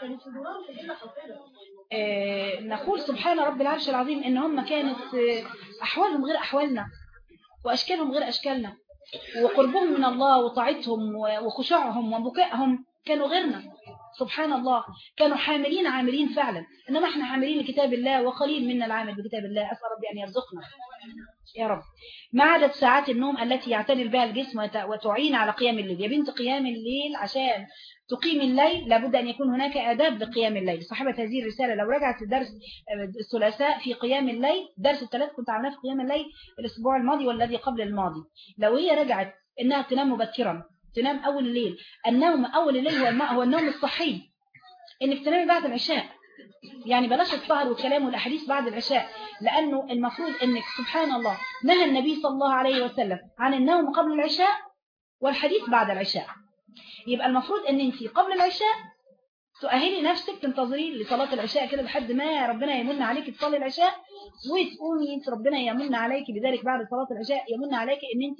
آه نقول سبحان رب العرش العظيم إن هم كانت آه، أحوالهم غير أحوالنا وأشكالهم غير أشكالنا وقربهم من الله وطاعتهم وخشوعهم وبكائهم كانوا غيرنا سبحان الله كانوا حاملين عاملين فعلا إنما احنا حاملين لكتاب الله وقليل منا العامل بكتاب الله أسأل ربي أن يرزقنا يا رب ما عدد ساعات النوم التي يعتدل بها الجسم وت- وتعين على قيام الليل يا بنت قيام الليل عشان تقيم الليل لابد أن يكون هناك آداب لقيام الليل صاحبة هذه الرسالة لو رجعت الدرس آه، الثلاثاء في قيام الليل درس الثلاث كنت عاملاه في قيام الليل الأسبوع الماضي والذي قبل الماضي لو هي رجعت إنها تنام مبكرا تنام أول الليل النوم أول الليل هو الم- هو النوم الصحي إنك تنامي بعد العشاء يعني بلاش السهر والكلام والأحاديث بعد العشاء لأنه المفروض أنك سبحان الله نهى النبي صلى الله عليه وسلم عن النوم قبل العشاء والحديث بعد العشاء يبقى المفروض أن أنت قبل العشاء تؤهلي نفسك تنتظري لصلاة العشاء كده لحد ما ربنا يمن عليك تصلي العشاء وتقومي انت ربنا يمن عليك بذلك بعد صلاة العشاء يمن عليك ان انت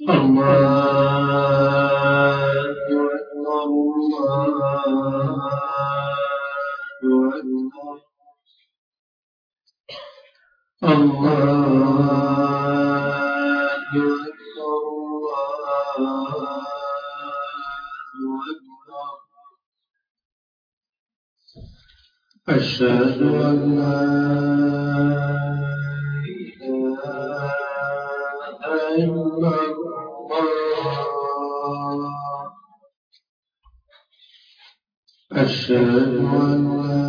أشهد أن لا إله إلا الله أشهد أن لا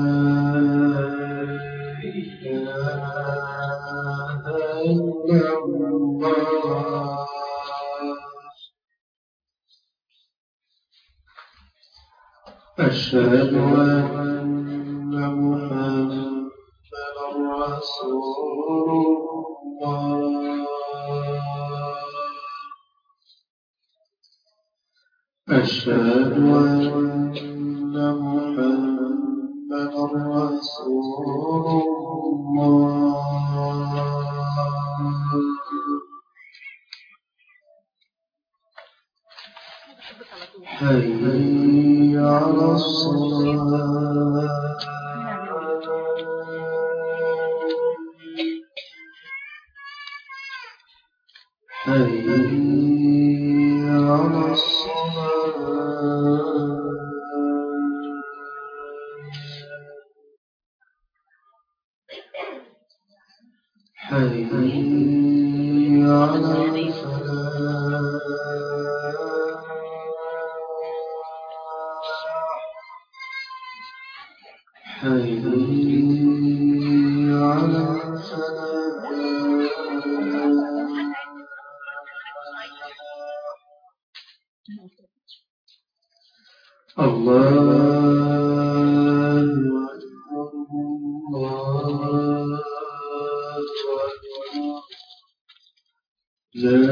إله إلا الله أشهد أن محمدا رسول الله أشهد أن محمدا رسول الله حي على الصلاة حي على الصلاة حي على الفلاح حي على الفلاح الله أكبر الله أكبر لا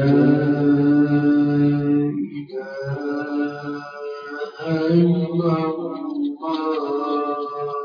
إله إلا الله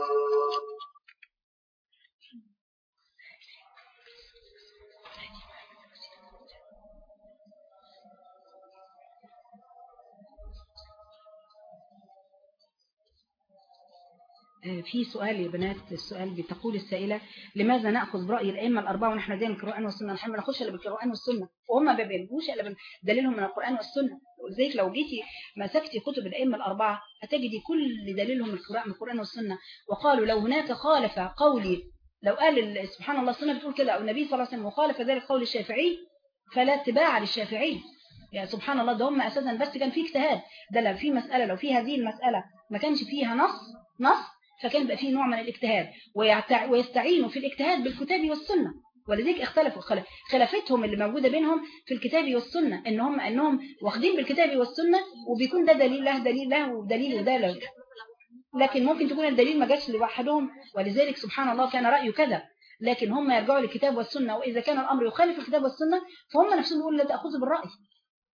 آه، في سؤال يا بنات السؤال بتقول السائلة لماذا نأخذ برأي الأئمة الأربعة ونحن دين القرآن والسنة نحن ما ناخدش إلا بالقرآن والسنة وهم ما بيبينوش إلا بدليلهم من القرآن والسنة ولذلك لو جيتي مسكتي كتب الأئمة الأربعة هتجدي كل دليلهم من القرآن من القرآن والسنة وقالوا لو هناك خالف قولي لو قال ال- سبحان الله السنة بتقول كده أو النبي صلى الله عليه وسلم وخالف ذلك قول الشافعي فلا اتباع للشافعي يعني سبحان الله ده هم أساسا بس كان في اجتهاد ده لو في مسألة لو في هذه المسألة ما كانش فيها نص نص فكان بقى فيه نوع من الاجتهاد ويعتع- ويستعينوا في الاجتهاد بالكتاب والسنة ولذلك اختلفوا خل- خلافتهم اللي موجودة بينهم في الكتاب والسنة ان هم انهم واخدين بالكتاب والسنة وبيكون ده دليل له دليل له ودليل وده له لكن ممكن تكون الدليل ما جاش لوحدهم ولذلك سبحان الله كان رأيه كذا لكن هم يرجعوا للكتاب والسنة وإذا كان الأمر يخالف الكتاب والسنة فهم نفسهم يقولوا لا تأخذوا بالرأي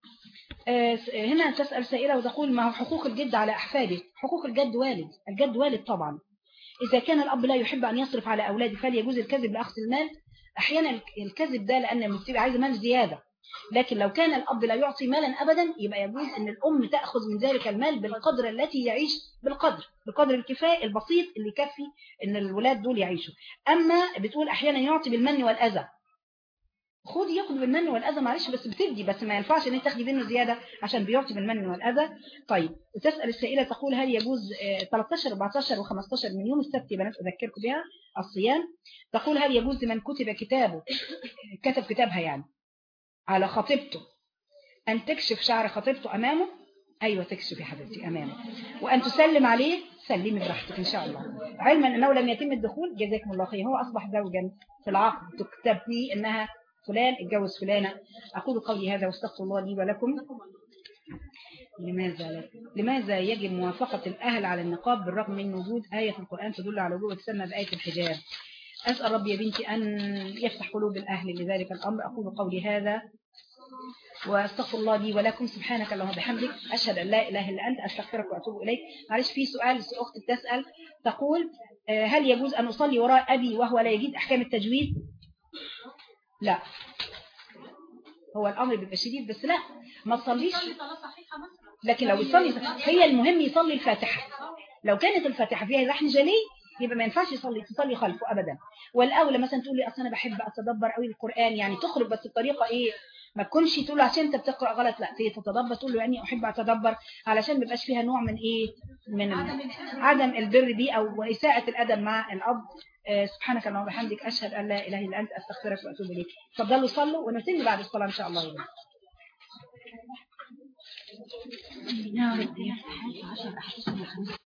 آه، س- هنا تسأل سائلة وتقول ما هو حقوق الجد على أحفاده حقوق الجد والد الجد والد طبعا إذا كان الأب لا يحب أن يصرف على أولاده فليجوز الكذب لأخذ المال أحيانا الك- الكذب ده لأن بتبقى عايزة مال زيادة لكن لو كان الأب لا يعطي مالا أبدا يبقى يجوز أن الأم تأخذ من ذلك المال بالقدر التي يعيش بالقدر بقدر الكفاية البسيط اللي يكفي أن الولاد دول يعيشوا أما بتقول أحيانا يعطي بالمن والأذى خدي ياخد بالمن والأذى معلش بس بتدي بس ما ينفعش ان انت تاخدي منه زيادة عشان بيعطي بالمن والأذى طيب وتسأل السائلة تقول هل يجوز آه، 13 14 و15 من يوم السبت يا بنات أذكركم بها الصيام تقول هل يجوز لمن كتب كتابه كتب كتابها يعني على خطيبته أن تكشف شعر خطيبته أمامه أيوة تكشف يا حبيبتي أمامه وأن تسلم عليه سلمي براحتك إن شاء الله علما أنه لم يتم الدخول جزاكم الله خير هو أصبح زوجا في العقد تكتب فيه أنها فلان اتجوز فلانة أقول قولي هذا واستغفر الله لي ولكم لماذا لا؟ لماذا يجب موافقة الأهل على النقاب بالرغم من وجود آية في القرآن تدل على وجوب تسمى بآية الحجاب أسأل ربي يا بنتي أن يفتح قلوب الأهل لذلك الأمر أقول قولي هذا واستغفر الله لي ولكم سبحانك اللهم وبحمدك أشهد أن لا إله إلا أنت أستغفرك وأتوب إليك معلش في سؤال أختي بتسأل تقول آه، هل يجوز أن أصلي وراء أبي وهو لا يجيد أحكام التجويد لا هو الأمر بيبقى شديد بس لا ما تصليش صلي صلاة صحيحة مثلا لكن لو يصلي هي المهم يصلي الفاتحة لو كانت الفاتحة فيها لحن جلي يبقى ما ينفعش يصلي تصلي خلفه أبدا والأولى مثلا تقولي أصل أنا بحب أتدبر قوي القرآن يعني تخرج بس بطريقة إيه ما تكونش تقول له عشان انت بتقرأ غلط لا هي تتدبر تقول له يعني أحب أتدبر علشان ما يبقاش فيها نوع من إيه من عدم البر دي أو إساءة الأدب مع الأب آه، سبحانك اللهم وبحمدك أشهد أن لا إله إلا أنت أستغفرك وأتوب إليك تفضلوا صلوا ونتم بعد الصلاة إن شاء الله يا رب يا رب